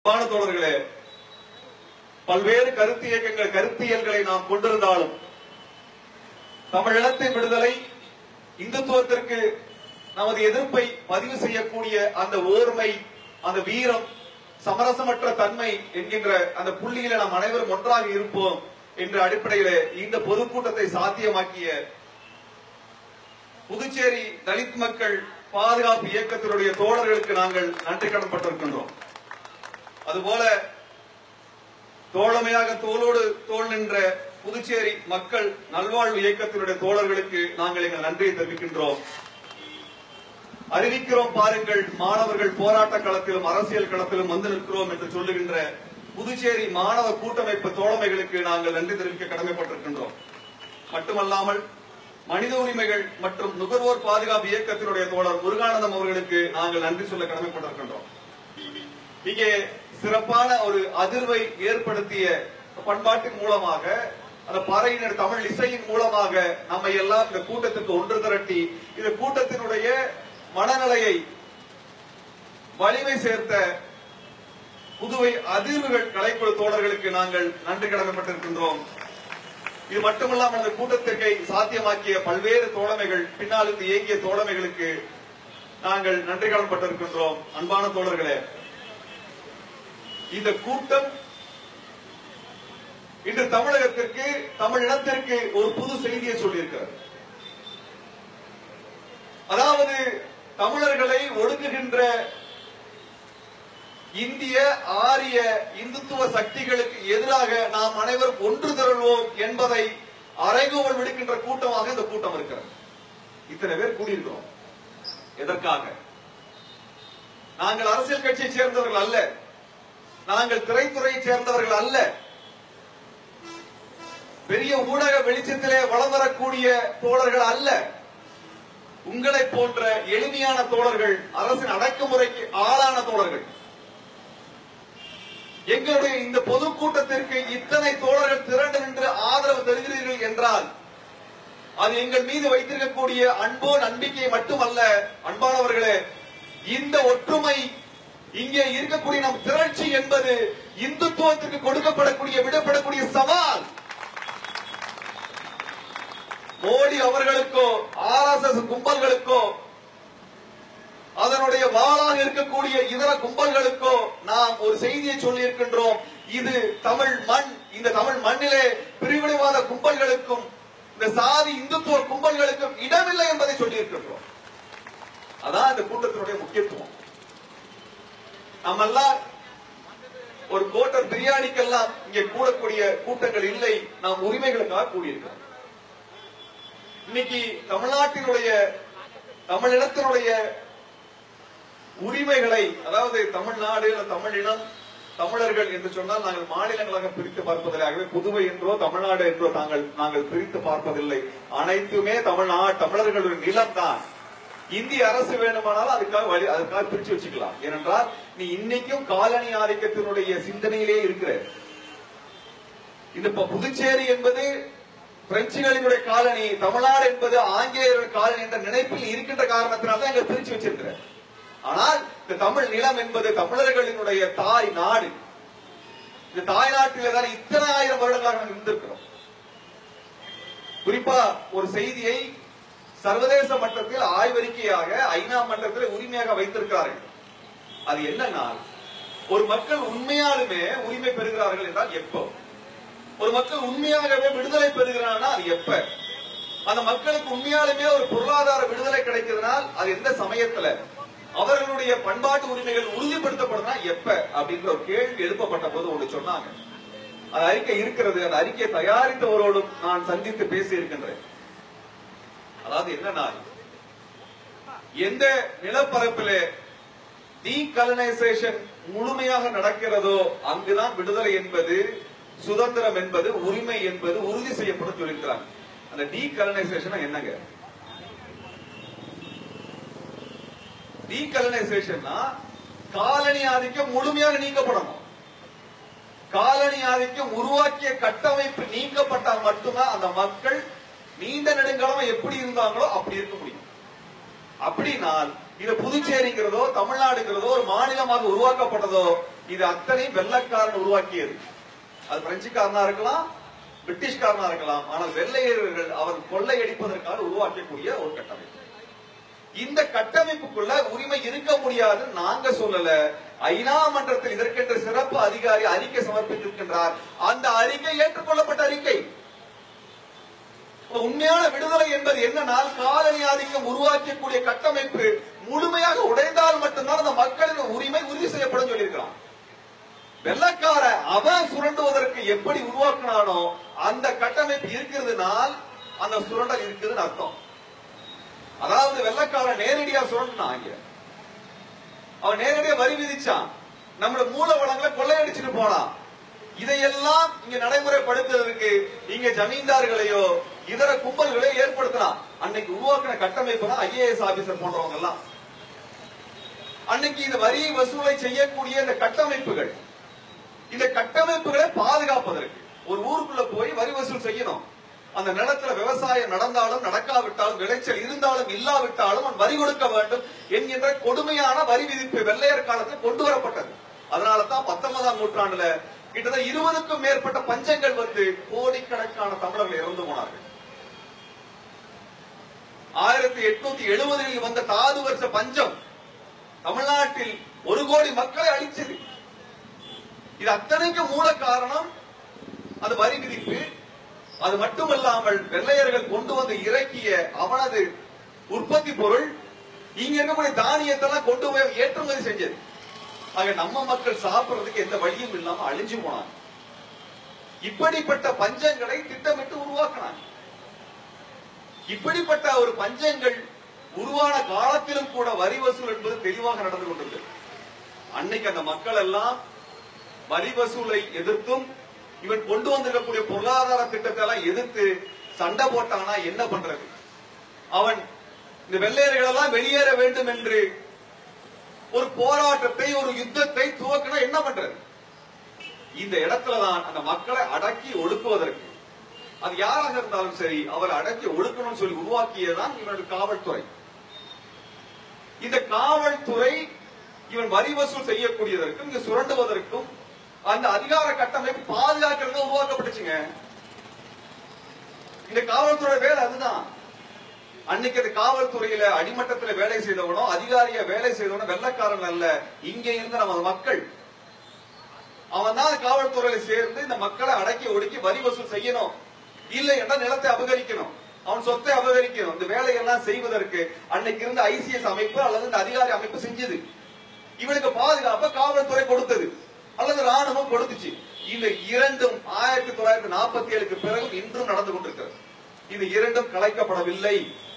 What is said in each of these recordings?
அன்பான தோழர்களே பல்வேறு கருத்து இயக்கங்கள் கருத்தியல்களை நாம் கொண்டிருந்தாலும் தமிழினத்தின் விடுதலை இந்துத்துவத்திற்கு நமது எதிர்ப்பை பதிவு செய்யக்கூடிய அந்த ஓர்மை அந்த வீரம் சமரசமற்ற தன்மை என்கின்ற அந்த புள்ளியில நாம் அனைவரும் ஒன்றாக இருப்போம் என்ற அடிப்படையிலே இந்த பொதுக்கூட்டத்தை சாத்தியமாக்கிய புதுச்சேரி தலித் மக்கள் பாதுகாப்பு இயக்கத்தினுடைய தோழர்களுக்கு நாங்கள் நன்றி கடன்பட்டிருக்கின்றோம் அதுபோல தோழமையாக தோளோடு தோள் நின்ற புதுச்சேரி மக்கள் நல்வாழ்வு இயக்கத்தினுடைய தோழர்களுக்கு நாங்கள் எங்கள் நன்றியை தெரிவிக்கின்றோம் அறிவிக்கிறோம் பாருங்கள் மாணவர்கள் போராட்ட களத்திலும் அரசியல் களத்திலும் வந்து நிற்கிறோம் என்று சொல்லுகின்ற புதுச்சேரி மாணவ கூட்டமைப்பு தோழமைகளுக்கு நாங்கள் நன்றி தெரிவிக்க கடமைப்பட்டிருக்கின்றோம் மட்டுமல்லாமல் மனித உரிமைகள் மற்றும் நுகர்வோர் பாதுகாப்பு இயக்கத்தினுடைய தோழர் முருகானந்தம் அவர்களுக்கு நாங்கள் நன்றி சொல்ல கடமைப்பட்டிருக்கின்றோம் இங்கே சிறப்பான ஒரு அதிர்வை ஏற்படுத்திய பண்பாட்டின் மூலமாக அந்த பறையினர் தமிழ் இசையின் மூலமாக நம்மை எல்லாம் இந்த கூட்டத்திற்கு ஒன்று திரட்டி இந்த கூட்டத்தினுடைய மனநிலையை வலிமை சேர்த்த புதுவை அதிர்வுகள் கலைக்குழு தோழர்களுக்கு நாங்கள் நன்றி கடமைப்பட்டிருக்கின்றோம் இது மட்டுமல்லாமல் அந்த கூட்டத்திற்கை சாத்தியமாக்கிய பல்வேறு தோழமைகள் பின்னால் இருந்து இயங்கிய தோழமைகளுக்கு நாங்கள் நன்றி கடன்பட்டிருக்கின்றோம் அன்பான தோழர்களே இந்த கூட்டம் இன்று தமிழகத்திற்கு தமிழினத்திற்கு ஒரு புது செய்தியை சொல்லியிருக்கிறது அதாவது தமிழர்களை ஒடுக்குகின்ற இந்திய ஆரிய இந்துத்துவ சக்திகளுக்கு எதிராக நாம் அனைவரும் ஒன்று திரள்வோம் என்பதை அறைகூவல் விடுக்கின்ற கூட்டமாக இந்த கூட்டம் இருக்கிறது இத்தனை பேர் கூடியிருக்கிறோம் எதற்காக நாங்கள் அரசியல் கட்சியை சேர்ந்தவர்கள் அல்ல நாங்கள் திரைத்துறையை சேர்ந்தவர்கள் அல்ல பெரிய ஊடக வெளிச்சத்திலே வளம் வரக்கூடிய தோழர்கள் அல்ல உங்களை போன்ற எளிமையான தோழர்கள் அரசின் அடக்குமுறைக்கு ஆளான தோழர்கள் எங்களுடைய இந்த பொதுக்கூட்டத்திற்கு இத்தனை தோழர்கள் திரண்டு நின்று ஆதரவு தருகிறீர்கள் என்றால் அது எங்கள் மீது வைத்திருக்கக்கூடிய அன்போ நம்பிக்கை மட்டுமல்ல அன்பானவர்களே இந்த ஒற்றுமை இங்கே இருக்கக்கூடிய நம் திரட்சி என்பது இந்துத்துவத்திற்கு கொடுக்கப்படக்கூடிய விடப்படக்கூடிய சவால் மோடி அவர்களுக்கோ ஆர் எஸ் எஸ் கும்பல்களுக்கோ அதனுடைய வாளாக இருக்கக்கூடிய இதர கும்பல்களுக்கோ நாம் ஒரு செய்தியை சொல்லி இருக்கின்றோம் இது தமிழ் மண் இந்த தமிழ் மண்ணிலே பிரிவினைவாத கும்பல்களுக்கும் இந்த சாதி இந்துத்துவ கும்பல்களுக்கும் இடமில்லை என்பதை சொல்லி இருக்கின்றோம் அதான் இந்த கூட்டத்தினுடைய முக்கியத்துவம் நம்மெல்லாம் ஒரு கோட்டர் பிரியாணிக்கெல்லாம் இங்கே கூடக்கூடிய கூட்டங்கள் இல்லை நாம் உரிமைகளுக்காக கூடியிருக்கிறோம் இன்னைக்கு தமிழ்நாட்டினுடைய தமிழினத்தினுடைய உரிமைகளை அதாவது தமிழ்நாடு இல்ல தமிழினம் தமிழர்கள் என்று சொன்னால் நாங்கள் மாநிலங்களாக பிரித்து பார்ப்பதில்லை புதுவை என்றோ தமிழ்நாடு என்றோ நாங்கள் நாங்கள் பிரித்து பார்ப்பதில்லை அனைத்துமே தமிழ்நாடு தமிழர்களுடைய நிலம் தான் இந்திய அரசு வேணுமானாலும் அதுக்காக வழி அதுக்காக பிரிச்சு வச்சுக்கலாம் ஏனென்றால் நீ இன்னைக்கும் காலனி ஆதிக்கத்தினுடைய சிந்தனையிலே இருக்கிற இந்த இப்ப புதுச்சேரி என்பது பிரெஞ்சுகளினுடைய காலனி தமிழ்நாடு என்பது ஆங்கிலேயர்கள் காலனி என்ற நினைப்பில் இருக்கின்ற காரணத்தினால்தான் எங்க பிரிச்சு வச்சிருக்கிற ஆனால் இந்த தமிழ் நிலம் என்பது தமிழர்களினுடைய தாய் நாடு இந்த தாய் நாட்டில தான் இத்தனை ஆயிரம் வருடங்களாக நாங்கள் இருந்திருக்கிறோம் குறிப்பா ஒரு செய்தியை சர்வதேச மட்டத்தில் ஆய்வறிக்கையாக ஐநா மட்டத்தில் உரிமையாக வைத்திருக்கிறார்கள் அது என்னன்னா ஒரு மக்கள் உண்மையாலுமே உரிமை பெறுகிறார்கள் என்றால் எப்போ ஒரு மக்கள் உண்மையாகவே விடுதலை பெறுகிறான்னா அது எப்ப அந்த மக்களுக்கு உண்மையாலுமே ஒரு பொருளாதார விடுதலை கிடைக்கிறதுனால் அது எந்த சமயத்துல அவர்களுடைய பண்பாட்டு உரிமைகள் உறுதிப்படுத்தப்படுதுன்னா எப்ப அப்படின்ற ஒரு கேள்வி எழுப்பப்பட்ட போது ஒன்று சொன்னாங்க அந்த அறிக்கை இருக்கிறது அந்த அறிக்கையை தயாரித்தவரோடும் நான் சந்தித்து பேசி இருக்கின்றேன் அதாவது என்னன்னா எந்த நிலப்பரப்பிலே டீகலனைசேஷன் முழுமையாக நடக்கிறதோ அங்குதான் விடுதலை என்பது சுதந்திரம் என்பது உரிமை என்பது உறுதி செய்யப்படும் சொல்லியிருக்கிறாங்க அந்த டீகலனைசேஷன் என்னங்க டீகலனைசேஷன்னா காலனி ஆதிக்கம் முழுமையாக நீக்கப்படணும் காலனி ஆதிக்கம் உருவாக்கிய கட்டமைப்பு நீக்கப்பட்டால் மட்டும்தான் அந்த மக்கள் நீண்ட நெடுங்காலம் எப்படி இருந்தாங்களோ அப்படி இருக்க முடியும் அப்படினால் இது புதுச்சேரிங்கிறதோ தமிழ்நாடுங்கிறதோ ஒரு மாநிலமாக உருவாக்கப்பட்டதோ இது அத்தனை வெள்ளக்காரன் உருவாக்கியது அது பிரெஞ்சுக்காரனா இருக்கலாம் பிரிட்டிஷ்காரனா இருக்கலாம் ஆனால் வெள்ளையர்கள் அவர் கொள்ளையடிப்பதற்காக உருவாக்கக்கூடிய ஒரு கட்டமைப்பு இந்த கட்டமைப்புக்குள்ள உரிமை இருக்க முடியாது நாங்க சொல்லல ஐநா மன்றத்தில் இதற்கென்ற சிறப்பு அதிகாரி அறிக்கை சமர்ப்பித்திருக்கின்றார் அந்த அறிக்கை ஏற்றுக்கொள்ளப்பட்ட அறிக்கை இப்ப உண்மையான விடுதலை என்பது என்னனால் காலனி ஆதிக்கம் உருவாக்கக்கூடிய கட்டமைப்பு முழுமையாக உடைந்தால் மட்டும்தான் அந்த மக்களின் உரிமை உறுதி செய்யப்படும் சொல்லியிருக்கிறான் வெள்ளக்கார அவன் சுரண்டுவதற்கு எப்படி உருவாக்குனானோ அந்த கட்டமைப்பு இருக்கிறதுனால் அந்த சுரண்டல் இருக்குதுன்னு அர்த்தம் அதாவது வெள்ளக்காரன் நேரடியா சுரண்டான் இங்க அவன் நேரடியா வரி விதிச்சான் நம்மளோட மூல வளங்களை கொள்ளையடிச்சிட்டு போனான் இதையெல்லாம் இங்க நடைமுறைப்படுத்துவதற்கு இங்க ஜமீன்தார்களையோ இதர கும்பல்களையோ ஏற்படுத்தலாம் அன்னைக்கு உருவாக்கின கட்டமைப்பு தான் ஐஏஎஸ் ஆபீசர் போன்றவங்க எல்லாம் அன்னைக்கு இந்த வரி வசூலை செய்யக்கூடிய இந்த கட்டமைப்புகள் இந்த கட்டமைப்புகளை பாதுகாப்பதற்கு ஒரு ஊருக்குள்ள போய் வரி வசூல் செய்யணும் அந்த நிலத்துல விவசாயம் நடந்தாலும் நடக்காவிட்டாலும் விளைச்சல் இருந்தாலும் இல்லாவிட்டாலும் அவன் வரி கொடுக்க வேண்டும் என்கின்ற கொடுமையான வரி விதிப்பு வெள்ளையர் காலத்தில் கொண்டு வரப்பட்டது அதனால தான் பத்தொன்பதாம் நூற்றாண்டுல கிட்டத்தட்ட இருபதுக்கும் மேற்பட்ட பஞ்சங்கள் வந்து கோடிக்கணக்கான தமிழர்கள் இறந்து போனார்கள் ஆயிரத்தி எட்நூத்தி எழுபதுகளில் வந்த தாது வருஷ பஞ்சம் தமிழ்நாட்டில் ஒரு கோடி மக்களை அழிச்சது இது அத்தனைக்கு மூல காரணம் அது வரி விதிப்பு அது மட்டுமல்லாமல் வெள்ளையர்கள் கொண்டு வந்து இறக்கிய அவனது உற்பத்தி பொருள் இங்க இருக்கக்கூடிய தானியத்தெல்லாம் கொண்டு போய் ஏற்றுமதி செஞ்சது ஆக நம்ம மக்கள் சாப்பிடுறதுக்கு எந்த வழியும் இல்லாம அழிஞ்சு போனாங்க இப்படிப்பட்ட பஞ்சங்களை திட்டமிட்டு உருவாக்கினாங்க இப்படிப்பட்ட ஒரு பஞ்சங்கள் உருவான காலத்திலும் கூட வரி வசூல் என்பது தெளிவாக நடந்து கொண்டிருந்தது அன்னைக்கு அந்த மக்கள் எல்லாம் வரி வசூலை எதிர்த்தும் இவன் கொண்டு வந்திருக்கக்கூடிய பொருளாதார திட்டத்தை எல்லாம் எதிர்த்து சண்டை போட்டானா என்ன பண்றது அவன் இந்த வெள்ளையர்கள் எல்லாம் வெளியேற வேண்டும் என்று ஒரு போராட்டத்தை ஒரு யுத்தத்தை துவக்கினா என்ன பண்றது இந்த இடத்துலதான் அந்த மக்களை அடக்கி ஒடுக்குவதற்கு அது யாராக இருந்தாலும் சரி அவர் அடக்கி ஒடுக்கணும்னு சொல்லி உருவாக்கியதுதான் இவனுடைய காவல்துறை இந்த காவல்துறை இவன் வரி வசூல் செய்யக்கூடியதற்கும் இங்க சுரண்டுவதற்கும் அந்த அதிகார கட்டமைப்பு பாதுகாக்கிறது உருவாக்கப்பட்டுச்சுங்க இந்த காவல்துறை வேலை அதுதான் அன்னைக்கு அந்த காவல்துறையில அடிமட்டத்துல வேலை செய்தவனோ அதிகாரிய வேலை செய்தவனோ வெள்ளக்காரன் அல்ல இங்க இருந்த நம்ம மக்கள் அவன் தான் காவல்துறையில சேர்ந்து இந்த மக்களை அடக்கி ஒடுக்கி வரி வசூல் செய்யணும் இல்லை என்றால் நிலத்தை அபகரிக்கணும் அவன் சொத்தை அபகரிக்கணும் இந்த வேலையெல்லாம் செய்வதற்கு அன்னைக்கு இருந்த ஐசிஎஸ் அமைப்பு அல்லது இந்த அதிகாரி அமைப்பு செஞ்சது இவனுக்கு பாதுகாப்ப காவல்துறை கொடுத்தது அல்லது ராணுவம் கொடுத்துச்சு இந்த இரண்டும் ஆயிரத்தி தொள்ளாயிரத்தி நாற்பத்தி ஏழுக்கு பிறகு இன்றும் நடந்து கொண்டிருக்கிறது இது இரண்டும் கலைக்கப்படவில்லை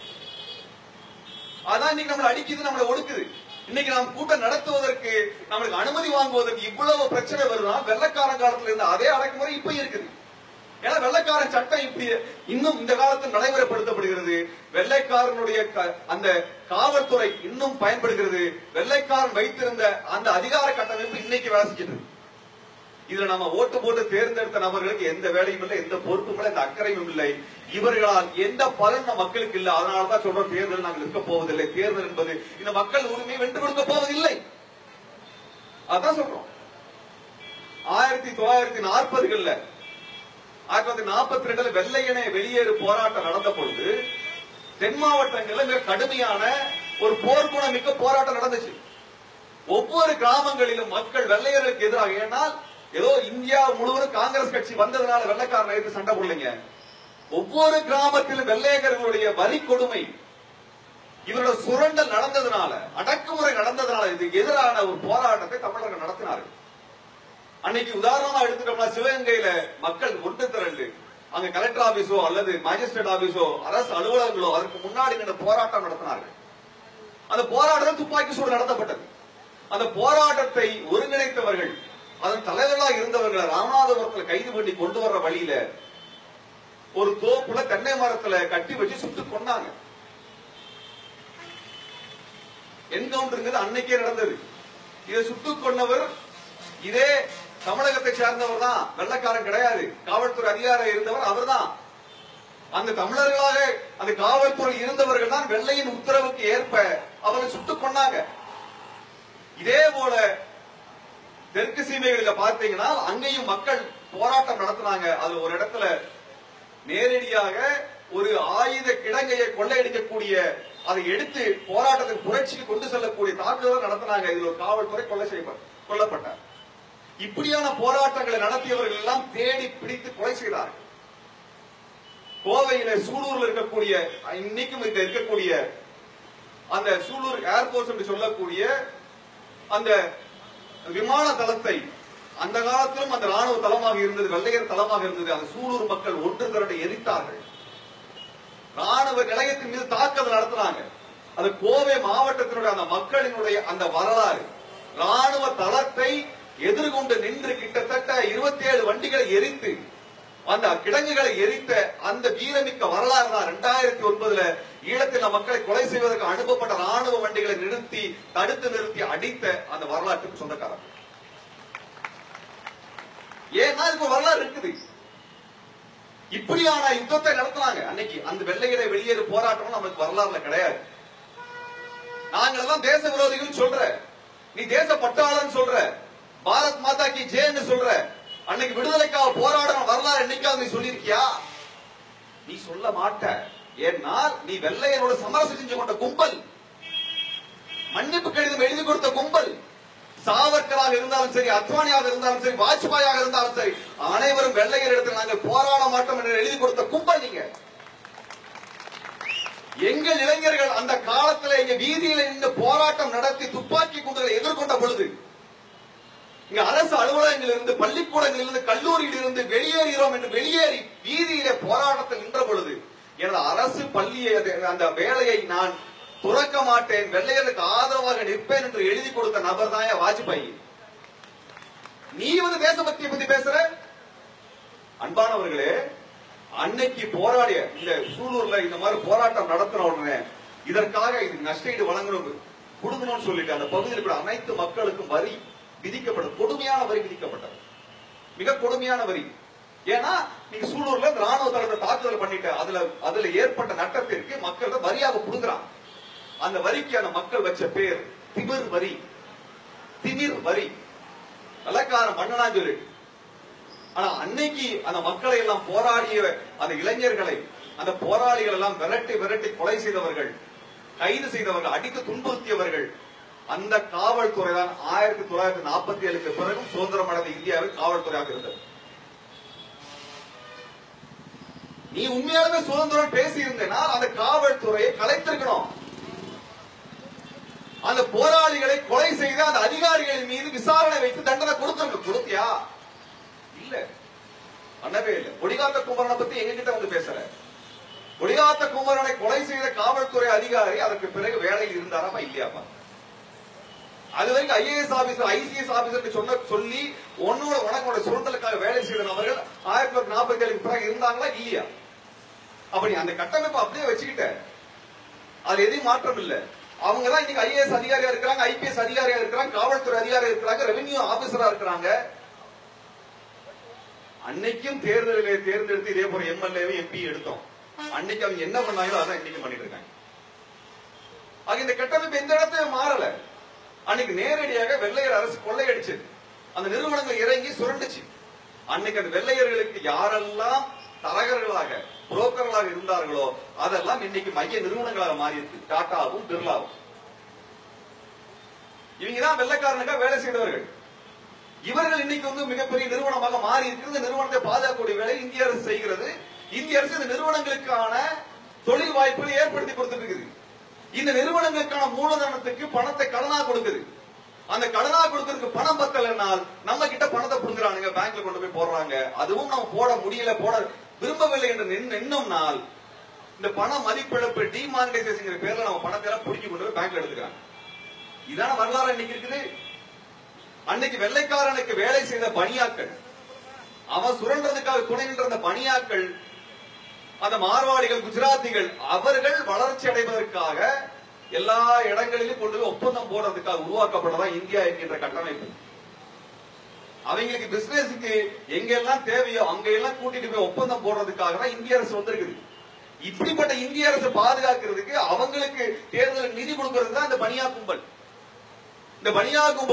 அதான் இன்னைக்கு நம்மளை அடிக்குது நம்மளை ஒடுக்குது இன்னைக்கு நாம் கூட்டம் நடத்துவதற்கு நம்மளுக்கு அனுமதி வாங்குவதற்கு இவ்வளவு பிரச்சனை வருதுன்னா வெள்ளக்காரன் காலத்துல இருந்த அதே அடக்குமுறை இப்ப இருக்குது ஏன்னா வெள்ளைக்காரன் சட்டம் இப்படி இன்னும் இந்த காலத்தில் நடைமுறைப்படுத்தப்படுகிறது வெள்ளைக்காரனுடைய க- அந்த காவல்துறை இன்னும் பயன்படுகிறது வெள்ளைக்காரன் வைத்திருந்த அந்த அதிகார கட்டமைப்பு இன்னைக்கு வேலை செஞ்சுட்டு இருக்கு. இதுல நம்ம ஓட்டு போட்டு தேர்ந்தெடுத்த நபர்களுக்கு எந்த வேலையும் இல்லை எந்த பொறுப்பும் இல்லை எந்த அக்கறையும் இல்லை இவர்களால் எந்த பலன் நம் மக்களுக்கு இல்லை அதனாலதான் சொல்றோம் தேர்தல் நாங்கள் இருக்க போவதில்லை தேர்தல் என்பது இந்த மக்கள் உரிமையை வென்று கொடுக்க போவதில்லை அதான் சொல்றோம் ஆயிரத்தி தொள்ளாயிரத்தி நாற்பதுகள்ல ஆயிரத்தி தொள்ளாயிரத்தி நாற்பத்தி ரெண்டுல வெள்ளையனே வெளியேறு போராட்டம் நடந்த பொழுது தென் மாவட்டங்கள்ல மிக கடுமையான ஒரு போர்க்குணமிக்க போராட்டம் நடந்துச்சு ஒவ்வொரு கிராமங்களிலும் மக்கள் வெள்ளையர்களுக்கு எதிராக ஏனால் ஏதோ இந்தியா முழுவதும் காங்கிரஸ் கட்சி வந்ததுனால வெள்ளைக்காரன் எதிர்த்து சண்டை போடலைங்க ஒவ்வொரு கிராமத்திலும் வெள்ளையர்களுடைய வரி கொடுமை இவரோட சுரண்டல் நடந்ததுனால அடக்குமுறை நடந்ததுனால இதுக்கு எதிரான ஒரு போராட்டத்தை தமிழர்கள் நடத்தினார்கள் அன்னைக்கு உதாரணமா எடுத்துட்டோம்னா சிவகங்கையில மக்கள் ஒன்று திரண்டு அங்க கலெக்டர் ஆபீஸோ அல்லது மேஜிஸ்ட்ரேட் ஆபீஸோ அரசு அலுவலகங்களோ அதற்கு முன்னாடி நின்று போராட்டம் நடத்தினார்கள் அந்த போராட்டம் துப்பாக்கி சூடு நடத்தப்பட்டது அந்த போராட்டத்தை ஒருங்கிணைத்தவர்கள் அதன் தலைவர்களாக இருந்தவர்களை ராமநாதபுரத்துல கைது பண்ணி கொண்டு வர்ற வழியில ஒரு தோப்புல தென்னை மரத்துல கட்டி வச்சு சுட்டு கொண்டாங்க என்கவுண்டருங்கிறது அன்னைக்கே நடந்தது இதை சுட்டு கொண்டவர் இதே தமிழகத்தை சார்ந்தவர் தான் வெள்ளக்காரன் கிடையாது காவல்துறை அதிகாரி இருந்தவர் அவர்தான் அந்த தமிழர்களாக அந்த காவல்துறை இருந்தவர்கள் தான் வெள்ளையின் உத்தரவுக்கு ஏற்ப அவரை சுட்டுக் கொண்டாங்க இதே போல தெற்கு சீமைகளில பார்த்தீங்கன்னா அங்கேயும் மக்கள் போராட்டம் நடத்துனாங்க அது ஒரு இடத்துல நேரடியாக ஒரு ஆயுத கிடங்கையை கொள்ளையடிக்கக்கூடிய அதை எடுத்து போராட்டத்துக்கு புரட்சிக்கு கொண்டு செல்லக்கூடிய தாக்குதல் நடத்தினாங்க இதுல ஒரு காவல்துறை கொலை செய்ய கொல்லப்பட்டார் இப்படியான போராட்டங்களை நடத்தியவர்கள் எல்லாம் தேடி பிடித்து கொலை செய்தார்கள் கோவையில சூலூர்ல இருக்கக்கூடிய இன்னைக்கும் இருக்க இருக்கக்கூடிய அந்த சூலூர் ஏர்போர்ட்ஸ் என்று சொல்லக்கூடிய அந்த விமான தளத்தை அந்த காலத்திலும் அந்த ராணுவ தளமாக இருந்தது வெள்ளையர் தளமாக இருந்தது அந்த சூலூர் மக்கள் ஒன்று திரண்டு எரித்தார்கள் ராணுவ நிலையத்தின் மீது தாக்குதல் நடத்தினாங்க அது கோவை மாவட்டத்தினுடைய அந்த மக்களினுடைய அந்த வரலாறு ராணுவ தளத்தை எதிர்கொண்டு நின்று கிட்டத்தட்ட இருபத்தி ஏழு வண்டிகளை எரித்து அந்த கிடங்குகளை எரித்த அந்த வீரமிக்க வரலாறு தான் ரெண்டாயிரத்தி ஒன்பதுல ஈழத்தில் மக்களை கொலை செய்வதற்கு அனுப்பப்பட்ட ராணுவ வண்டிகளை நிறுத்தி தடுத்து நிறுத்தி அடித்த அந்த வரலாற்றுக்கு சொந்தக்காரர் ஏன்னா இதுக்கு ஒரு வரலாறு இருக்குது இப்படியான யுத்தத்தை நடத்தினாங்க அன்னைக்கு அந்த வெள்ளையரை வெளியேறு போராட்டம் நமக்கு வரலாறுல கிடையாது நாங்கள் எல்லாம் தேச விரோதிகள் சொல்ற நீ தேச பட்டாளன் சொல்ற பாரத் மாதா கி ஜெயன்னு சொல்ற அன்னைக்கு விடுதலைக்காக போராடணும் வரலாறு என்னைக்காவது நீ சொல்லியிருக்கியா நீ சொல்ல மாட்ட ஏன்னா நீ வெள்ளையரோட சமரசம் செஞ்சு கொண்ட கும்பல் மன்னிப்பு கடிதம் எழுதி கொடுத்த கும்பல் சாவர்கராக இருந்தாலும் சரி அத்வானியாக இருந்தாலும் சரி வாஜ்பாயாக இருந்தாலும் சரி அனைவரும் வெள்ளையர் இடத்தில் நாங்கள் போராட மாட்டோம் என்று எழுதி கொடுத்த கும்பல் நீங்க எங்கள் இளைஞர்கள் அந்த காலத்துல இங்க வீதியில நின்று போராட்டம் நடத்தி துப்பாக்கி குண்டுகளை எதிர்கொண்ட பொழுது இங்க அரசு அலுவலகங்களில் இருந்து பள்ளிக்கூடங்களில் இருந்து கல்லூரியில் இருந்து வெளியேறுகிறோம் என்று வெளியேறி வீதியிலே போராட்டத்தில் நின்ற பொழுது எனது அரசு பள்ளியை அந்த வேலையை நான் துறக்க மாட்டேன் வெள்ளையருக்கு ஆதரவாக நிற்பேன் என்று எழுதி கொடுத்த நபர் தான் வாஜ்பாய் நீ வந்து தேசபக்தியை பத்தி பேசுற அன்பானவர்களே அன்னைக்கு போராடிய இந்த சூலூர்ல இந்த மாதிரி போராட்டம் நடத்தின உடனே இதற்காக இது நஷ்டஈடு வழங்கணும் கொடுக்கணும்னு சொல்லிட்டு அந்த பகுதியில் கூட அனைத்து மக்களுக்கும் வரி விதிக்கப்பட்டது கொடுமையான வரி விதிக்கப்பட்டது மிக கொடுமையான வரி ஏன்னா நீங்க சூலூர்ல இந்த ராணுவ தளத்தை தாக்குதல் பண்ணிட்டு அதுல அதுல ஏற்பட்ட நட்டத்திற்கு மக்கள் வரியாக புடுங்குறான் அந்த வரிக்கு அந்த மக்கள் வச்ச பேர் திமிர் வரி திமிர் வரி வெள்ளக்கார மன்னனா சொல்லி ஆனா அன்னைக்கு அந்த மக்களை எல்லாம் போராடிய அந்த இளைஞர்களை அந்த போராளிகள் எல்லாம் விரட்டி விரட்டி கொலை செய்தவர்கள் கைது செய்தவர்கள் அடித்து துன்புறுத்தியவர்கள் அந்த காவல்துறை தான் ஆயிரத்தி தொள்ளாயிரத்தி நாற்பத்தி ஏழுக்கு பிறகும் சுதந்திரம் அடைந்த இந்தியாவில் காவல்துறையாக இருந்தது நீ உண்மையாலுமே சுதந்திரம் பேசி இருந்தேன்னா அந்த காவல்துறையை கலைத்திருக்கணும் அந்த போராளிகளை கொலை செய்த அந்த அதிகாரிகள் மீது விசாரணை வைத்து தண்டனை கொடுத்துருங்க கொடுத்தியா இல்ல பண்ணவே இல்லை கொடிகாத்த குமரனை பத்தி எங்க கிட்ட வந்து பேசுற கொடிகாத்த குமரனை கொலை செய்த காவல்துறை அதிகாரி அதற்கு பிறகு வேலையில் இருந்தாராமா இல்லையாப்பா அது வரைக்கும் ஐஏஎஸ் ஆபீசர் ஐசிஎஸ் ஆபீசர் சொன்ன சொல்லி உன்னோட உனக்கோட சுரண்டலுக்காக வேலை செய்த நபர்கள் ஆயிரத்தி தொள்ளாயிரத்தி நாற்பத்தி ஏழுக்கு பிறகு இருந்தாங்களா இல்லையா அப்ப நீ அந்த கட்டமைப்பை அப்படியே வச்சுக்கிட்ட அது எதையும் மாற்றம் இல்ல அவங்க தான் இன்னைக்கு ஐஏஎஸ் அதிகாரியா இருக்கிறாங்க ஐபிஎஸ் அதிகாரியா இருக்கிறாங்க காவல்துறை அதிகாரியா இருக்கிறாங்க ரெவென்யூ ஆபீசரா இருக்கிறாங்க அன்னைக்கும் தேர்தலிலே தேர்ந்தெடுத்து இதே போல எம்எல்ஏவை எம்பி எடுத்தோம் அன்னைக்கு அவங்க என்ன பண்ணாங்களோ அதான் இன்னைக்கு பண்ணிட்டு இருக்காங்க ஆக இந்த கட்டமைப்பு எந்த இடத்தையும் மாறல அன்னைக்கு நேரடியாக வெள்ளையர் அரசு கொள்ளையடிச்சது அந்த நிறுவனங்கள் இறங்கி சுரண்டுச்சு அன்னைக்கு அந்த வெள்ளையர்களுக்கு யாரெல்லாம் தரகர்களாக புரோக்கர்களாக இருந்தார்களோ அதெல்லாம் இன்னைக்கு மைய நிறுவனங்களாக மாறி இருக்கு டாட்டாவும் பிர்லாவும் இவங்க தான் வெள்ளைக்காரனுக்காக வேலை செய்தவர்கள் இவர்கள் இன்னைக்கு வந்து மிகப்பெரிய நிறுவனமாக மாறி இருக்கு இந்த நிறுவனத்தை பாதுகாக்கக்கூடிய வேலை இந்திய அரசு செய்கிறது இந்திய அரசு இந்த நிறுவனங்களுக்கான தொழில் வாய்ப்புகளை ஏற்படுத்தி கொடுத்துட்டு இருக்குது இந்த நிறுவனங்களுக்கான மூலதனத்துக்கு பணத்தை கடனா கொடுக்குது அந்த கடனா கொடுக்கறதுக்கு பணம் பத்தலைனால் நம்ம கிட்ட பணத்தை புடுங்குறானுங்க பேங்க்ல கொண்டு போய் போடுறாங்க அதுவும் நம்ம போட முடியல போட விரும்பவில்லை என்று நின்னு- நின்னோம்னால் இந்த பண மதிப்பிழப்பு டிமானிட்டைசேஷன் பேர்ல நம்ம பணத்தை எல்லாம் புடிக்கி கொண்டு போய் பேங்க்ல எடுத்துக்கிறாங்க இதான வரலாறு இன்னைக்கு இருக்குது அன்னைக்கு வெள்ளைக்காரனுக்கு வேலை செய்த பணியாக்கள் அவன் சுரண்டதுக்காக துணை நின்ற அந்த பணியாக்கள் அந்த மார்வாடிகள் குஜராத்திகள் அவர்கள் வளர்ச்சி அடைவதற்காக எல்லா இடங்களிலும் கொண்டு போய் ஒப்பந்தம் போடுறதுக்காக உருவாக்கப்பட்டதா இந்தியா என்கின்ற கட்டமைப்பு அவங்களுக்கு பிசினஸுக்கு எங்கெல்லாம் தேவையோ அங்க எல்லாம் கூட்டிட்டு போய் ஒப்பந்தம் போடுறதுக்காக தான் இந்திய அரசு வந்திருக்குது இப்படிப்பட்ட இந்திய அரசு பாதுகாக்கிறதுக்கு அவங்களுக்கு தேர்தல் நிதி கொடுக்கிறது தான் இந்த பனியா கும்பல் இந்த பனியா கும்பலும்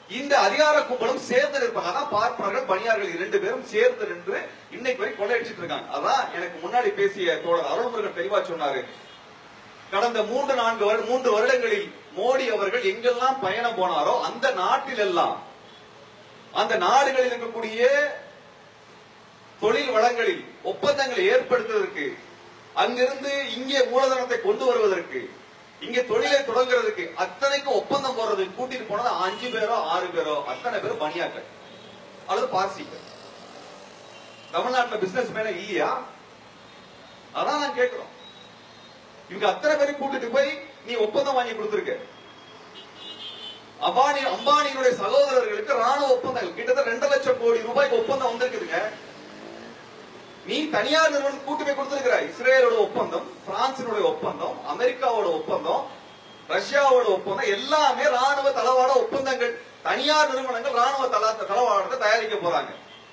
இந்த அதிகார கும்பலும் சேர்ந்து இருப்பாங்க அதான் பார்ப்பனர்கள் பணியார்கள் இரண்டு பேரும் சேர்ந்து நின்று இன்னைக்கு வரை கொள்ளையடிச்சிட்டு இருக்காங்க அதான் எனக்கு முன்னாடி பேசிய தோழர் அருள்முருகன் தெளிவா சொன்னாரு கடந்த மூன்று நான்கு வருட மூன்று வருடங்களில் மோடி அவர்கள் எங்கெல்லாம் பயணம் போனாரோ அந்த நாட்டில் எல்லாம் அந்த நாடுகளில் இருக்கக்கூடிய தொழில் வளங்களில் ஒப்பந்தங்களை ஏற்படுத்துவதற்கு அங்கிருந்து இங்கே மூலதனத்தை கொண்டு வருவதற்கு இங்க தொழிலை தொடங்குறதுக்கு அத்தனைக்கும் ஒப்பந்தம் போடுறதுக்கு கூட்டிட்டு போனது அஞ்சு பேரோ ஆறு பேரோ அத்தனை பேரும் பணியாக்கள் அல்லது பார்சிகள் தமிழ்நாட்டுல பிசினஸ் மேன இல்லையா அதான் நான் கேட்கிறோம் இவங்க அத்தனை பேரையும் கூட்டிட்டு போய் நீ ஒப்பந்தம் வாங்கி கொடுத்திருக்க அம்பானி அம்பானியினுடைய சகோதரர்களுக்கு ராணுவ ஒப்பந்தங்கள் கிட்டத்தட்ட ரெண்டு லட்சம் கோடி ரூபாய்க்கு ஒப்பந்தம் வந்திருக்குதுங்க நீ தனியார் நிறுவனம் கூட்டு போய் கொடுத்திருக்கிற இஸ்ரேலோட ஒப்பந்தம் பிரான்சினுடைய ஒப்பந்தம் அமெரிக்காவோட ஒப்பந்தம் ரஷ்யாவோட ஒப்பந்தம் எல்லாமே ராணுவ தளவாட ஒப்பந்தங்கள் தனியார் நிறுவனங்கள் ராணுவ தள தளவாடத்தை தயாரிக்க போறாங்க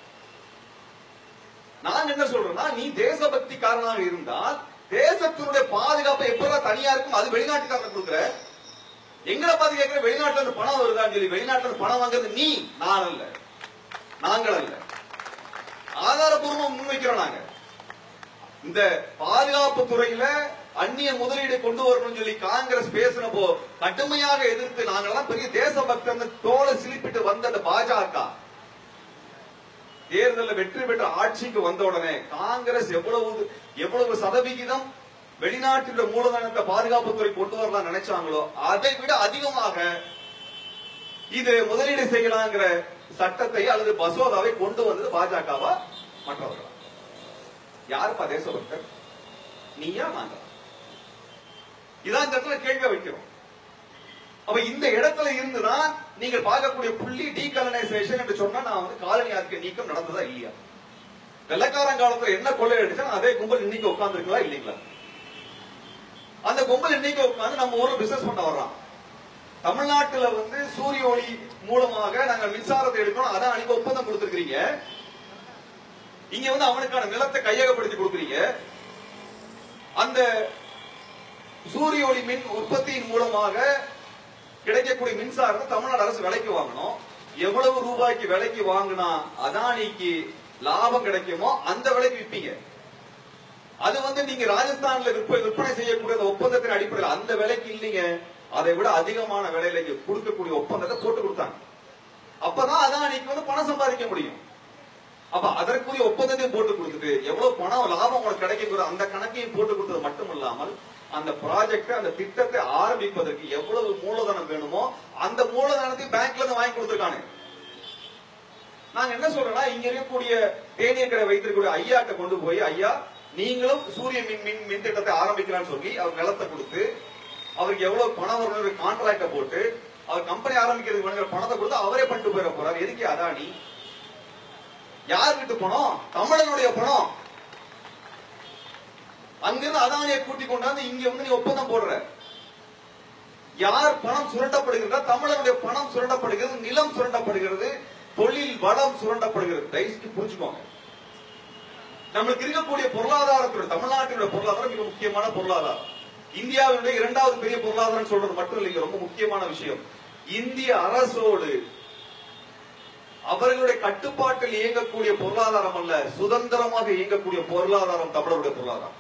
நான் என்ன சொல்றேன்னா நீ தேசபக்திக்காரனாக இருந்தால் தேசத்தினுடைய பாதுகாப்பை எப்பதான் தனியாருக்கும் அது வெளிநாட்டுக்காரன் கொடுக்குற எங்களை பார்த்து கேட்கிற வெளிநாட்டுல இருந்து பணம் வருதான்னு சொல்லி வெளிநாட்டுல இருந்து பணம் வாங்குறது நீ நான் அல்ல நாங்கள் அல்ல ஆதாரபூர்வமா முன்வைக்கிறோம் நாங்க இந்த பாதுகாப்பு துறையில அந்நிய முதலீடு கொண்டு வரணும்னு சொல்லி காங்கிரஸ் பேசினப்போ கடுமையாக எதிர்த்து நாங்கெல்லாம் பெரிய தேசபக்தர் தோலை சிலிப்பிட்டு வந்த அந்த பாஜக தேர்தலில் வெற்றி பெற்ற ஆட்சிக்கு வந்த உடனே காங்கிரஸ் எவ்வளவு எவ்வளவு சதவிகிதம் வெளிநாட்டில் மூலதனத்தை பாதுகாப்புத்துறை கொண்டு வரலாம் நினைச்சாங்களோ அதை விட அதிகமாக இது முதலீடு செய்யலாங்கிற சட்டத்தை அல்லது மசோதாவை கொண்டு வந்தது பாஜகவா மற்றவர்களா யாருப்பா தேசபக்தர் நீயா நாங்க இதான் இந்த இடத்துல கேள்வி வைக்கிறோம் அப்ப இந்த இடத்துல இருந்துதான் நீங்கள் பார்க்கக்கூடிய புள்ளி டீகலனைசேஷன் என்று சொன்னா நான் வந்து காலனி ஆதிக்க நீக்கம் நடந்ததா இல்லையா வெள்ளக்காரன் காலத்துல என்ன கொள்ளை அடிச்சா அதே கும்பல் இன்னைக்கு உட்கார்ந்துருக்கா இல்லைங்களா அந்த கும்பல் இன்னைக்கு உட்கார்ந்து நம்ம ஊர்ல பிசினஸ் பண்ண வர்றான் தமிழ்நாட்டுல வந்து சூரிய ஒளி மூலமாக நாங்க மின்சாரத்தை எடுக்கணும் அதான் அன்னைக்கு ஒப்பந்தம் கொடுத்திருக்கீங்க இங்க வந்து அவனுக்கான நிலத்தை கையகப்படுத்தி கொடுக்குறீங்க அந்த சூரிய ஒளி மின் உற்பத்தியின் மூலமாக கிடைக்கக்கூடிய மின்சாரத்தை தமிழ்நாடு அரசு விலைக்கு வாங்கணும் எவ்வளவு ரூபாய்க்கு விலைக்கு வாங்கினா அதானிக்கு லாபம் கிடைக்குமோ அந்த விலைக்கு விப்பீங்க அது வந்து நீங்க ராஜஸ்தான்ல விற்ப விற்பனை செய்யக்கூடிய அந்த ஒப்பந்தத்தின் அடிப்படையில் அந்த விலைக்கு இல்லைங்க அதை விட அதிகமான விலையில இங்க கொடுக்கக்கூடிய ஒப்பந்தத்தை போட்டு கொடுத்தாங்க அப்பதான் அதானிக்கு வந்து பணம் சம்பாதிக்க முடியும் அப்ப அதற்குரிய ஒப்பந்தத்தையும் போட்டு கொடுத்துட்டு எவ்வளவு பணம் லாபம் உங்களுக்கு கிடைக்கும் அந்த கணக்கையும் போட்டு கொடுத்தது மட்டும் இல்லாமல் அந்த ப்ராஜெக்ட் அந்த திட்டத்தை ஆரம்பிப்பதற்கு எவ்வளவு மூலதனம் வேணுமோ அந்த மூலதனத்தையும் பேங்க்ல இருந்து வாங்கி கொடுத்துருக்காங்க நாங்க என்ன சொல்றோம்னா இங்க இருக்கக்கூடிய தேனிய கடை வைத்திருக்கக்கூடிய ஐயாட்ட கொண்டு போய் ஐயா நீங்களும் சூரிய மின் மின் மின் திட்டத்தை ஆரம்பிக்கலாம்னு சொல்லி அவர் நிலத்தை கொடுத்து அவருக்கு எவ்வளவு பணம் வரணும் கான்ட்ராக்ட போட்டு அவர் கம்பெனி ஆரம்பிக்கிறதுக்கு வேணுங்கிற பணத்தை கொடுத்து அவரே பண்ணிட்டு போயிட போறாரு எதுக்கு அதானி யாருக்கிட்ட பணம் தமிழனுடைய பணம் அங்கிருந்து அதானியை கூட்டி கொண்டாந்து இங்க வந்து நீ ஒப்பந்தம் போடுற யார் பணம் சுரண்டப்படுகிறதா தமிழனுடைய பணம் சுரண்டப்படுகிறது நிலம் சுரண்டப்படுகிறது தொழில் வளம் சுரண்டப்படுகிறது தயவுசெய்து புரிஞ்சுக்கோங்க நம்மளுக்கு இருக்கக்கூடிய பொருளாதாரத்துடைய தமிழ்நாட்டினுடைய பொருளாதாரம் மிக முக்கியமான பொருளாதாரம் இந்தியாவினுடைய இரண்டாவது பெரிய பொருளாதாரம் சொல்றது மட்டும் இல்லைங்க ரொம்ப முக்கியமான விஷயம் இந்திய அரசோடு அவர்களுடைய கட்டுப்பாட்டில் இயங்கக்கூடிய பொருளாதாரம் அல்ல சுதந்திரமாக இயங்கக்கூடிய பொருளாதாரம் தமிழருடைய பொருளாதாரம்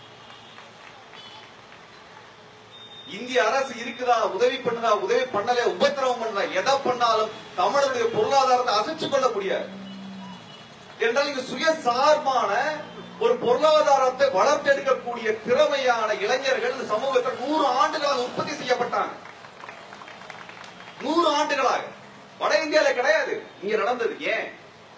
இந்திய அரசு இருக்குதா உதவி பண்ணுதா உதவி பண்ணல உபத்திரவம் பண்ணுதா எதை பண்ணாலும் தமிழருடைய பொருளாதாரத்தை அசைச்சு கொள்ள முடியாது என்றால் இங்கு சுயசார்பான ஒரு பொருளாதாரத்தை வளர்த்தெடுக்கக்கூடிய திறமையான இளைஞர்கள் இந்த சமூகத்தில் நூறு ஆண்டுகளாக உற்பத்தி செய்யப்பட்டாங்க நூறு ஆண்டுகளாக வட இந்தியால கிடையாது இங்க நடந்தது ஏன்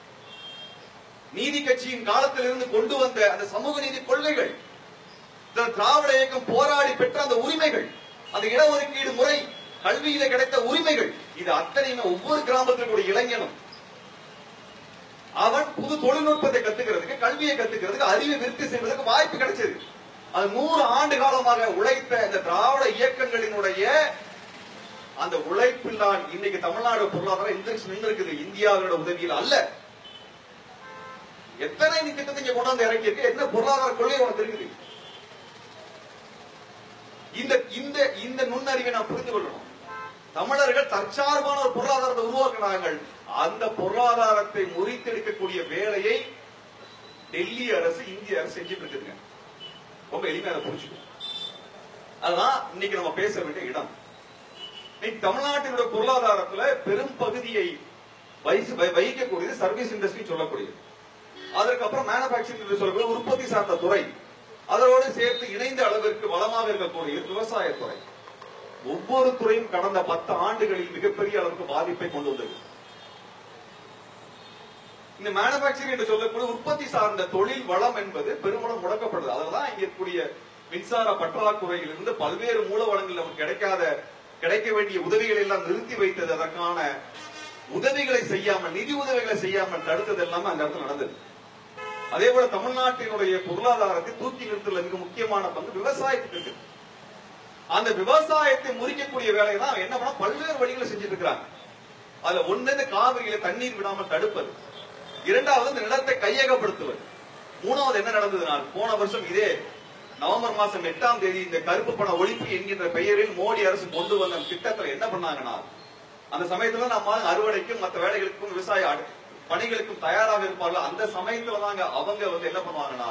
நீதி கட்சியின் காலத்தில் இருந்து கொண்டு வந்த அந்த சமூக நீதி கொள்கைகள் இந்த திராவிட இயக்கம் போராடி பெற்ற அந்த உரிமைகள் அந்த இடஒதுக்கீடு முறை கல்வியில கிடைத்த உரிமைகள் இது அத்தனையுமே ஒவ்வொரு கிராமத்தில் கூட இளைஞனும் அவன் புது தொழில்நுட்பத்தை கத்துக்கிறதுக்கு கல்வியை கத்துக்கிறதுக்கு அறிவை விருத்தி செய்வதற்கு வாய்ப்பு கிடைச்சது அது நூறு ஆண்டு காலமாக உழைத்த இந்த திராவிட இயக்கங்களினுடைய அந்த உழைப்பில்லால் இன்னைக்கு தமிழ்நாடு பொருளாதாரம் இந்த நின்று இருக்குது இந்தியாவோட உதவியில் அல்ல எத்தனை நீ திட்டத்தை இங்க கொண்டு வந்து இறக்கி இருக்கு என்ன பொருளாதார கொள்கை உனக்கு இருக்குது இந்த இந்த இந்த நுண்ணறிவை நான் புரிந்து கொள்ளணும் தமிழர்கள் தற்சார்பான ஒரு பொருளாதாரத்தை உருவாக்குனார்கள் அந்த பொருளாதாரத்தை முறித்தெடுக்கக்கூடிய வேலையை டெல்லி அரசு இந்திய அரசு செஞ்சுட்டு இருக்குதுங்க ரொம்ப எளிமையா அதை புரிஞ்சுக்கணும் அதுதான் இன்னைக்கு நம்ம பேச வேண்டிய இடம் இன்னைக்கு தமிழ்நாட்டினுடைய பொருளாதாரத்துல பெரும் பகுதியை வகிச்சு வ- வகிக்கக்கூடியது சர்வீஸ் இண்டஸ்ட்ரி சொல்லக்கூடியது அதற்கப்புறம் மேனுபேக்சரிங் என்று சொல்லக்கூடிய உற்பத்தி சார்ந்த துறை அதோடு சேர்த்து இணைந்த அளவிற்கு வளமாக இருக்கக்கூடிய விவசாயத்துறை ஒவ்வொரு துறையும் கடந்த பத்து ஆண்டுகளில் மிகப்பெரிய அளவுக்கு பாதிப்பை கொண்டு வந்தது இந்த மேனுபேக்சரிங் என்று சொல்லக்கூடிய உற்பத்தி சார்ந்த தொழில் வளம் என்பது பெருமளவு முடக்கப்படுது அதனாலதான் இங்க இருக்கக்கூடிய மின்சார பற்றாக்குறையில் இருந்து பல்வேறு மூல வளங்கள் நமக்கு கிடைக்காத கிடைக்க வேண்டிய உதவிகளை எல்லாம் நிறுத்தி வைத்தது அதற்கான உதவிகளை செய்யாமல் நிதி உதவிகளை செய்யாமல் தடுத்தது எல்லாமே அந்த இடத்துல நடந்தது அதே போல தமிழ்நாட்டினுடைய பொருளாதாரத்தை தூக்கி நிறுத்தல மிக முக்கியமான பங்கு விவசாயத்துக்கு இருக்கு அந்த விவசாயத்தை முறிக்கக்கூடிய வேலையை தான் என்ன பண்ணா பல்வேறு வழிகளை செஞ்சுட்டு இருக்கிறாங்க அதுல ஒண்ணு இந்த காவிரியில தண்ணீர் விடாமல் தடுப்பது இரண்டாவது இந்த நிலத்தை கையகப்படுத்துவது மூணாவது என்ன நடந்ததுனால் போன வருஷம் இதே நவம்பர் மாசம் எட்டாம் தேதி இந்த கருப்பு பண ஒழிப்பு என்கின்ற பெயரில் மோடி அரசு கொண்டு வந்த திட்டத்துல என்ன பண்ணாங்கன்னா அந்த சமயத்துல நம்ம அறுவடைக்கும் மற்ற வேலைகளுக்கும் விவசாய அடு- பணிகளுக்கும் தயாராக இருப்பார்கள் அந்த சமயத்துல தாங்க அவங்க வந்து என்ன பண்ணுவாங்கன்னா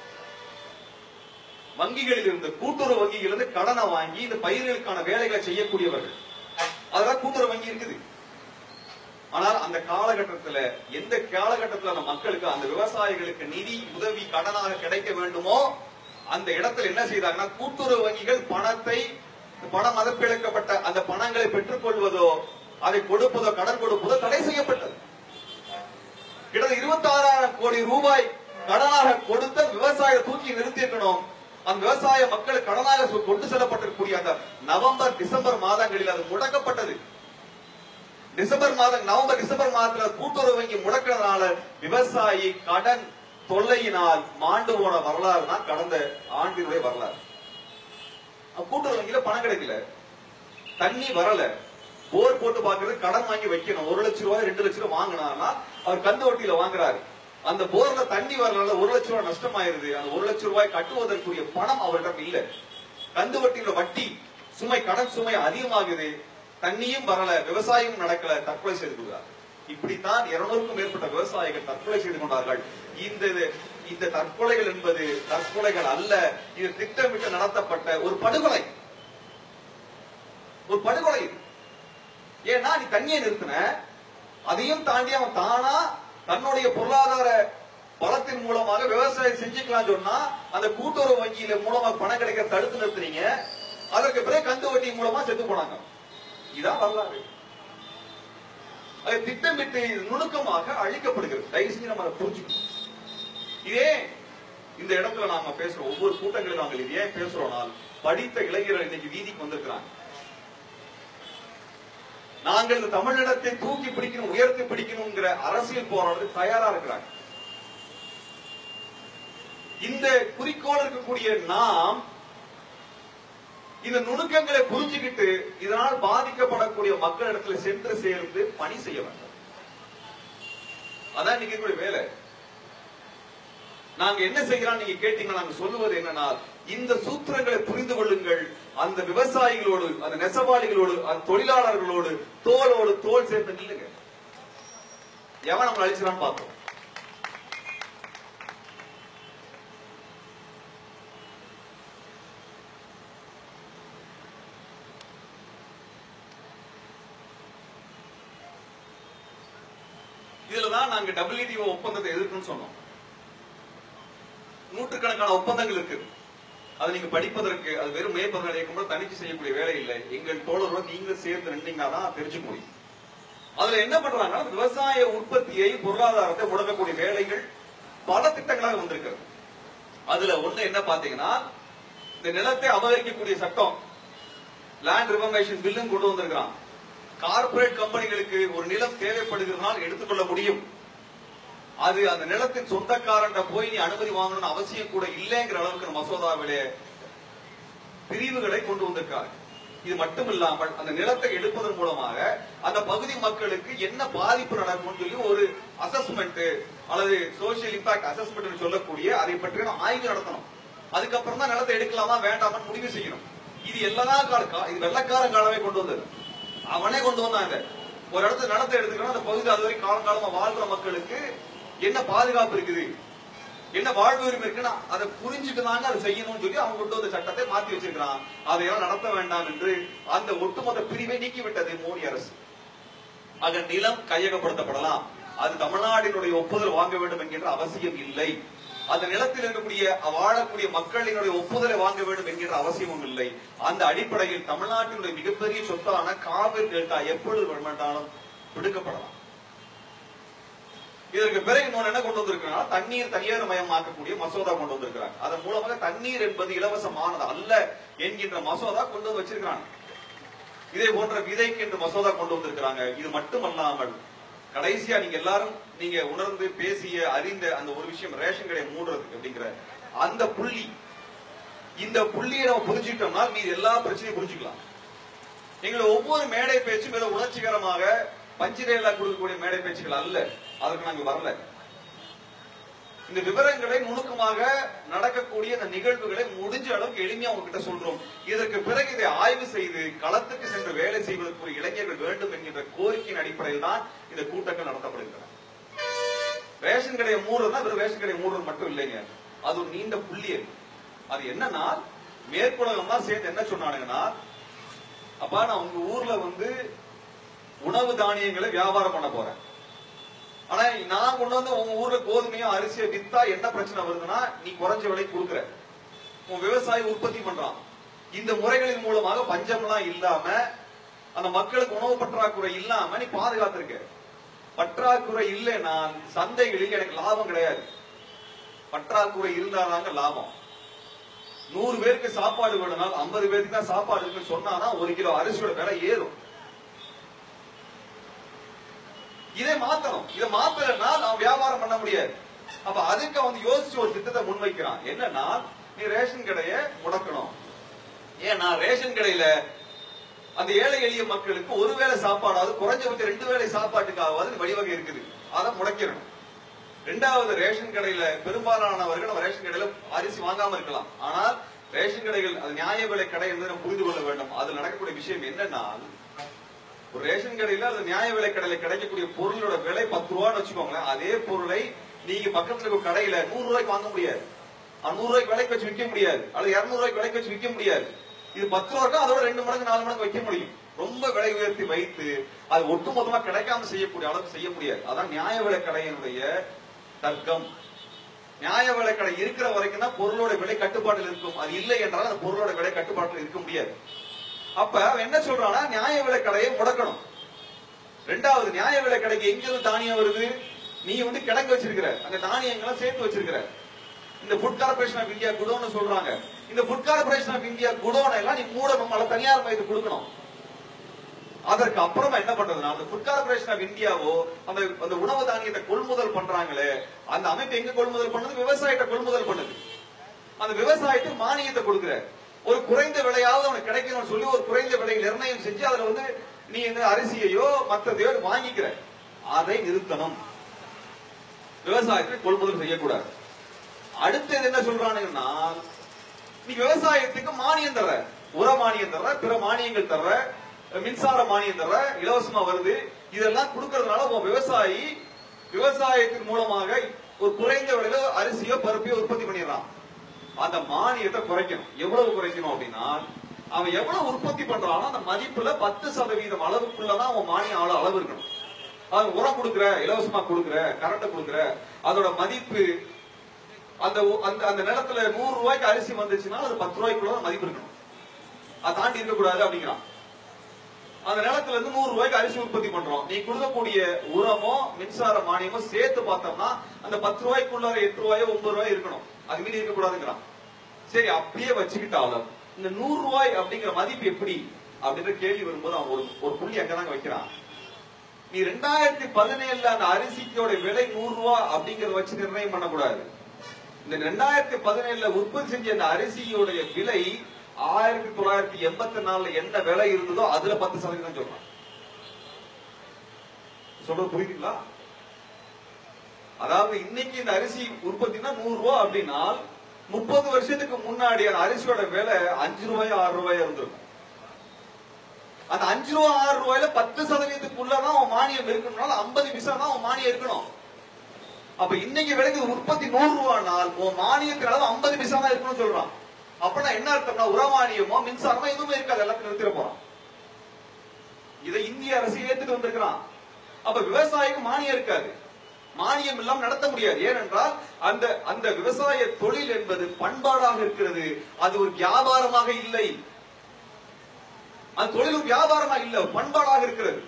வங்கிகளில் இருந்து கூட்டுறவு வங்கிகள் இருந்து கடனை வாங்கி இந்த பயிர்களுக்கான வேலைகளை செய்யக்கூடியவர்கள் அதெல்லாம் கூட்டுறவு வங்கி இருக்குது ஆனால் அந்த காலகட்டத்துல எந்த காலகட்டத்துல அந்த மக்களுக்கு அந்த விவசாயிகளுக்கு நிதி உதவி கடனாக கிடைக்க வேண்டுமோ அந்த இடத்துல என்ன செய்தாங்கன்னா கூட்டுறவு வங்கிகள் பணத்தை பணம் மதப்பிழக்கப்பட்ட அந்த பணங்களை பெற்றுக்கொள்வதோ அதை கொடுப்பதோ கடன் கொடுப்பதோ தடை செய்யப்பட்டது கிட்டத்தட்ட இருபத்தி ஆறாயிரம் கோடி ரூபாய் கடனாக கொடுத்த விவசாய தூக்கி நிறுத்தியிருக்கணும் அந்த விவசாய மக்களுக்கு கடனாக சொ- கொண்டு செல்லப்பட்டிருக்கக்கூடிய அந்த நவம்பர் டிசம்பர் மாதங்களில் அது முடக்கப்பட்டது டிசம்பர் மாதம் நவம்பர் டிசம்பர் மாதத்துல கூட்டுறவு வங்கி முடக்கிறதுனால விவசாயி கடன் தொல்லையினால் மாண்டு போன வரலாறு தான் கடந்த ஆண்டினுடைய வரலாறு அப்ப கூட்டுறவு வங்கியில பணம் கிடைக்கல தண்ணி வரல போர் போட்டு பாக்குறது கடன் வாங்கி வைக்கணும் ஒரு லட்சம் ரூபாய் ரெண்டு லட்சம் ரூபாய் வாங்கினார்னா அவர் கந்து வட்டியில வாங்குறாரு அந்த போர்ல தண்ணி வரனால ஒரு லட்சம் ரூபாய் நஷ்டமாயிருது அந்த ஒரு லட்சம் ரூபாய் கட்டுவதற்குரிய பணம் அவரிடம் இல்ல கந்து வட்டியில வட்டி சுமை கடன் சுமை அதிகமாகுது தண்ணியும் வரல விவசாயம் நடக்கல தற்கொலை செய்து கொள்கிறார் இப்படித்தான் இருநூறுக்கும் மேற்பட்ட விவசாயிகள் தற்கொலை செய்து கொண்டார்கள் இந்த இந்த தற்கொலைகள் என்பது தற்கொலைகள் அல்ல இது திட்டமிட்டு நடத்தப்பட்ட ஒரு படுகொலை ஒரு படுகொலை இது. ஏன்னா நீ தண்ணியை நிறுத்தின அதையும் தாண்டி அவன் தானா தன்னுடைய பொருளாதார பலத்தின் மூலமாக விவசாயம் செஞ்சுக்கலாம் சொன்னா அந்த கூட்டுறவு வங்கியில மூலமா பணம் கிடைக்க தடுத்து நிறுத்துறீங்க அதற்கு பிறகு கந்து வட்டி மூலமா செத்து போனாங்க இதான் வரலாறு அது திட்டமிட்டு நுணுக்கமாக அழிக்கப்படுகிறது தயவு செஞ்சு நம்ம அதை புரிஞ்சுக்கணும் இதே இந்த இடத்துல நாம பேசுறோம் ஒவ்வொரு கூட்டங்களிலும் நாங்கள் இது ஏன் பேசுறோம்னால் படித்த இளைஞர்கள் இன்னைக்கு வீதிக்கு வந்திருக்கிறாங்க நாங்கள் இந்த தமிழினத்தை தூக்கி பிடிக்கணும் உயர்த்தி பிடிக்கணுங்கிற அரசியல் போராட்டத்துக்கு தயாரா இருக்கிறாங்க இந்த குறிக்கோள் இருக்கக்கூடிய நாம் இந்த நுணுக்கங்களை புரிஞ்சுக்கிட்டு இதனால் பாதிக்கப்படக்கூடிய மக்களிடத்துல சென்று சேர்ந்து பணி செய்ய வேண்டும் அதான் இன்னைக்கு இருக்கக்கூடிய வேலை நாங்க என்ன செய்கிறோம் நீங்க கேட்டீங்கன்னா நாங்க சொல்லுவது என்னன்னா இந்த சூத்திரங்களை புரிந்து கொள்ளுங்கள் அந்த விவசாயிகளோடு அந்த நெசவாளிகளோடு அந்த தொழிலாளர்களோடு தோளோடு தோல் சேர்ந்து நில்லுங்க எவன் நம்மளை அழிச்சிடான்னு பார்ப்போம் இதுலதான் நாங்க டபிள்யூடிஓ ஒப்பந்தத்தை எதிர்க்குன்னு சொன்னோம் நூற்றுக்கணக்கான ஒப்பந்தங்கள் இருக்கு அது நீங்க படிப்பதற்கு அது வெறும் மேற்பதம் அடையக்கும் போது தணிக்கை செய்யக்கூடிய வேலை இல்லை எங்கள் தோழர்களும் நீங்க சேர்ந்து நின்றீங்கன்னா தான் தெரிஞ்சுக்க முடியும் அதுல என்ன பண்றாங்கன்னா விவசாய உற்பத்தியை பொருளாதாரத்தை முடக்கக்கூடிய வேலைகள் பல திட்டங்களாக வந்திருக்கிறது அதுல ஒண்ணு என்ன பாத்தீங்கன்னா இந்த நிலத்தை அபகரிக்கக்கூடிய சட்டம் லேண்ட் ரிவர்மேஷன் பில்லும் கொண்டு வந்திருக்கிறான் கார்ப்பரேட் கம்பெனிகளுக்கு ஒரு நிலம் தேவைப்படுகிறதுனால் எடுத்துக்கொள்ள முடியும் அது அந்த நிலத்தின் சொந்தக்காரன் போய் நீ அனுமதி வாங்கணும்னு அவசியம் கூட இல்லைங்கிற அளவுக்கு அந்த மசோதாவிலே பிரிவுகளை கொண்டு வந்திருக்காங்க இது மட்டும் இல்லாமல் அந்த நிலத்தை எடுப்பதன் மூலமாக அந்த பகுதி மக்களுக்கு என்ன பாதிப்பு நடக்கும்னு சொல்லி ஒரு அசஸ்மெண்ட் அல்லது சோசியல் இம்பாக்ட் அசஸ்மெண்ட் சொல்லக்கூடிய அதை பற்றின ஆய்வு நடத்தணும் அதுக்கப்புறம் தான் நிலத்தை எடுக்கலாமா வேண்டாமான்னு முடிவு செய்யணும் இது எல்லா கால கா- இது வெள்ளக்காரன் காலமே கொண்டு வந்தது அவனே கொண்டு வந்தான் இதை ஒரு இடத்துல நடத்த எடுத்துக்கணும் அந்த பகுதி அது வரைக்கும் காலம் காலமா வாழ்ற மக்களுக்கு என்ன பாதுகாப்பு இருக்குது என்ன வாழ்வு உரிமை இருக்குன்னா அதை புரிஞ்சுட்டு தாங்க அதை செய்யணும்னு சொல்லி அவங்க கொண்டு வந்த சட்டத்தை மாத்தி வச்சிருக்கிறான் அதையெல்லாம் நடத்த வேண்டாம் என்று அந்த ஒட்டுமொத்த பிரிவை நீக்கிவிட்டது மோடி அரசு ஆக நிலம் கையகப்படுத்தப்படலாம் அது தமிழ்நாட்டினுடைய ஒப்புதல் வாங்க வேண்டும் என்கின்ற அவசியம் இல்லை அந்த நிலத்தில் இருக்கக்கூடிய வாழக்கூடிய மக்களினுடைய ஒப்புதலை வாங்க வேண்டும் என்கின்ற அவசியமும் இல்லை அந்த அடிப்படையில் தமிழ்நாட்டினுடைய மிகப்பெரிய சொத்தான காவிரி டெல்டா எப்பொழுது வேண்டுமானாலும் பிடுக்கப்படலாம் இதற்கு பிறகு இன்னொன்று என்ன கொண்டு வந்திருக்காங்க தண்ணீர் தனியார் மயமாக்கக்கூடிய மசோதா கொண்டு வந்திருக்கிறாங்க அதன் மூலமாக தண்ணீர் என்பது இலவசமானது அல்ல என்கின்ற மசோதா கொண்டு வந்து வச்சிருக்கிறாங்க இதே போன்ற விதைக்கு என்று மசோதா கொண்டு வந்திருக்கிறாங்க இது மட்டுமல்லாமல் கடைசியா நீங்க எல்லாரும் நீங்க உணர்ந்து பேசிய அறிந்த அந்த ஒரு விஷயம் ரேஷன் கடை மூடுறதுக்கு அப்படிங்கிற அந்த புள்ளி இந்த புள்ளியை நம்ம புரிஞ்சுக்கிட்டோம்னா மீது எல்லா பிரச்சனையும் புரிஞ்சுக்கலாம் எங்களை ஒவ்வொரு மேடை பேச்சும் ஏதோ உணர்ச்சிகரமாக பஞ்சிரேலா கொடுக்கக்கூடிய மேடை பேச்சுகள் அல்ல அதற்கு நாங்க வரல இந்த விவரங்களை நுணுக்கமாக நடக்கக்கூடிய இந்த நிகழ்வுகளை முடிஞ்ச அளவுக்கு எளிமையா உங்ககிட்ட சொல்றோம் இதற்கு பிறகு இதை ஆய்வு செய்து களத்துக்கு சென்று வேலை செய்வதற்கு ஒரு இளைஞர்கள் வேண்டும் என்கின்ற கோரிக்கையின் அடிப்படையில் தான் இந்த கூட்டங்கள் நடத்தப்படுகின்றன ரேஷன் கடையை மூடுறதுனா வெறும் ரேஷன் கடையை மூடுறது மட்டும் இல்லைங்க அது ஒரு நீண்ட புள்ளி அது. அது என்னன்னா மேற்குலகம் தான் சேர்ந்து என்ன சொன்னானுங்கன்னா அப்பா நான் உங்க ஊர்ல வந்து உணவு தானியங்களை வியாபாரம் பண்ண போறேன் ஆனா நான் கொண்டு வந்து உங்க ஊர்ல கோதுமையும் அரிசியை வித்தா என்ன பிரச்சனை வருதுன்னா நீ குறைஞ்ச விலைக்கு கொடுக்குற உன் விவசாயி உற்பத்தி பண்றான் இந்த முறைகளின் மூலமாக பஞ்சம்லாம் இல்லாம அந்த மக்களுக்கு உணவு பற்றாக்குறை இல்லாம நீ பாதுகாத்திருக்க பற்றாக்குறை இல்லைன்னா சந்தைகளில் எனக்கு லாபம் கிடையாது பற்றாக்குறை இருந்தாதாங்க லாபம் நூறு பேருக்கு சாப்பாடு வேணும்னால் ஐம்பது பேருக்கு தான் சாப்பாடு இருக்குன்னு சொன்னாதான் ஒரு கிலோ அரிசியோட விலை ஏறும் இதை மாத்தணும் இதை மாத்தலைன்னா நான் வியாபாரம் பண்ண முடியாது அப்ப அதுக்கு அவன் யோசிச்சு ஒரு திட்டத்தை முன்வைக்கிறான் என்னன்னா நீ ரேஷன் கடையை முடக்கணும் ஏன்னா ரேஷன் கடையில அந்த ஏழை எளிய மக்களுக்கு ஒரு வேளை சாப்பாடாவது குறைஞ்சபட்சம் ரெண்டு வேளை சாப்பாட்டுக்காவது வழிவகை இருக்குது அதை முடக்கிடணும் ரெண்டாவது ரேஷன் கடையில பெரும்பாலானவர்கள் நம்ம ரேஷன் கடையில அரிசி வாங்காம இருக்கலாம் ஆனால் ரேஷன் கடைகள் அது நியாய விலை கடை என்பதை நம்ம புரிந்து கொள்ள வேண்டும் அதில் நடக்கக்கூடிய விஷயம் என்னன்னா ஒரு ரேஷன் கடையில அது நியாய விலை கடையில கிடைக்கக்கூடிய பொருளோட விலை பத்து ரூபான்னு வச்சுக்கோங்களேன் அதே பொருளை நீங்க பக்கத்துல இருக்க கடையில நூறு ரூபாய்க்கு வாங்க முடியாது அது நூறு ரூபாய்க்கு விலைக்கு வச்சு விற்க முடியாது அல்லது இருநூறு ரூபாய்க்கு விலைக்கு வச்சு விற்க முடியாது இது பத்து ரூபா இருக்கா அதோட ரெண்டு மடங்கு நாலு மடங்கு வைக்க முடியும் ரொம்ப விலை உயர்த்தி வைத்து அது ஒட்டுமொத்தமா கிடைக்காம செய்யக்கூடிய அளவுக்கு செய்ய முடியாது அதான் நியாய விலை கடையினுடைய தர்க்கம் நியாய விலை கடை இருக்கிற வரைக்கும் தான் பொருளோட விலை கட்டுப்பாட்டில் இருக்கும் அது இல்லை என்றால் அந்த பொருளோட விலை கட்டுப்பாட்டில் இருக்க முடியாது அப்ப அவன் என்ன சொல்றான்னா நியாய விலை கடையை முடக்கணும் ரெண்டாவது நியாய விலை கடைக்கு எங்க இருந்து தானியம் வருது நீ வந்து கிடங்கு வச்சிருக்கிற அந்த தானியங்களை சேர்த்து வச்சிருக்கிற இந்த ஃபுட் கார்பரேஷன் ஆஃப் இந்தியா குடோன்னு சொல்றாங்க இந்த food corporation of India godown எல்லாம் நீ மூடணும் அல்ல தனியார் மையத்துக்கு கொடுக்கணும் அதற்கு அப்புறமா என்ன பண்றதுன்னா அந்த ஃபுட் கார்பரேஷன் ஆஃப் இந்தியாவோ அந்த அந்த உணவு தானியத்தை கொள்முதல் பண்றாங்களே அந்த அமைப்பு எங்க கொள்முதல் பண்ணுது விவசாயத்தை கொள்முதல் பண்ணுது அந்த விவசாயத்துக்கு மானியத்தை கொடுக்குற ஒரு குறைந்த விலையாவது அவனுக்கு கிடைக்கணும்னு சொல்லி ஒரு குறைந்த விலை நிர்ணயம் செஞ்சு அதுல வந்து நீ இந்த அரிசியையோ மற்றதையோ வாங்கிக்கிற அதை நிறுத்தணும் விவசாயத்தை கொள்முதல் செய்யக்கூடாது அடுத்தது என்ன சொல்றானுங்கன்னா நீ விவசாயத்துக்கு மானியம் தர்ற உர மானியம் தர்ற பிற மானியங்கள் தர்ற மின்சார மானியம் தர்ற இலவசமா வருது இதெல்லாம் கொடுக்கறதுனால உன் விவசாயி விவசாயத்தின் மூலமாக ஒரு குறைந்த விலையில அரிசியோ பருப்பையோ உற்பத்தி பண்ணிடுறான் அந்த மானியத்தை குறைக்கணும் எவ்வளவு குறைக்கணும் அப்படின்னா அவன் எவ்வளவு உற்பத்தி பண்றானோ அந்த மதிப்புல பத்து சதவீதம் அளவுக்குள்ளதான் அவன் மானிய அளவு அளவு இருக்கணும் அவன் உரம் கொடுக்குற இலவசமா கொடுக்குற கரண்ட் கொடுக்குற அதோட மதிப்பு அந்த ஊ- அந்த அந்த நிலத்துல நூறு ரூபாய்க்கு அரிசி வந்துச்சுன்னா அது பத்து ரூபாய்க்குள்ள தான் மதிப்பு இருக்கணும் அதை தாண்டி இருக்கக்கூடாது அப்படிங்கிறான் அந்த நிலத்துல இருந்து நூறு ரூபாய்க்கு அரிசி உற்பத்தி பண்றோம் நீ கொடுக்கக்கூடிய உரமோ மின்சார மானியமோ சேர்த்து பார்த்தோம்னா அந்த பத்து ரூபாய்க்குள்ள எட்டு ரூபாயோ ஒன்பது ரூபாய் இருக்கணும் அது மீறி இருக்கக்கூடாதுங்கிறான் சரி அப்படியே வச்சுக்கிட்டாலும் இந்த நூறு ரூபாய் அப்படிங்கிற மதிப்பு எப்படி அப்படின்ற கேள்வி வரும்போது அவன் ஒரு ஒரு புள்ளி அங்கதாங்க வைக்கிறான் நீ ரெண்டாயிரத்தி பதினேழுல அந்த அரிசிக்கோட விலை நூறு ரூபாய் அப்படிங்கறத வச்சு நிர்ணயம் பண்ணக்கூடாது இந்த ரெண்டாயிரத்தி பதினேழுல உற்பத்தி செஞ்ச அந்த அரிசியோடைய விலை ஆயிரத்தி தொள்ளாயிரத்தி எண்பத்தி நாலுல என்ன விலை இருந்ததோ அதுல பத்து சதவீதம் சொல்றான் சொல்றது புரியுதுங்களா அதாவது இன்னைக்கு இந்த அரிசி உற்பத்தினா நூறு ரூபாய் அப்படின்னா முப்பது வருஷத்துக்கு முன்னாடி அந்த அரிசியோட விலை அஞ்சு ரூபாய் ஆறு ரூபாய் இருந்திருக்கும் அந்த அஞ்சு ரூபா ஆறு ரூபாயில பத்து சதவீதத்துக்குள்ளதான் அவன் மானியம் இருக்கணும்னால ஐம்பது விசா தான் அவன் மானியம் இருக்கணும் அப்ப இன்னைக்கு விலைக்கு உற்பத்தி நூறு ரூபானால் உன் மானியத்தின் அளவு ஐம்பது பைசா தான் இருக்கணும்னு சொல்றான் அப்படின்னா என்ன அர்த்தம்னா உரமானியமோ மின்சாரமோ எதுவுமே இருக்காது எல்லாத்தையும் நிறுத்திட போறான் இதை இந்திய அரசு ஏத்துட்டு வந்திருக்கிறான் அப்ப விவசாயிக்கு மானியம் இருக்காது மானியம் இல்லாம நடத்த முடியாது ஏனென்றால் அந்த அந்த விவசாய தொழில் என்பது பண்பாடாக இருக்கிறது அது ஒரு வியாபாரமாக இல்லை அந்த தொழில் ஒரு வியாபாரமாக இல்ல பண்பாடாக இருக்கிறது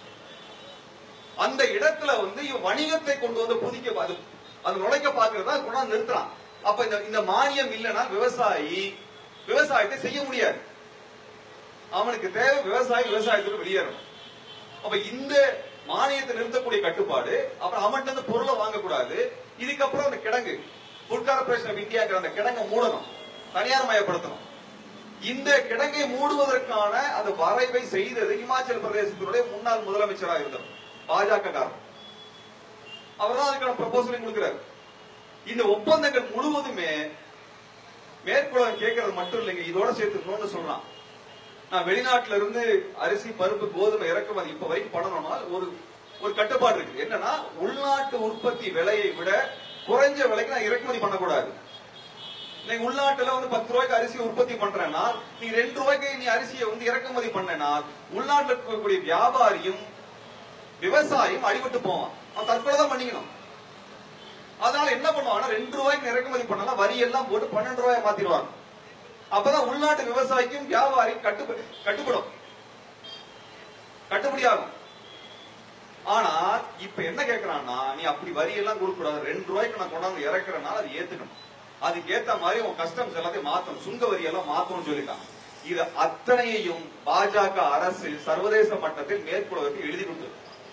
அந்த இடத்துல வந்து இவன் வணிகத்தை கொண்டு வந்து புதிக்க அது அது நுழைக்க பாக்குறதா கொண்டாந்து நிறுத்துறான் அப்ப இந்த இந்த மானியம் இல்லைன்னா விவசாயி விவசாயத்தை செய்ய முடியாது அவனுக்கு தேவை விவசாயி விவசாயத்துக்கு வெளியேறணும் அப்ப இந்த மானியத்தை நிறுத்தக்கூடிய கட்டுப்பாடு அப்புறம் அவன்கிட்ட இருந்து பொருளை வாங்கக்கூடாது இதுக்கப்புறம் அந்த கிடங்கு ஃபுட் கார்பரேஷன் ஆஃப் இந்தியாங்கிற அந்த கிடங்கை மூடணும் தனியார் மயப்படுத்தணும் இந்த கிடங்கை மூடுவதற்கான அந்த வரைவை செய்தது இமாச்சல பிரதேசத்தினுடைய முன்னாள் முதலமைச்சராக இருந்தவர் பாஜக காரர் அவர் தான் அதுக்கான ப்ரொபோசலையும் கொடுக்கிறார் இந்த ஒப்பந்தங்கள் முழுவதுமே மேற்குலகம் கேட்கறது மட்டும் இல்லைங்க இதோட சேர்த்து இன்னொன்னு சொல்றான் நான் வெளிநாட்டுல இருந்து அரிசி பருப்பு கோதுமை இறக்குமதி இப்ப வரைக்கும் பண்ணணும்னா ஒரு ஒரு கட்டுப்பாடு இருக்கு என்னன்னா உள்நாட்டு உற்பத்தி விலையை விட குறைஞ்ச விலைக்கு நான் இறக்குமதி பண்ணக்கூடாது நீங்க உள்நாட்டுல வந்து பத்து ரூபாய்க்கு அரிசி உற்பத்தி பண்றேன்னா நீ ரெண்டு ரூபாய்க்கு நீ அரிசியை வந்து இறக்குமதி பண்ணனா உள்நாட்டுல இருக்கக்கூடிய வியாபாரியும் விவசாயம் அடிபட்டு போவான் அவன் தற்கொலை தான் பண்ணிக்கணும் அதனால என்ன பண்ணுவாங்கன்னா ரெண்டு ரூபாய்க்கு இறக்குமதி பண்ணலாம் வரி எல்லாம் போட்டு பன்னெண்டு ரூபாய் மாத்திடுவாங்க அப்பதான் உள்நாட்டு விவசாயிக்கும் வியாபாரி கட்டு கட்டுப்படும் கட்டுப்படியாகும் ஆனா இப்ப என்ன கேக்குறான்னா நீ அப்படி வரி எல்லாம் கொடுக்க கூடாது ரெண்டு ரூபாய்க்கு நான் கொண்டாந்து இறக்குறனால அது ஏத்துக்கணும் அதுக்கு ஏத்த மாதிரி உன் கஸ்டம்ஸ் எல்லாத்தையும் மாத்தணும் சுங்க வரி எல்லாம் மாத்தணும்னு சொல்லிட்டான் இது அத்தனையையும் பாஜக அரசு சர்வதேச மட்டத்தில் மேற்கொள்வதற்கு எழுதி கொடுத்தது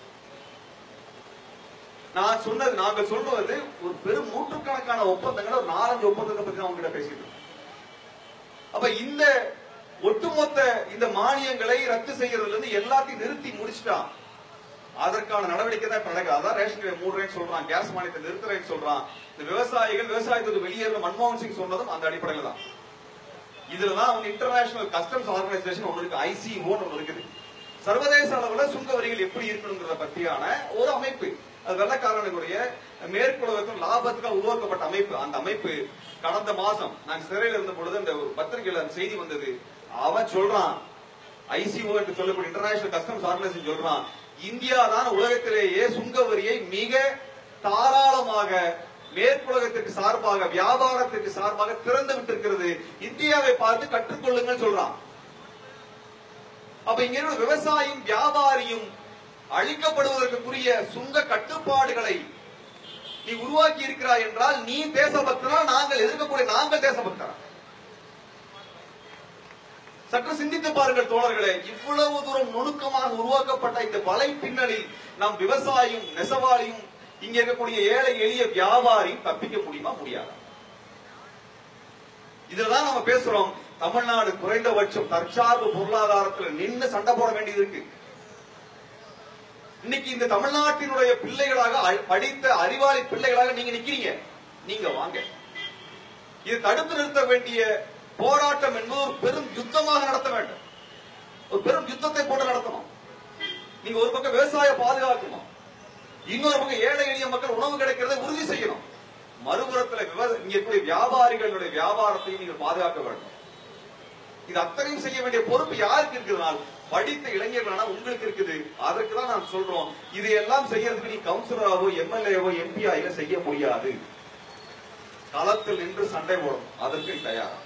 நான் சொன்னது நாங்க சொல்றது ஒரு பெரும் நூற்றுக்கணக்கான ஒப்பந்தங்கள் ஒரு நாலஞ்சு ஒப்பந்தத்தை பத்தி நான் உங்ககிட்ட பேசிட்டு இருக்கேன். அப்ப இந்த ஒட்டுமொத்த இந்த மானியங்களை ரத்து செய்யறதுல இருந்து எல்லாத்தையும் நிறுத்தி முடிச்சிட்டான் அதற்கான நடவடிக்கை தான் இப்ப நடக்குது அதான் ரேஷன் கடை மூடுறேன்னு சொல்றான் கேஸ் மானியத்தை நிறுத்துறேன்னு சொல்றான் இந்த விவசாயிகள் விவசாயத்துக்கு வெளியேற மன்மோகன் சிங் சொன்னதும் அந்த அடிப்படையில தான் இதுலதான் அவங்க இன்டர்நேஷனல் கஸ்டம்ஸ் ஆர்கனைசேஷன் ஒன்று இருக்கு ஐசிஓன்னு ஒன்று இருக்குது சர்வதேச அளவுல சுங்க வரிகள் எப்படி இருக்கணுங்கிறத பற்றியான ஒரு அமைப்பு அது வெள்ளக்காரனுடைய மேற்குலகத்தின் லாபத்துக்காக உருவாக்கப்பட்ட அமைப்பு அந்த அமைப்பு கடந்த மாசம் நாங்க சிறையில் இருந்த பொழுது அந்த ஒரு பத்திரிகையில அந்த செய்தி வந்தது அவன் சொல்றான் ஐசிஓ என்று சொல்லக்கூடிய இன்டர்நேஷனல் கஸ்டம்ஸ் ஆர்கனைசேஷன் சொல்றான் இந்தியா தான் உலகத்திலேயே சுங்க வரியை மிக தாராளமாக மேற்குலகத்திற்கு சார்பாக வியாபாரத்திற்கு சார்பாக திறந்து விட்டிருக்கிறது இந்தியாவை பார்த்து கற்றுக்கொள்ளுங்கள் சொல்றான் அப்ப இங்க இருக்கிற விவசாயியும் வியாபாரியும் அழிக்கப்படுவதற்குரிய சுங்க கட்டுப்பாடுகளை நீ உருவாக்கி இருக்கிறாய் என்றால் நீ தேசபக்தனா நாங்கள் எதிர்க்கக்கூடிய நாங்கள் தேசபக்தரா சற்று சிந்தித்து பாருங்கள் தோழர்களே இவ்வளவு தூரம் நுணுக்கமாக உருவாக்கப்பட்ட இந்த வலை பின்னலில் நம் விவசாயியும் நெசவாளியும் இங்க இருக்கக்கூடிய ஏழை எளிய வியாபாரி தப்பிக்க முடியுமா முடியாதா இதுலதான் நம்ம பேசுறோம் தமிழ்நாடு குறைந்தபட்சம் தற்சார்பு பொருளாதாரத்துல நின்னு சண்டை போட வேண்டியது இருக்கு இன்னைக்கு இந்த தமிழ்நாட்டினுடைய பிள்ளைகளாக அ- படித்த அறிவாளி பிள்ளைகளாக நீங்க நிக்கிறீங்க நீங்க வாங்க இது தடுத்து நிறுத்த வேண்டிய போராட்டம் என்பது ஒரு பெரும் யுத்தமாக நடத்த வேண்டும் ஒரு பெரும் யுத்தத்தை போட்டு நடத்தணும் நீங்க ஒரு பக்கம் விவசாய பாதுகாக்கணும் இன்னொரு பக்கம் ஏழை எளிய மக்கள் உணவு கிடைக்கிறதை உறுதி செய்யணும் மறுபுறத்துல விவ- இங்க இருக்கக்கூடிய வியாபாரிகளுடைய வியாபாரத்தையும் நீங்கள் பாதுகாக்க வேண்டும் இது அத்தனையும் செய்ய வேண்டிய பொறுப்பு யாருக்கு இருக்குதுனால் படித்த இளைஞர்களான உங்களுக்கு இருக்குது அதற்கு தான் நான் சொல்றோம் இதையெல்லாம் செய்யறதுக்கு நீ கவுன்சிலராவோ எம்எல்ஏவோ எம்பிஆ செய்ய முடியாது களத்தில் நின்று சண்டை போடும் அதற்கு நீ தயாரா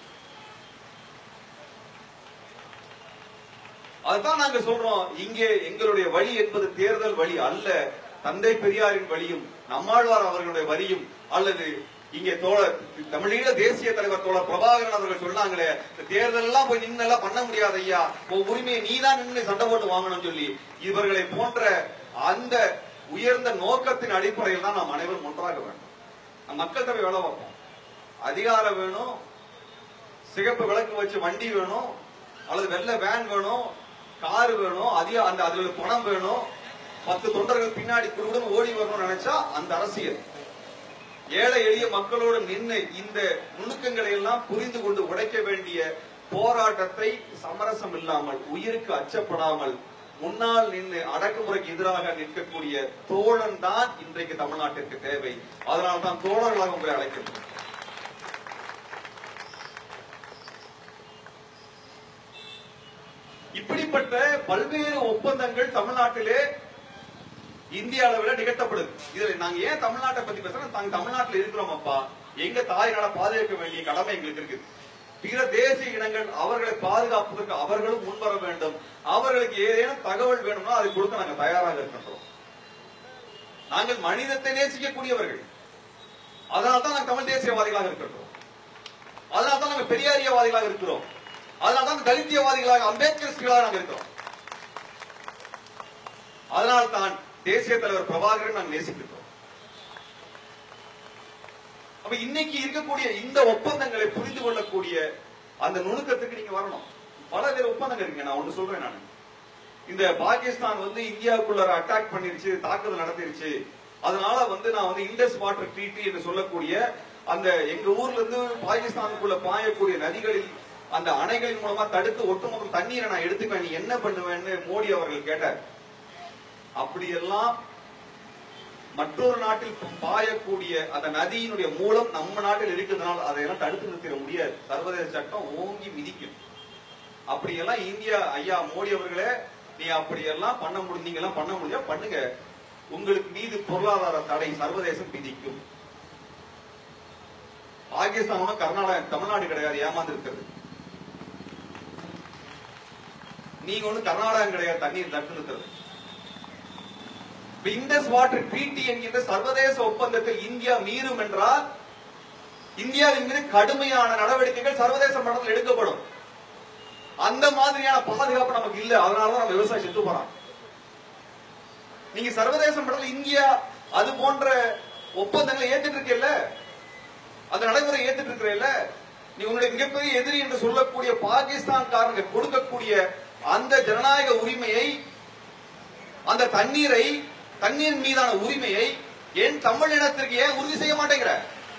அதுதான் நாங்க சொல்றோம் இங்கே எங்களுடைய வழி என்பது தேர்தல் வழி அல்ல தந்தை பெரியாரின் வழியும் நம்மாழ்வார் அவர்களுடைய வரியும் அல்லது இங்கே தோழர் தமிழீழ தேசிய தலைவர் தோழர் பிரபாகரன் அவர்கள் சொன்னாங்களே இந்த தேர்தல் எல்லாம் போய் நின்னு எல்லாம் பண்ண முடியாது ஐயா உன் உரிமையை நீ தான் நின்று சண்டை போட்டு வாங்கணும்னு சொல்லி இவர்களை போன்ற அந்த உயர்ந்த நோக்கத்தின் அடிப்படையில் தான் நாம் அனைவரும் ஒன்றாக வேண்டும் நம்ம மக்கள்கிட்ட போய் வேலை பார்ப்போம் அதிகாரம் வேணும் சிகப்பு விளக்கு வச்சு வண்டி வேணும் அல்லது வெள்ளை வேன் வேணும் கார் வேணும் அதிக அந்த அதுல பணம் வேணும் பத்து தொண்டர்கள் பின்னாடி குடுகுடுன்னு ஓடி வரணும்னு நினைச்சா அந்த அரசியல் ஏழை எளிய மக்களோடு நின்று இந்த நுணுக்கங்களை எல்லாம் புரிந்து கொண்டு உடைக்க வேண்டிய போராட்டத்தை சமரசம் இல்லாமல் உயிருக்கு அச்சப்படாமல் முன்னால் நின்று அடக்குமுறைக்கு எதிராக நிற்கக்கூடிய தோழன் தான் இன்றைக்கு தமிழ்நாட்டிற்கு தேவை அதனால் தான் தோழர்களாக உங்களை அழைக்கிறோம் இப்படிப்பட்ட பல்வேறு ஒப்பந்தங்கள் தமிழ்நாட்டிலே இந்திய அளவில் நிகழ்த்தப்படுது இதுல நாங்க ஏன் தமிழ்நாட்டை பத்தி பேசுறோம் நாங்க தமிழ்நாட்டில் இருக்கிறோம் அப்பா எங்க தாய் நாட பாதுகாக்க வேண்டிய கடமை எங்களுக்கு இருக்குது பிற தேசிய இனங்கள் அவர்களை பாதுகாப்பதற்கு அவர்களும் முன்வர வேண்டும் அவர்களுக்கு ஏதேனும் தகவல் வேணும்னா அதை கொடுக்க நாங்க தயாராக இருக்கின்றோம் நாங்கள் மனிதத்தை நேசிக்கக்கூடியவர்கள் அதனால தான் நாங்கள் தமிழ் தேசியவாதிகளாக இருக்கின்றோம் அதனால தான் நாங்கள் பெரியாரியவாதிகளாக இருக்கிறோம் அதனால தான் தலித்தியவாதிகளாக அம்பேத்கர்ஸ்களாக நாங்கள் இருக்கிறோம் அதனால் தான் தேசிய தலைவர் பிரபாகரன் நாங்கள் நேசிக்கின்றோம் அப்ப இன்னைக்கு இருக்கக்கூடிய இந்த ஒப்பந்தங்களை புரிந்து கொள்ளக்கூடிய அந்த நுணுக்கத்துக்கு நீங்க வரணும் பல வேறு ஒப்பந்தங்கள் இருக்குங்க நான் ஒண்ணு சொல்றேன் நான் இந்த பாகிஸ்தான் வந்து இந்தியாவுக்குள்ள அட்டாக் பண்ணிருச்சு தாக்குதல் நடத்திருச்சு அதனால வந்து நான் வந்து இண்டஸ் வாட்டர் ட்ரீட்டி என்று சொல்லக்கூடிய அந்த எங்க ஊர்ல இருந்து பாகிஸ்தானுக்குள்ள பாயக்கூடிய நதிகளில் அந்த அணைகளின் மூலமா தடுத்து ஒட்டுமொத்த தண்ணீரை நான் எடுத்துக்குவேன் நீ என்ன பண்ணுவேன்னு மோடி அவர்கள் கேட்டார் அப்படியெல்லாம் மற்றொரு நாட்டில் பாயக்கூடிய அந்த நதியினுடைய மூலம் நம்ம நாட்டில் இருக்கிறதுனால அதையெல்லாம் தடுத்து நிறுத்திட முடியாது சர்வதேச சட்டம் ஓங்கி மிதிக்கும் அப்படியெல்லாம் இந்தியா ஐயா மோடி அவர்களே நீ அப்படியெல்லாம் பண்ண முடியும் நீங்க எல்லாம் பண்ண முடியா பண்ணுங்க உங்களுக்கு மீது பொருளாதார தடை சர்வதேசம் விதிக்கும் பாகிஸ்தான் ஒண்ணும் கர்நாடகா தமிழ்நாடு கிடையாது ஏமாந்து இருக்கிறது நீங்க ஒண்ணு கர்நாடகம் கிடையாது தண்ணீர் தடுத்து நிறுத்துறது இண்டஸ் வாட்டர் ட்ரீட்டி என்கின்ற சர்வதேச ஒப்பந்தத்தில் இந்தியா மீறும் என்றால் இந்தியாவின் மீது கடுமையான நடவடிக்கைகள் சர்வதேச மட்டத்தில் எடுக்கப்படும் அந்த மாதிரியான பாதுகாப்பு நமக்கு இல்ல அதனாலதான் நம்ம விவசாயம் செத்து போறான் நீங்க சர்வதேச மட்டத்தில் இந்தியா அது போன்ற ஒப்பந்தங்களை ஏத்துட்டு இருக்கல அந்த நடைமுறை ஏத்துட்டு இருக்கிறல்ல நீ உன்னுடைய மிகப்பெரிய எதிரி என்று சொல்லக்கூடிய பாகிஸ்தான்காரங்க கொடுக்கக்கூடிய அந்த ஜனநாயக உரிமையை அந்த தண்ணீரை தண்ணீர் மீதான உரிமையை ஏன் தமிழ் இனத்திற்கு ஏன் உறுதி செய்ய மாட்டேங்கிற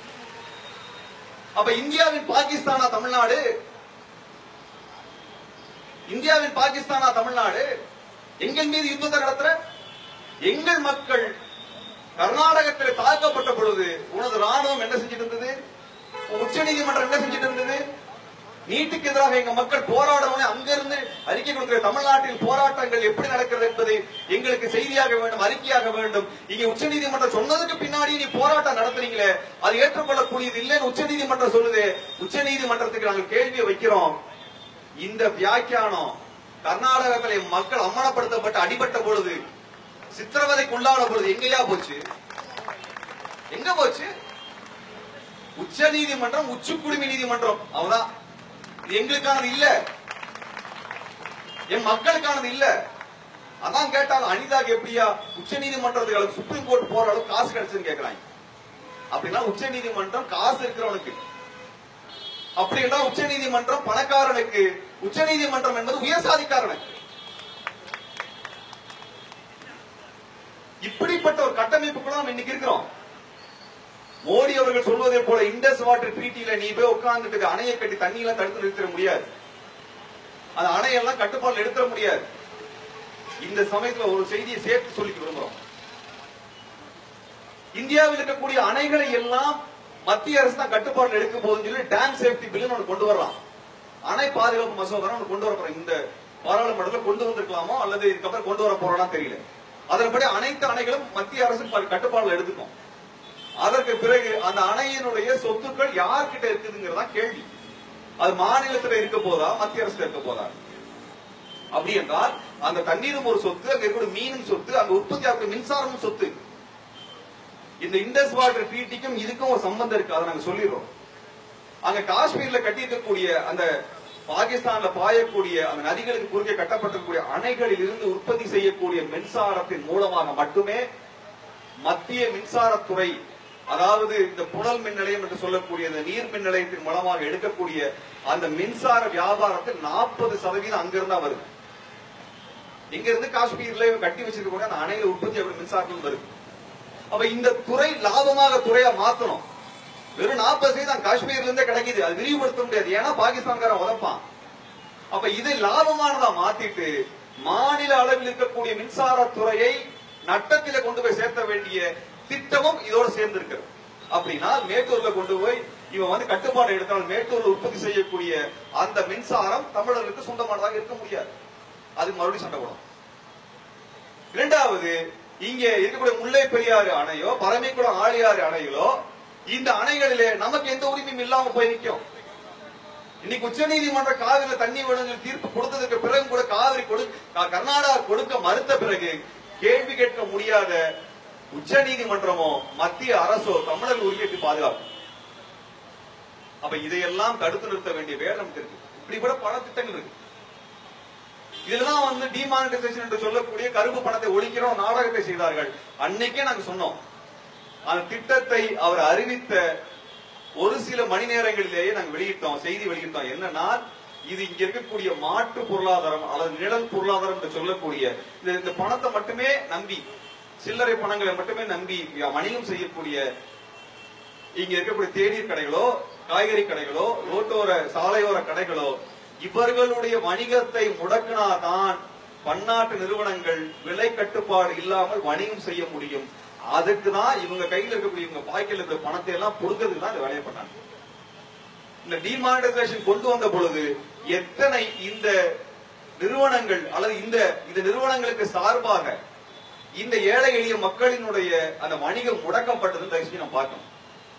அப்ப இந்தியாவின் பாகிஸ்தானா தமிழ்நாடு இந்தியாவின் பாகிஸ்தானா தமிழ்நாடு எங்கள் மீது யுத்தத்தை நடத்துற எங்கள் மக்கள் கர்நாடகத்தில் தாக்கப்பட்ட பொழுது உனது ராணுவம் என்ன செஞ்சிட்டு இருந்தது உச்ச நீதிமன்றம் என்ன செஞ்சிட்டு இருந்தது நீட்டுக்கு எதிராக எங்க மக்கள் போராடணும் அங்கிருந்து அறிக்கை கொடுக்கிற தமிழ்நாட்டில் போராட்டங்கள் எப்படி நடக்கிறது என்பதை எங்களுக்கு செய்தியாக வேண்டும் அறிக்கையாக வேண்டும் இங்க உச்ச நீதிமன்றம் சொன்னதுக்கு பின்னாடி நீ போராட்டம் நடத்துறீங்களே அது ஏற்றுக்கொள்ளக்கூடியது இல்லைன்னு உச்ச நீதிமன்றம் சொல்லுது உச்ச நீதிமன்றத்துக்கு நாங்கள் கேள்வியை வைக்கிறோம் இந்த வியாக்கியானம் கர்நாடகத்தில் மக்கள் அம்மனப்படுத்தப்பட்டு அடிபட்ட பொழுது சித்திரவதைக்கு உள்ளான பொழுது எங்கேயா போச்சு எங்க போச்சு உச்ச நீதிமன்றம் உச்ச குடிமை நீதிமன்றம் அவதான் இது எங்களுக்கானது இல்ல என் மக்களுக்கானது இல்ல அதான் கேட்டாலும் அனிதாக்கு எப்படியா உச்ச நீதிமன்றத்துக்கு சுப்ரீம் கோர்ட் போற அளவுக்கு காசு கிடைச்சுன்னு கேக்குறாங்க அப்படின்னா உச்ச நீதிமன்றம் காசு இருக்கிறவனுக்கு அப்படி என்றால் உச்ச நீதிமன்றம் பணக்காரனுக்கு உச்ச நீதிமன்றம் என்பது உயர் சாதிக்காரனுக்கு இப்படிப்பட்ட ஒரு கட்டமைப்புக்குள்ள நம்ம இன்னைக்கு இருக்கிறோம் மோடி அவர்கள் சொல்வதை போல இண்டஸ் வாட்டர் ட்ரீட்டில நீ போய் உட்கார்ந்துட்டு அணையை கட்டி தண்ணியெல்லாம் தடுத்து நிறுத்திட முடியாது அந்த அணையெல்லாம் கட்டுப்பாடு எடுத்துட முடியாது இந்த சமயத்துல ஒரு செய்தியை சேர்த்து சொல்லிக்க விரும்புறோம் இந்தியாவில் இருக்கக்கூடிய அணைகளை எல்லாம் மத்திய அரசு தான் கட்டுப்பாடு எடுக்க போகுதுன்னு சொல்லி டேம் சேஃப்டி பில் ஒன்று கொண்டு வரலாம் அணை பாதுகாப்பு மசோதா ஒன்று கொண்டு வர போறோம் இந்த பாராளுமன்றத்தில் கொண்டு வந்திருக்கலாமோ அல்லது இதுக்கப்புறம் கொண்டு வர போறோம்னா தெரியல அதன்படி அனைத்து அணைகளும் மத்திய அரசு கட்டுப்பாடுல எடுத்துக்கும் அதற்கு பிறகு அந்த அணையினுடைய சொத்துக்கள் யார்கிட்ட இருக்குதுங்கிறதா கேள்வி அது மாநிலத்தில் இருக்க போதா மத்திய அரசுல இருக்க போதா அப்படி என்றால் அந்த தண்ணீரும் ஒரு சொத்து அங்க இருக்கக்கூடிய மீனும் சொத்து அங்க உற்பத்தி ஆகக்கூடிய மின்சாரமும் சொத்து இந்த இண்டஸ் வாட்டர் ட்ரீட்டிக்கும் இதுக்கும் ஒரு சம்பந்தம் இருக்கு அதை நாங்க சொல்லிடுறோம் அங்க காஷ்மீர்ல கட்டியிருக்கக்கூடிய அந்த பாகிஸ்தான்ல பாயக்கூடிய அந்த நதிகளுக்கு குறுக்கே கட்டப்பட்டிருக்கக்கூடிய அணைகளில் இருந்து உற்பத்தி செய்யக்கூடிய மின்சாரத்தின் மூலமாக மட்டுமே மத்திய மின்சாரத்துறை அதாவது இந்த புனல் மின் நிலையம் என்று சொல்லக்கூடிய இந்த நீர் மின் நிலையத்தின் மூலமாக எடுக்கக்கூடிய அந்த மின்சார வியாபாரத்தில் நாற்பது சதவீதம் அங்கிருந்தா வருது இங்க இருந்து காஷ்மீர்ல கட்டி வச்சிருக்கக்கூடிய அந்த அணையில உற்பத்தி ஆகக்கூடிய மின்சாரத்தில் வருது அப்ப இந்த துறை லாபமாக துறையா மாத்தணும் வெறும் நாற்பது சதவீதம் காஷ்மீர்ல இருந்தே கிடைக்குது அது விரிவுபடுத்த முடியாது ஏன்னா பாகிஸ்தான்காரன் உதப்பான் அப்ப இதை லாபமானதா மாத்திட்டு மாநில அளவில் இருக்கக்கூடிய மின்சாரத்துறையை நட்டத்தில கொண்டு போய் சேர்த்த வேண்டிய திட்டமும் இதோட சேர்ந்து இருக்கிறது அப்படின்னா மேட்டூர்ல கொண்டு போய் இவன் வந்து கட்டுப்பாடு எடுத்தால் மேட்டூர்ல உற்பத்தி செய்யக்கூடிய அந்த மின்சாரம் தமிழர்களுக்கு சொந்தமானதாக இருக்க முடியாது அதுக்கு மறுபடியும் சண்டை போடும் இரண்டாவது இங்க இருக்கக்கூடிய முல்லை பெரியாறு அணையோ பரமைக்குளம் ஆழியாறு அணைகளோ இந்த அணைகளிலே நமக்கு எந்த உரிமையும் இல்லாம போய் நிற்கும் இன்னைக்கு உச்ச நீதிமன்ற காவிரியில தண்ணி வேணுங்கிற தீர்ப்பு கொடுத்ததுக்கு பிறகு கூட காவிரி கொடு க- கர்நாடகா கொடுக்க மறுத்த பிறகு கேள்வி கேட்க முடியாத உச்ச நீதிமன்றமோ மத்திய அரசோ தமிழர் உரிமைக்கு பாதுகாக்கும் அப்ப இதையெல்லாம் தடுத்து நிறுத்த வேண்டிய வேலை நமக்கு இருக்கு இப்படி கூட பல திட்டங்கள் இருக்கு இதுலதான் வந்து டிமானிட்டைசேஷன் என்று சொல்லக்கூடிய கருப்பு பணத்தை ஒழிக்கிறோம் நாடகத்தை செய்தார்கள் அன்னைக்கே நாங்க சொன்னோம் அந்த திட்டத்தை அவர் அறிவித்த ஒரு சில மணி நேரங்களிலேயே நாங்க வெளியிட்டோம் செய்தி வெளியிட்டோம் என்னன்னா இது இங்க இருக்கக்கூடிய மாற்று பொருளாதாரம் அல்லது நிழல் பொருளாதாரம் என்று சொல்லக்கூடிய இந்த இந்த பணத்தை மட்டுமே நம்பி சில்லறை பணங்களை மட்டுமே நம்பி வணிகம் செய்யக்கூடிய இங்க இருக்கக்கூடிய தேநீர் கடைகளோ காய்கறி கடைகளோ ரோட்டோர சாலையோர கடைகளோ இவர்களுடைய வணிகத்தை முடக்கினாதான் பன்னாட்டு நிறுவனங்கள் விலை கட்டுப்பாடு இல்லாமல் வணிகம் செய்ய முடியும் அதுக்கு தான் இவங்க கையில் இருக்கக்கூடிய இவங்க பாய்க்கில் இருக்கிற பணத்தை எல்லாம் புடுங்கிறதுக்கு தான் இந்த வேலையை பண்ணாங்க இந்த டிமானிட்டைசேஷன் கொண்டு வந்த பொழுது எத்தனை இந்த நிறுவனங்கள் அல்லது இந்த இந்த நிறுவனங்களுக்கு சார்பாக இந்த ஏழை எளிய மக்களினுடைய அந்த வணிகம் முடக்கப்பட்டதுன்னு தயவு செஞ்சு நம்ம பார்க்கணும்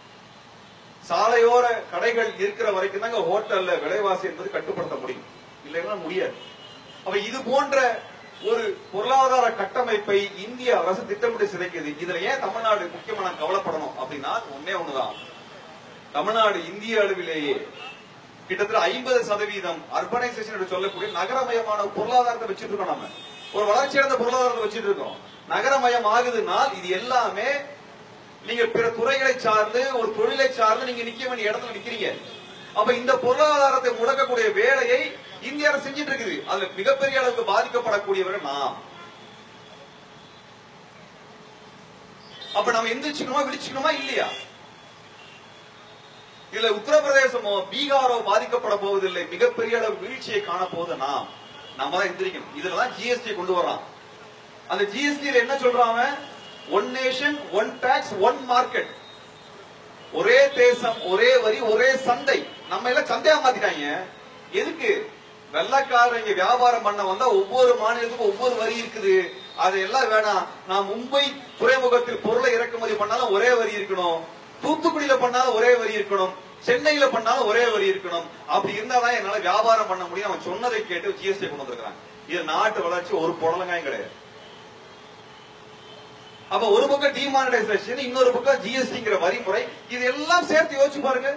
சாலையோர கடைகள் இருக்கிற வரைக்கும் தாங்க ஹோட்டல்ல விலைவாசி என்பது கட்டுப்படுத்த முடியும் இல்லைன்னா முடியாது அப்ப இது போன்ற ஒரு பொருளாதார கட்டமைப்பை இந்திய அரசு திட்டமிட்டு சிதைக்குது இதுல ஏன் தமிழ்நாடு முக்கியமா நான் கவலைப்படணும் அப்படின்னா ஒன்னே ஒண்ணுதான் தமிழ்நாடு இந்திய அளவிலேயே கிட்டத்தட்ட ஐம்பது சதவீதம் அர்பனைசேஷன் என்று சொல்லக்கூடிய நகரமயமான பொருளாதாரத்தை வச்சுட்டு இருக்கோம் நம்ம ஒரு வளர்ச்சியடைந்த பொருளாதாரத்தை வச்சுட்டு இருக்கோம் நகரமயம் ஆகுதுனால் இது எல்லாமே நீங்க பிற துறைகளை சார்ந்து ஒரு தொழிலை சார்ந்து நீங்க நிக்க வேண்டிய இடத்துல நிக்கிறீங்க அப்ப இந்த பொருளாதாரத்தை முடக்கக்கூடிய வேலையை இந்திய அரசு செஞ்சிட்டு இருக்குது அதுல மிகப்பெரிய அளவுக்கு பாதிக்கப்படக்கூடியவர்கள் நாம் அப்ப நம்ம எந்திரிச்சுக்கணுமா விழிச்சுக்கணுமா இல்லையா இதுல உத்தரப்பிரதேசமோ பீகாரோ பாதிக்கப்பட போவதில்லை மிகப்பெரிய அளவு வீழ்ச்சியை காண போவது நாம் நம்ம தான் எந்திரிக்கணும் இதுலதான் ஜிஎஸ்டி கொண்டு வர்றான் அந்த ஜிஎஸ்டி என்ன சொல்றாங்க one nation one tax one market ஒரே தேசம் ஒரே வரி ஒரே சந்தை நம்ம எல்லாம் சந்தையா மாத்திட்டாங்க எதுக்கு வெள்ளக்காரங்க வியாபாரம் பண்ண வந்தா ஒவ்வொரு மாநிலத்துக்கும் ஒவ்வொரு வரி இருக்குது அதெல்லாம் வேணாம் நான் மும்பை துறைமுகத்தில் பொருளை இறக்குமதி பண்ணாலும் ஒரே வரி இருக்கணும் தூத்துக்குடியில பண்ணாலும் ஒரே வரி இருக்கணும் சென்னையில பண்ணாலும் ஒரே வரி இருக்கணும் அப்படி இருந்தாதான் என்னால வியாபாரம் பண்ண முடியும் அவன் சொன்னதை கேட்டு ஜிஎஸ்டி கொண்டு வந்திருக்காங்க இது நாட்டு வளர்ச்சி ஒரு புடலங்காயும் கிடையாது அப்ப ஒரு பக்கம் டிமானிட்டைசேஷன் இன்னொரு பக்கம் ஜிஎஸ்டிங்கிற வரிமுறை இது எல்லாம் சேர்த்து யோசிச்சு பாருங்க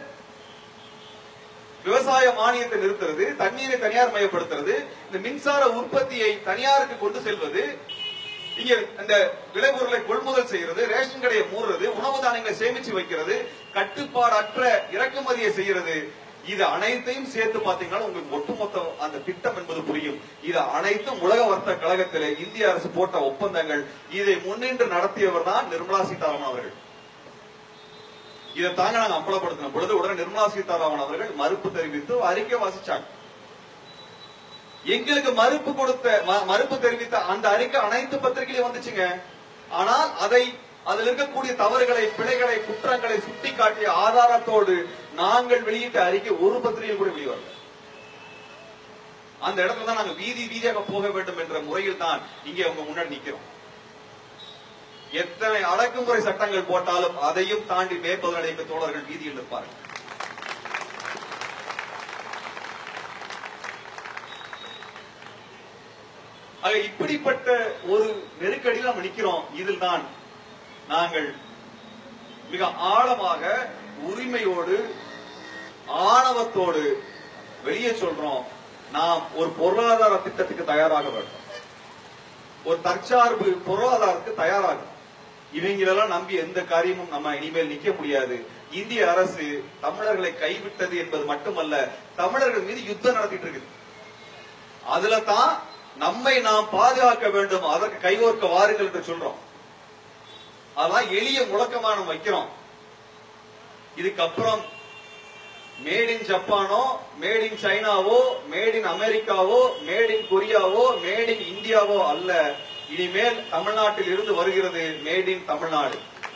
விவசாய மானியத்தை நிறுத்துறது தண்ணீரை தனியார் மயப்படுத்துறது இந்த மின்சார உற்பத்தியை தனியாருக்கு கொண்டு செல்வது இங்க இந்த விளைபொருளை கொள்முதல் செய்யறது ரேஷன் கடையை மூடுறது உணவு தானியங்களை சேமிச்சு வைக்கிறது கட்டுப்பாடற்ற இறக்குமதியை செய்யறது இது அனைத்தையும் சேர்த்து பாத்தீங்கன்னா உங்களுக்கு ஒட்டுமொத்த அந்த திட்டம் என்பது புரியும் இது அனைத்தும் உலக வர்த்தக கழகத்திலே இந்திய அரசு போட்ட ஒப்பந்தங்கள் இதை முன்னின்று நடத்தியவர் தான் நிர்மலா சீதாராமன் அவர்கள் இதை தாங்க நாங்க அம்பலப்படுத்தின பொழுது உடனே நிர்மலா சீதாராமன் அவர்கள் மறுப்பு தெரிவித்து அறிக்கை வாசிச்சாங்க எங்களுக்கு மறுப்பு கொடுத்த ம- மறுப்பு தெரிவித்த அந்த அறிக்கை அனைத்து பத்திரிகையிலும் வந்துச்சுங்க ஆனால் அதை அதில் இருக்கக்கூடிய தவறுகளை பிழைகளை குற்றங்களை சுட்டிக்காட்டிய ஆதாரத்தோடு நாங்கள் வெளியிட்ட அறிக்கை ஒரு பத்திரிகை கூட வெளிவரல அந்த இடத்துல தான் நாங்க வீதி வீதியாக போக வேண்டும் என்ற முறையில் தான் இங்கே உங்க முன்னாடி நிக்கிறோம் எத்தனை அடக்குமுறை சட்டங்கள் போட்டாலும் அதையும் தாண்டி மேற்பது அடைக்க தோழர்கள் வீதியில் இருப்பார்கள் ஆக இப்படிப்பட்ட ஒரு நெருக்கடியில் நம்ம நிக்கிறோம் இதில் தான் நாங்கள் மிக ஆழமாக உரிமையோடு ஆணவத்தோடு வெளியே சொல்றோம் நாம் ஒரு பொருளாதார திட்டத்துக்கு தயாராக வேண்டும் ஒரு தற்சார்பு பொருளாதாரத்துக்கு தயாராகும் இவங்களெல்லாம் நம்பி எந்த காரியமும் நம்ம இனிமேல் நிக்க முடியாது இந்திய அரசு தமிழர்களை கைவிட்டது என்பது மட்டுமல்ல தமிழர்கள் மீது யுத்தம் நடத்திட்டு இருக்குது அதுல தான் நம்மை நாம் பாதுகாக்க வேண்டும் அதற்கு கைகோர்க்க வாருங்கள் என்று சொல்றோம் அதான் எளிய முழக்கமா நம்ம வைக்கிறோம் இதுக்கப்புறம் மேட் இன் ஜப்பானோ மேட் இன் சைனாவோ மேட் இன் அமெரிக்காவோ மேட் இன் கொரியாவோ மேட் இன் இந்தியாவோ அல்ல இனிமேல் தமிழ்நாட்டில் இருந்து வருகிறது மேட் இன் தமிழ்நாடு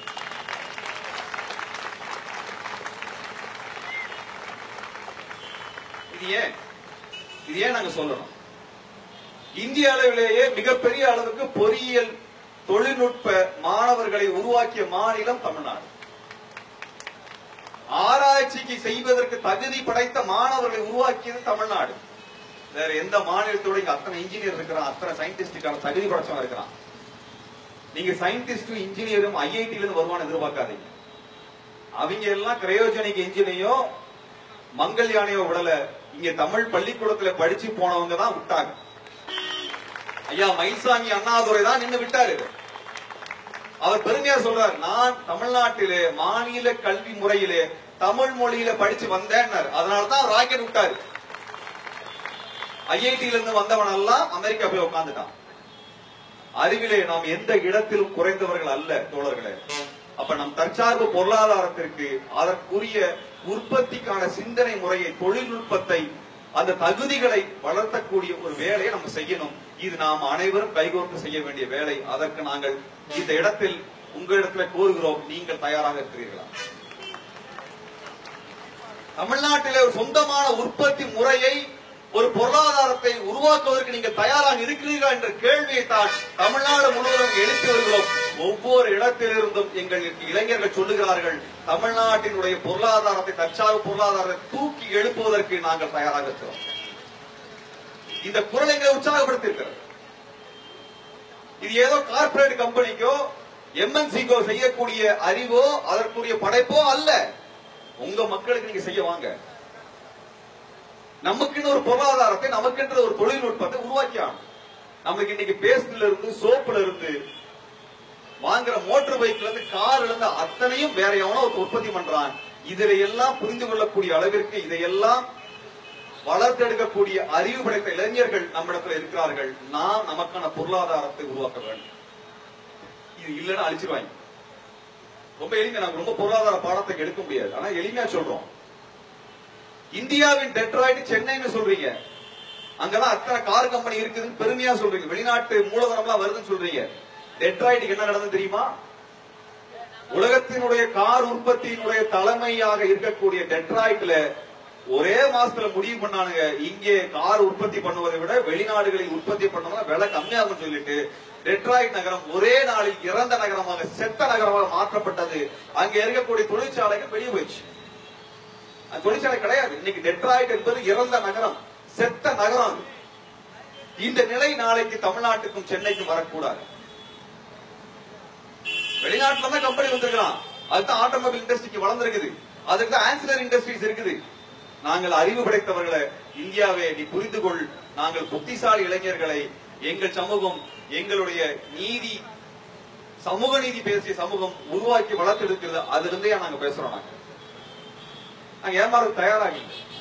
இது ஏன் இது ஏன் நாங்க சொல்லணும் இந்திய அளவிலேயே மிகப்பெரிய அளவுக்கு பொறியியல் தொழில்நுட்ப மாணவர்களை உருவாக்கிய மாநிலம் தமிழ்நாடு ஆராய்ச்சிக்கு செய்வதற்கு தகுதி படைத்த மாணவர்களை உருவாக்கியது தமிழ்நாடு வேற எந்த மாநிலத்தோட இங்க அத்தனை இன்ஜினியர் இருக்கிறான் அத்தனை சயின்டிஸ்டுக்கான தகுதி படைச்சவன் இருக்கிறான் நீங்க சயின்டிஸ்டும் இன்ஜினியரும் ஐஐடில இருந்து வருவான்னு எதிர்பார்க்காதீங்க அவங்க எல்லாம் கிரையோஜெனிக் இன்ஜினையோ மங்கள்யானையோ விடல இங்க தமிழ் பள்ளிக்கூடத்துல படிச்சு போனவங்க தான் விட்டாங்க ஐயா மயில்சாமி அண்ணாதுரை தான் நின்னு விட்டாரு அவர் பெருமையா சொல்றார் நான் தமிழ்நாட்டிலே மாநில கல்வி முறையிலே தமிழ் மொழியில படிச்சு வந்தேன்னாரு அதனாலதான் ராக்கெட் விட்டாரு ஐஐடியில இருந்து வந்தவன் எல்லாம் அமெரிக்கா போய் உட்கார்ந்துட்டான் அறிவிலே நாம் எந்த இடத்திலும் குறைந்தவர்கள் அல்ல தோழர்களே அப்ப நம் தற்சார்பு பொருளாதாரத்திற்கு அதற்குரிய உற்பத்திக்கான சிந்தனை முறையை தொழில்நுட்பத்தை அந்த தகுதிகளை வளர்த்தக்கூடிய ஒரு வேலையை நம்ம செய்யணும் இது நாம் அனைவரும் கைகோர்த்து செய்ய வேண்டிய வேலை அதற்கு நாங்கள் இந்த இடத்தில் உங்களிடத்துல கோருகிறோம் நீங்கள் தயாராக இருக்கிறீர்களா தமிழ்நாட்டிலே ஒரு சொந்தமான உற்பத்தி முறையை ஒரு பொருளாதாரத்தை உருவாக்குவதற்கு நீங்கள் தயாராக இருக்கிறீர்களா என்ற கேள்வியை தான் தமிழ்நாடு முழுவதும் எழுப்பி வருகிறோம் ஒவ்வொரு இடத்திலிருந்தும் எங்களுக்கு இளைஞர்கள் சொல்லுகிறார்கள் தமிழ்நாட்டினுடைய பொருளாதாரத்தை தற்சார்பு பொருளாதாரத்தை தூக்கி எழுப்புவதற்கு நாங்கள் தயாராக இருக்கிறோம் இந்த குரல் எங்களை உற்சாகப்படுத்தியிருக்கிறது இது ஏதோ கார்ப்பரேட் கம்பெனிக்கோ எம்என்சிக்கோ செய்யக்கூடிய அறிவோ அதற்குரிய படைப்போ அல்ல உங்க மக்களுக்கு நீங்க செய்ய வாங்க நமக்குன்னு ஒரு பொருளாதாரத்தை நமக்கென்ற ஒரு தொழில்நுட்பத்தை உருவாக்கி ஆகணும் நமக்கு இன்னைக்கு பேஸ்ட்ல இருந்து சோப்புல இருந்து வாங்குற மோட்டார் பைக்ல இருந்து கார்ல இருந்து அத்தனையும் வேற எவனோ ஒருத்தன் உற்பத்தி பண்றான் இதுல எல்லாம் புரிந்து கொள்ளக்கூடிய அளவிற்கு இதையெல்லாம் வளர்த்தெடுக்கக்கூடிய அறிவு படைத்த இளைஞர்கள் நம்மிடத்துல இருக்கிறார்கள் நாம் நமக்கான பொருளாதாரத்தை உருவாக்க வேண்டும் இது இல்லைன்னா அழிச்சிருவாங்க ரொம்ப எளிமையா நாங்க ரொம்ப பொருளாதார பாடத்தை எடுக்க முடியாது ஆனா எளிமையா சொல்றோம் இந்தியாவின் டெட்ராய்ட் சென்னைன்னு சொல்றீங்க அங்கதான் அத்தனை கார் கம்பெனி இருக்குதுன்னு பெருமையா சொல்றீங்க வெளிநாட்டு மூலதனம்லாம் வருதுன்னு சொல்றீங்க டெட்ராய்டுக்கு என்ன நடந்தது தெரியுமா உலகத்தினுடைய கார் உற்பத்தியினுடைய தலைமையாக இருக்கக்கூடிய டெட்ராய்ட்ல ஒரே மாசத்துல முடிவு பண்ணானுங்க இங்கே கார் உற்பத்தி பண்ணுவதை விட வெளிநாடுகளில் உற்பத்தி பண்ணோம்னா விலை கம்மியாகும் சொல்லிட்டு டெட்ராய்ட் நகரம் ஒரே நாளில் இறந்த நகரமாக செத்த நகரமாக மாற்றப்பட்டது அங்க இருக்கக்கூடிய தொழிற்சாலைகள் வெளியே போயிடுச்சு அந்த தொழிற்சாலை கிடையாது இன்னைக்கு டெட்ராய்ட் என்பது இறந்த நகரம் செத்த நகரம் அது. இந்த நிலை நாளைக்கு தமிழ்நாட்டுக்கும் சென்னைக்கும் வரக்கூடாது வெளிநாட்டுல தான் கம்பெனி வந்திருக்கலாம் அதுதான் ஆட்டோமொபைல் இண்டஸ்ட்ரிக்கு வளர்ந்திருக்குது அதுக்கு தான் ஆன்சிலர் இண்டஸ்ட்ரீஸ் இருக்குது நாங்கள் அறிவு படைத்தவர்களை இந்தியாவே நீ புரிந்து கொள் நாங்கள் புத்திசாலி இளைஞர்களை எங்கள் சமூகம் எங்களுடைய நீதி சமூக நீதி பேசிய சமூகம் உருவாக்கி வளர்த்தெடுக்கிறது அதுல இருந்தே நாங்க பேசுறோம் நாங்க நாங்க ஏமாற தயாராகி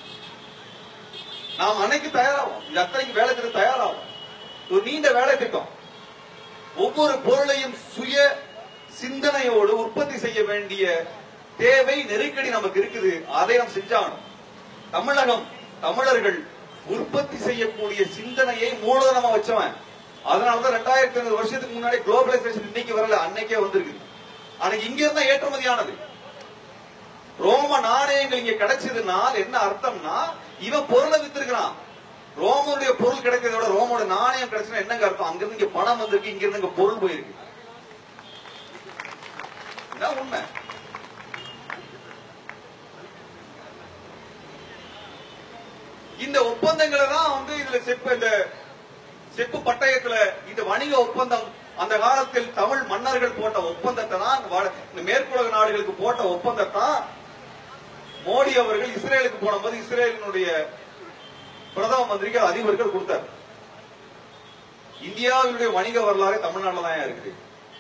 நாம் அன்னைக்கு தயாராகும் இது அத்தனைக்கு வேலை திட்டம் தயாராகும் ஒரு நீண்ட வேலை திட்டம் ஒவ்வொரு பொருளையும் சுய சிந்தனையோடு உற்பத்தி செய்ய வேண்டிய தேவை நெருக்கடி நமக்கு இருக்குது அதை நாம் செஞ்சாகணும் தமிழகம் தமிழர்கள் உற்பத்தி செய்யக்கூடிய சிந்தனையை மூலதனமா வச்சவன் அதனாலதான் ரெண்டாயிரத்தி ஐநூறு வருஷத்துக்கு முன்னாடி குளோபலைசேஷன் இன்னைக்கு வரல அன்னைக்கே வந்திருக்கு அன்னைக்கு இங்க இருந்தா ஏற்றுமதியானது ரோம நாணயங்கள் இங்க கிடைச்சதுனால் என்ன அர்த்தம்னா இவன் பொருளை வித்திருக்கிறான் ரோமனுடைய பொருள் கிடைக்கிறத விட ரோமோட நாணயம் கிடைச்சுன்னா என்னங்க அர்த்தம் அங்க இருந்து இங்க பணம் வந்திருக்கு இங்க இருந்து இங்க பொருள் போயிருக்கு இதான் உண்மை இந்த ஒப்பந்தங்களை தான் வந்து இதுல செப்பு இந்த செப்பு பட்டயத்துல இந்த வணிக ஒப்பந்தம் அந்த காலத்தில் தமிழ் மன்னர்கள் போட்ட ஒப்பந்தத்தை தான் வட- இந்த மேற்குலக நாடுகளுக்கு போட்ட ஒப்பந்தத்தை மோடி அவர்கள் இஸ்ரேலுக்கு போனபோது இஸ்ரேலினுடைய பிரதம மந்திரிக்கு அதிபர்கள் கொடுத்தார் இந்தியாவினுடைய வணிக வரலாறு தமிழ்நாட்டில் தான் இருக்குது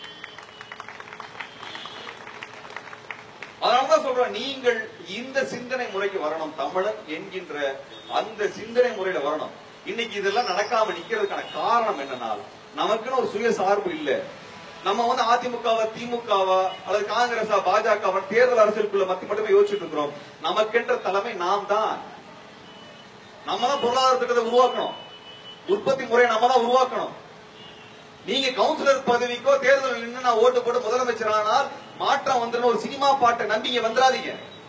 அதனாலதான் சொல்றேன் நீங்கள் இந்த சிந்தனை முறைக்கு வரணும் தமிழன் என்கின்ற அந்த சிந்தனை முறையில வரணும் இன்னைக்கு இதெல்லாம் நடக்காம நிக்கிறதுக்கான காரணம் என்னன்னா நமக்குன்னு ஒரு சுய சார்பு இல்ல நம்ம வந்து அதிமுகவா திமுகவா அல்லது காங்கிரஸா பாஜகவா தேர்தல் அரசியலுக்குள்ள மத்தி மட்டுமே யோசிச்சுட்டு இருக்கிறோம் நமக்கென்ற தலைமை நாம் தான் நம்ம தான் பொருளாதார திட்டத்தை உருவாக்கணும் உற்பத்தி முறையை நம்ம தான் உருவாக்கணும் நீங்க கவுன்சிலர் பதவிக்கோ தேர்தல் நின்று நான் ஓட்டு போட்டு முதலமைச்சர் ஆனால் மாற்றம் வந்துடும் ஒரு சினிமா பாட்டை நம்பி இங்க வந்துடாதீங்க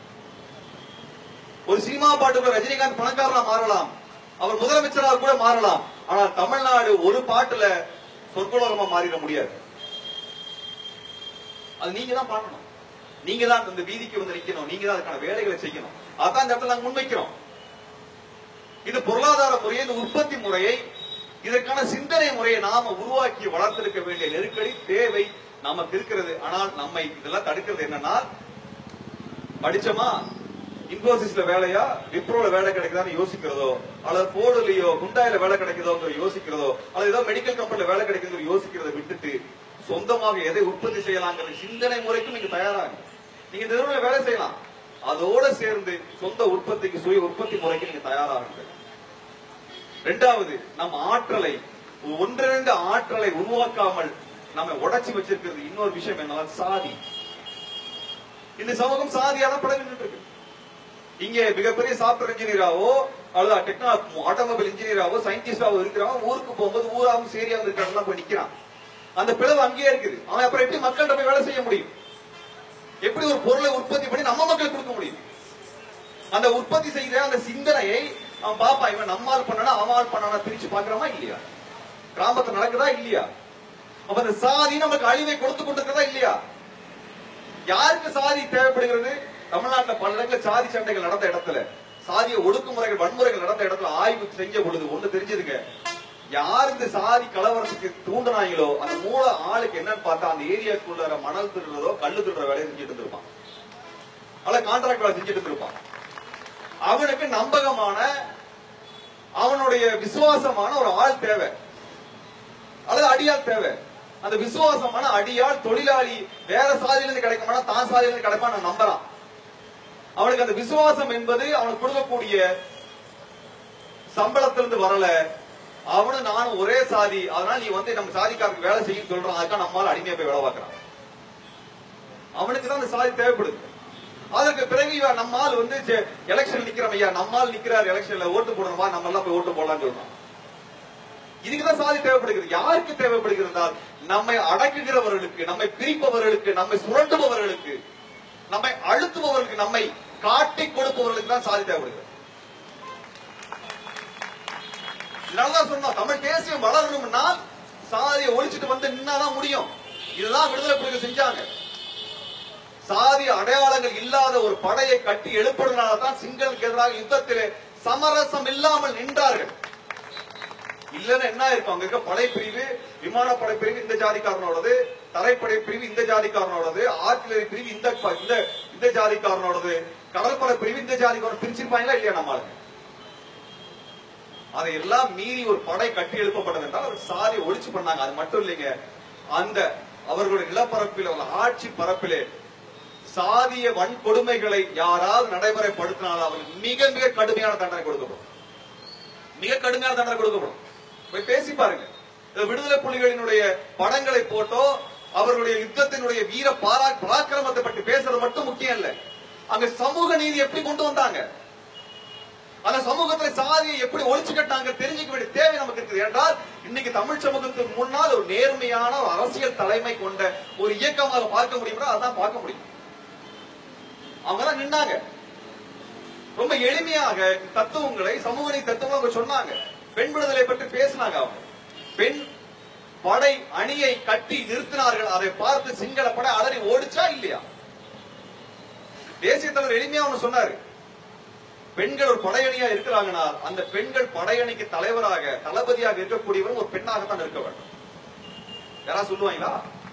ஒரு சினிமா பாட்டுக்குள்ள ரஜினிகாந்த் பணக்காரனா மாறலாம் அவர் முதலமைச்சராக கூட மாறலாம் ஆனால் தமிழ்நாடு ஒரு பாட்டுல சொற்குலகமா மாறிட முடியாது அது நீங்க தான் பண்ணணும் நீங்க தான் இந்த வீதிக்கு வந்து நிக்கணும் நீங்க தான் அதுக்கான வேலைகளை செய்யணும் அதான் இந்த இடத்துல நாங்க முன்வைக்கிறோம் இது பொருளாதார முறையை இந்த உற்பத்தி முறையை இதற்கான சிந்தனை முறையை நாம உருவாக்கி வளர்த்திருக்க வேண்டிய நெருக்கடி தேவை நமக்கு இருக்கிறது ஆனால் நம்மை இதெல்லாம் தடுக்கிறது என்னன்னா படிச்சோமா இன்போசிஸ்ல வேலையா விப்ரோல வேலை கிடைக்குதான்னு யோசிக்கிறதோ அல்லது போர்டுலயோ குண்டாயில வேலை கிடைக்குதோங்கிற யோசிக்கிறதோ அல்லது ஏதோ மெடிக்கல் கம்பெனில வேலை கிடைக்குங்கிற யோசிக்கிறத விட்டுட்டு சொந்தமாக எதை உற்பத்தி செய்யலாங்கிற சிந்தனை முறைக்கும் நீங்க தயாராங்க நீங்க இந்த நிறுவனம் வேலை செய்யலாம் அதோட சேர்ந்து சொந்த உற்பத்திக்கு சுய உற்பத்தி முறைக்கு நீங்க தயாராகுங்க ரெண்டாவது நம்ம ஆற்றலை ஒன்றிணைந்த ஆற்றலை உருவாக்காமல் நம்ம உடைச்சு வச்சிருக்கிறது இன்னொரு விஷயம் என்னன்னா சாதி இந்த சமூகம் சாதியால பழகிட்டு இருக்கு இங்க மிகப்பெரிய சாப்ட்வேர் இன்ஜினியராவோ அல்லது டெக்னா ஆட்டோமொபைல் இன்ஜினியராவோ சயின்டிஸ்டாவோ இருக்கிறவன் ஊருக்கு போகும்போது ஊராவும் சேரியாவும் இருக்கிறவங்க போய் நிக்கிறான் அந்த பிளவு அங்கேயே இருக்குது அவன் அப்புறம் எப்படி மக்கள்கிட்ட போய் வேலை செய்ய முடியும் எப்படி ஒரு பொருளை உற்பத்தி பண்ணி நம்ம மக்களுக்கு கொடுக்க முடியும் அந்த உற்பத்தி செய்த அந்த சிந்தனையை அவன் பாப்பா இவன் நம்மால் பண்ணனா அவன் பண்ணனா பிரிச்சு பாக்குறோமா இல்லையா கிராமத்துல நடக்குதா இல்லையா அப்ப அந்த சாதி நமக்கு அழிவை கொடுத்து கொண்டிருக்கிறதா இல்லையா யாருக்கு சாதி தேவைப்படுகிறது தமிழ்நாட்டுல பல இடத்துல சாதி சண்டைகள் நடந்த இடத்துல சாதிய ஒடுக்குமுறைகள் வன்முறைகள் நடந்த இடத்துல ஆய்வு செஞ்ச பொழுது ஒண்ணு தெரிஞ்சதுங்க யார் இந்த சாதி கலவரத்துக்கு தூண்டினாங்களோ அந்த மூல ஆளுக்கு என்னன்னு பார்த்தா அந்த ஏரியாக்குள்ள மணல் திருடுறதோ கல்லு திருடுற வேலையை செஞ்சுட்டு இருந்திருப்பான் அல்ல கான்ட்ராக்ட் வேலை செஞ்சுட்டு இருப்பான் அவனுக்கு நம்பகமான அவனுடைய விசுவாசமான ஒரு ஆள் தேவை அல்லது அடியாள் தேவை அந்த விசுவாசமான அடியாள் தொழிலாளி வேற சாதியில இருந்து கிடைக்குமானா தான் சாதியில இருந்து கிடைப்பான் நம்புறான் அவனுக்கு அந்த விசுவாசம் என்பது அவனுக்கு கொடுக்கக்கூடிய சம்பளத்திலிருந்து வரல அவனு நானும் ஒரே சாதி அதனால நீ வந்து நம்ம சாதிக்காரருக்கு வேலை செய்யும் சொல்றான் அதுக்காக நம்மால அடிமையா போய் வேலை பார்க்கறான் அவனுக்கு தான் அந்த சாதி தேவைப்படுது அதற்கு பிறகு இவன் நம்மால் வந்து எலெக்ஷன் நிக்கிறோம் ஐயா நம்மால் நிக்கிறார் எலெக்ஷன்ல ஓட்டு போடணுமா நம்ம எல்லாம் போய் ஓட்டு போடலாம்னு சொல்றான் இதுக்குதான் சாதி தேவைப்படுகிறது யாருக்கு தேவைப்படுகிறது நம்மை அடக்குகிறவர்களுக்கு நம்மை பிரிப்பவர்களுக்கு நம்மை சுரண்டுபவர்களுக்கு நம்மை அழுத்துபவர்களுக்கு நம்மை காட்டி கொடுப்பவர்களுக்கு தான் சாதி தேவைப்படுகிறது இதனாலதான் சொன்னோம் தமிழ் தேசியம் வளரணும்னா சாதியை ஒழிச்சிட்டு வந்து நின்னாதான் முடியும் இதுதான் விடுதலை புலிகள் செஞ்சாங்க சாதி அடையாளங்கள் இல்லாத ஒரு படையை கட்டி எழுப்புறதுனால தான் சிங்களுக்கு எதிராக யுத்தத்திலே சமரசம் இல்லாமல் நின்றார்கள் இல்லன்னா என்ன இருக்கும் அங்க இருக்க படைப்பிரிவு விமானப்படை பிரிவு இந்த ஜாதிக்காரனோடது தரைப்படை பிரிவு இந்த ஜாதிக்காரனோடது ஆர்டிலரி பிரிவு இந்த ப- இந்த இந்த ஜாதிக்காரனோடது கடற்படை பிரிவு இந்த ஜாதிக்காரன் பிரிச்சிருப்பாங்களா இல்லையா நம்மளுக்கு அதையெல்லாம் மீறி ஒரு படை கட்டி எழுப்பப்பட்டது என்றால் அவர் சாதியை ஒழிச்சு பண்ணாங்க அது மட்டும் இல்லைங்க அந்த அவர்களுடைய நிலப்பரப்பில் அவர்கள் ஆட்சி பரப்பிலே சாதிய வன்கொடுமைகளை யாராவது நடைமுறைப்படுத்தினால் அவர்கள் மிக மிக கடுமையான தண்டனை கொடுக்கப்படும் மிக கடுமையான தண்டனை கொடுக்கப்படும் போய் பேசி பாருங்க இந்த விடுதலை புலிகளினுடைய படங்களை போட்டோ அவர்களுடைய யுத்தத்தினுடைய வீர பாரா பராக்கிரமத்தை பற்றி பேசுறது மட்டும் முக்கியம் இல்ல அங்க சமூக நீதி எப்படி கொண்டு வந்தாங்க அந்த சமூகத்துல சாதியை எப்படி ஒழிச்சு கட்டாங்க தெரிஞ்சுக்க வேண்டிய தேவை நமக்கு இருக்குது என்றால் இன்னைக்கு தமிழ் சமூகத்துக்கு முன்னால் ஒரு நேர்மையான ஒரு அரசியல் தலைமை கொண்ட ஒரு இயக்கமாக பார்க்க முடியும்னா அதான் பார்க்க முடியும் அவங்க தான் நின்னாங்க ரொம்ப எளிமையாக தத்துவங்களை சமூக நீதி தத்துவம் அவங்க சொன்னாங்க பெண் விடுதலை பற்றி பேசினாங்க அவங்க பெண் படை அணியை கட்டி நிறுத்தினார்கள் அதை பார்த்து சிங்கள படை அலறி ஓடிச்சா இல்லையா தேசிய தலைவர் எளிமையா ஒண்ணு சொன்னாரு பெண்கள் ஒரு படையணியா இருக்கிறாங்கன்னா அந்த பெண்கள் படையணிக்கு தலைவராக தளபதியாக இருக்கக்கூடியவரும் ஒரு பெண்ணாகத்தான் இருக்க வேண்டும் யாராவது சொல்லுவாங்களா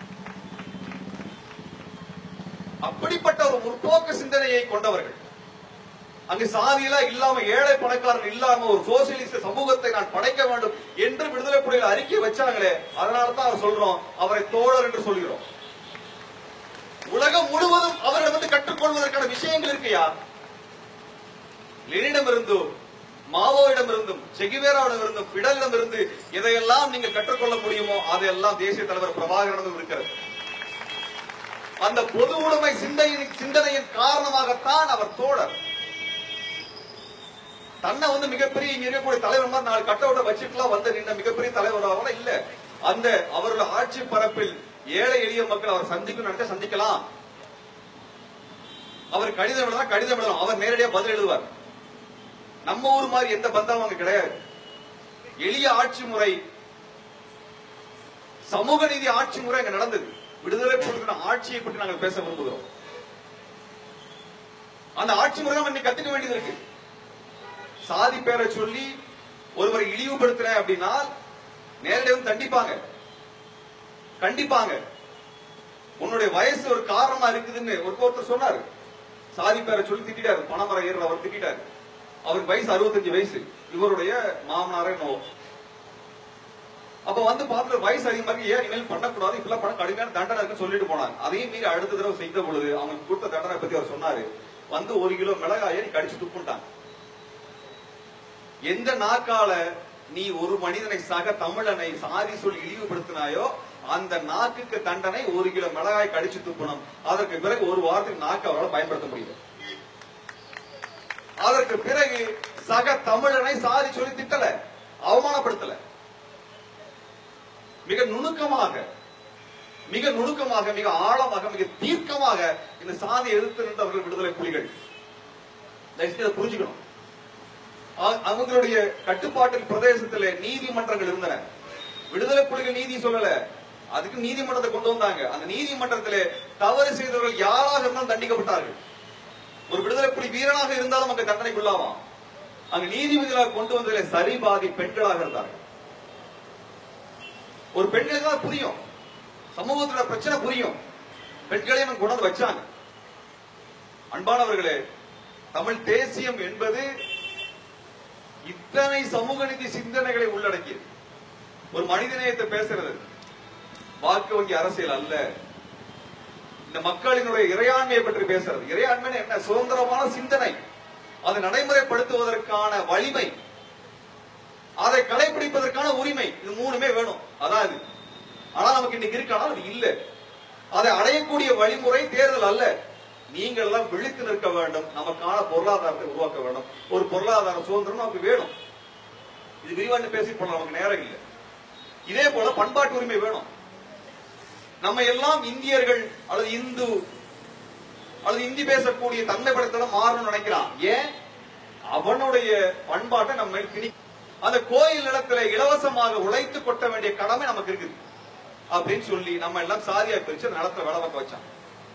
அப்படிப்பட்ட ஒரு முற்போக்கு சிந்தனையை கொண்டவர்கள் அங்கு சாதியெல்லாம் இல்லாம ஏழை பணக்காரன் இல்லாம ஒரு சோசியலிஸ்ட் சமூகத்தை நான் படைக்க வேண்டும் என்று விடுதலை புலிகள் அறிக்கை வச்சாங்களே அதனால தான் அவர் சொல்றோம் அவரை தோழர் என்று சொல்கிறோம் உலகம் முழுவதும் அவரிடம் வந்து கற்றுக்கொள்வதற்கான விஷயங்கள் இருக்கையா லெனிடமிருந்தோ மாவோயிடம் இருந்தும் செகிவேராவிடம் இருந்தும் பிடலிடம் இருந்து எதையெல்லாம் நீங்கள் கற்றுக்கொள்ள முடியுமோ அதையெல்லாம் தேசிய தலைவர் பிரபாகரனும் இருக்கிறது அந்த பொது உடைமை சிந்தையின் சிந்தனையின் காரணமாகத்தான் அவர் தோழர் தன்னை வந்து மிகப்பெரிய இங்க இருக்கக்கூடிய தலைவர் மாதிரி நாலு கட்ட விட வச்சுட்டுலாம் வந்து நின்ற மிகப்பெரிய தலைவராக இல்ல அந்த அவரோட ஆட்சி பரப்பில் ஏழை எளிய மக்கள் அவர் சந்திக்கும் நினைச்சா சந்திக்கலாம் அவர் கடிதம் எழுதா கடிதம் எழுதலாம் அவர் நேரடியா பதில் எழுதுவார் நம்ம ஊர் மாதிரி எந்த பந்தமும் அங்க கிடையாது எளிய ஆட்சி முறை சமூக நீதி ஆட்சி முறை அங்க நடந்தது விடுதலை புலிகளின் ஆட்சியை பற்றி நாங்கள் பேச விரும்புகிறோம் அந்த ஆட்சி முறை நம்ம இன்னைக்கு கத்துக்க வேண்டியது இருக்கு சாதி பேரை சொல்லி ஒருவரை இழிவுபடுத்துற அப்படின்னா நேரடியாக வந்து தண்டிப்பாங்க கண்டிப்பாங்க உன்னுடைய வயசு ஒரு காரணமா இருக்குதுன்னு ஒரு ஒருத்தர் சொன்னாரு சாதி பேரை சொல்லி திட்டாரு பணமரம் ஏறுற அவர் திட்டாரு அவருக்கு வயசு அறுபத்தஞ்சு வயசு இவருடைய மாமனாரே நோ அப்ப வந்து பார்த்து வயசு அதிகமா இருக்கு ஏன் இனிமேல் பண்ணக்கூடாது இப்பெல்லாம் பண்ண கடுமையான தண்டனை இருக்குன்னு சொல்லிட்டு போனாங்க அதையும் மீறி அடுத்த தடவை செய்த பொழுது அவங்களுக்கு கொடுத்த தண்டனை பத்தி அவர் சொன்னாரு வந்து ஒரு கிலோ மிளகாயை நீ கடிச்சு துப்புட்டாங்க எந்த நாக்கால நீ ஒரு மனிதனை சக தமிழனை சாதி சொல்லி இழிவுபடுத்தினாயோ அந்த நாக்குக்கு தண்டனை ஒரு கிலோ மிளகாய் கடிச்சு துப்பணும் அதற்கு பிறகு ஒரு வாரத்துக்கு நாக்கு அவரால் பயன்படுத்த முடியும் அதற்கு பிறகு சக தமிழனை சாதி சொல்லி திட்டல அவமானப்படுத்தல மிக நுணுக்கமாக மிக நுணுக்கமாக மிக ஆழமாக மிக தீர்க்கமாக இந்த சாதி எதிர்த்து நின்றவர்கள் விடுதலை புலிகள் தயவு செய்து அதை புரிஞ்சுக்கணும் அ- அவங்களுடைய கட்டுப்பாட்டில் பிரதேசத்துல நீதிமன்றங்கள் இருந்தன விடுதலை புலிகள் நீதி சொல்லல அதுக்கு நீதிமன்றத்தை கொண்டு வந்தாங்க அந்த நீதிமன்றத்திலே தவறு செய்தவர்கள் யாராக இருந்தாலும் தண்டிக்கப்பட்டார்கள் ஒரு விடுதலை புலி வீரனாக இருந்தாலும் அங்க தண்டனைக்குள்ளாவாம் அங்க நீதிபதிகளாக கொண்டு வந்ததிலே சரி பாதி பெண்களாக இருந்தார்கள் ஒரு பெண்களுக்கு தான் புரியும் சமூகத்துல பிரச்சனை புரியும் பெண்களையும் அங்க கொண்டு வந்து வச்சாங்க அன்பானவர்களே தமிழ் தேசியம் என்பது இத்தனை சமூக நீதி சிந்தனைகளை உள்ளடக்கியது ஒரு மனிதநேயத்தை பேசுறது வாக்கு வங்கி அரசியல் அல்ல இந்த மக்களினுடைய இறையாண்மையை பற்றி பேசுறது இறையாண்மை என்ன சுதந்திரமான சிந்தனை அதை நடைமுறைப்படுத்துவதற்கான வலிமை அதை கடைபிடிப்பதற்கான உரிமை இது மூணுமே வேணும் அதாவது ஆனா நமக்கு இன்னைக்கு இருக்கானா அது இல்ல அதை அடையக்கூடிய வழிமுறை தேர்தல் அல்ல நீங்கள் எல்லாம் விழித்து நிற்க வேண்டும் நமக்கான பொருளாதாரத்தை உருவாக்க வேண்டும் ஒரு பொருளாதார சுதந்திரம் நமக்கு வேணும் இது விரிவாண்டு பேசி போன நமக்கு நேரம் இல்லை இதே போல பண்பாட்டு உரிமை வேணும் நம்ம எல்லாம் இந்தியர்கள் அல்லது இந்து அல்லது இந்தி பேசக்கூடிய தன்மை படத்தோட மாறணும்னு நினைக்கிறான் ஏன் அவனுடைய பண்பாட்டை நம்ம மேல் திணி அந்த கோயில் இடத்துல இலவசமாக உழைத்து கொட்ட வேண்டிய கடமை நமக்கு இருக்குது அப்படின்னு சொல்லி நம்ம எல்லாம் சாதியா பிரிச்சு அந்த நிலத்துல வேலை பார்க்க வச்சான்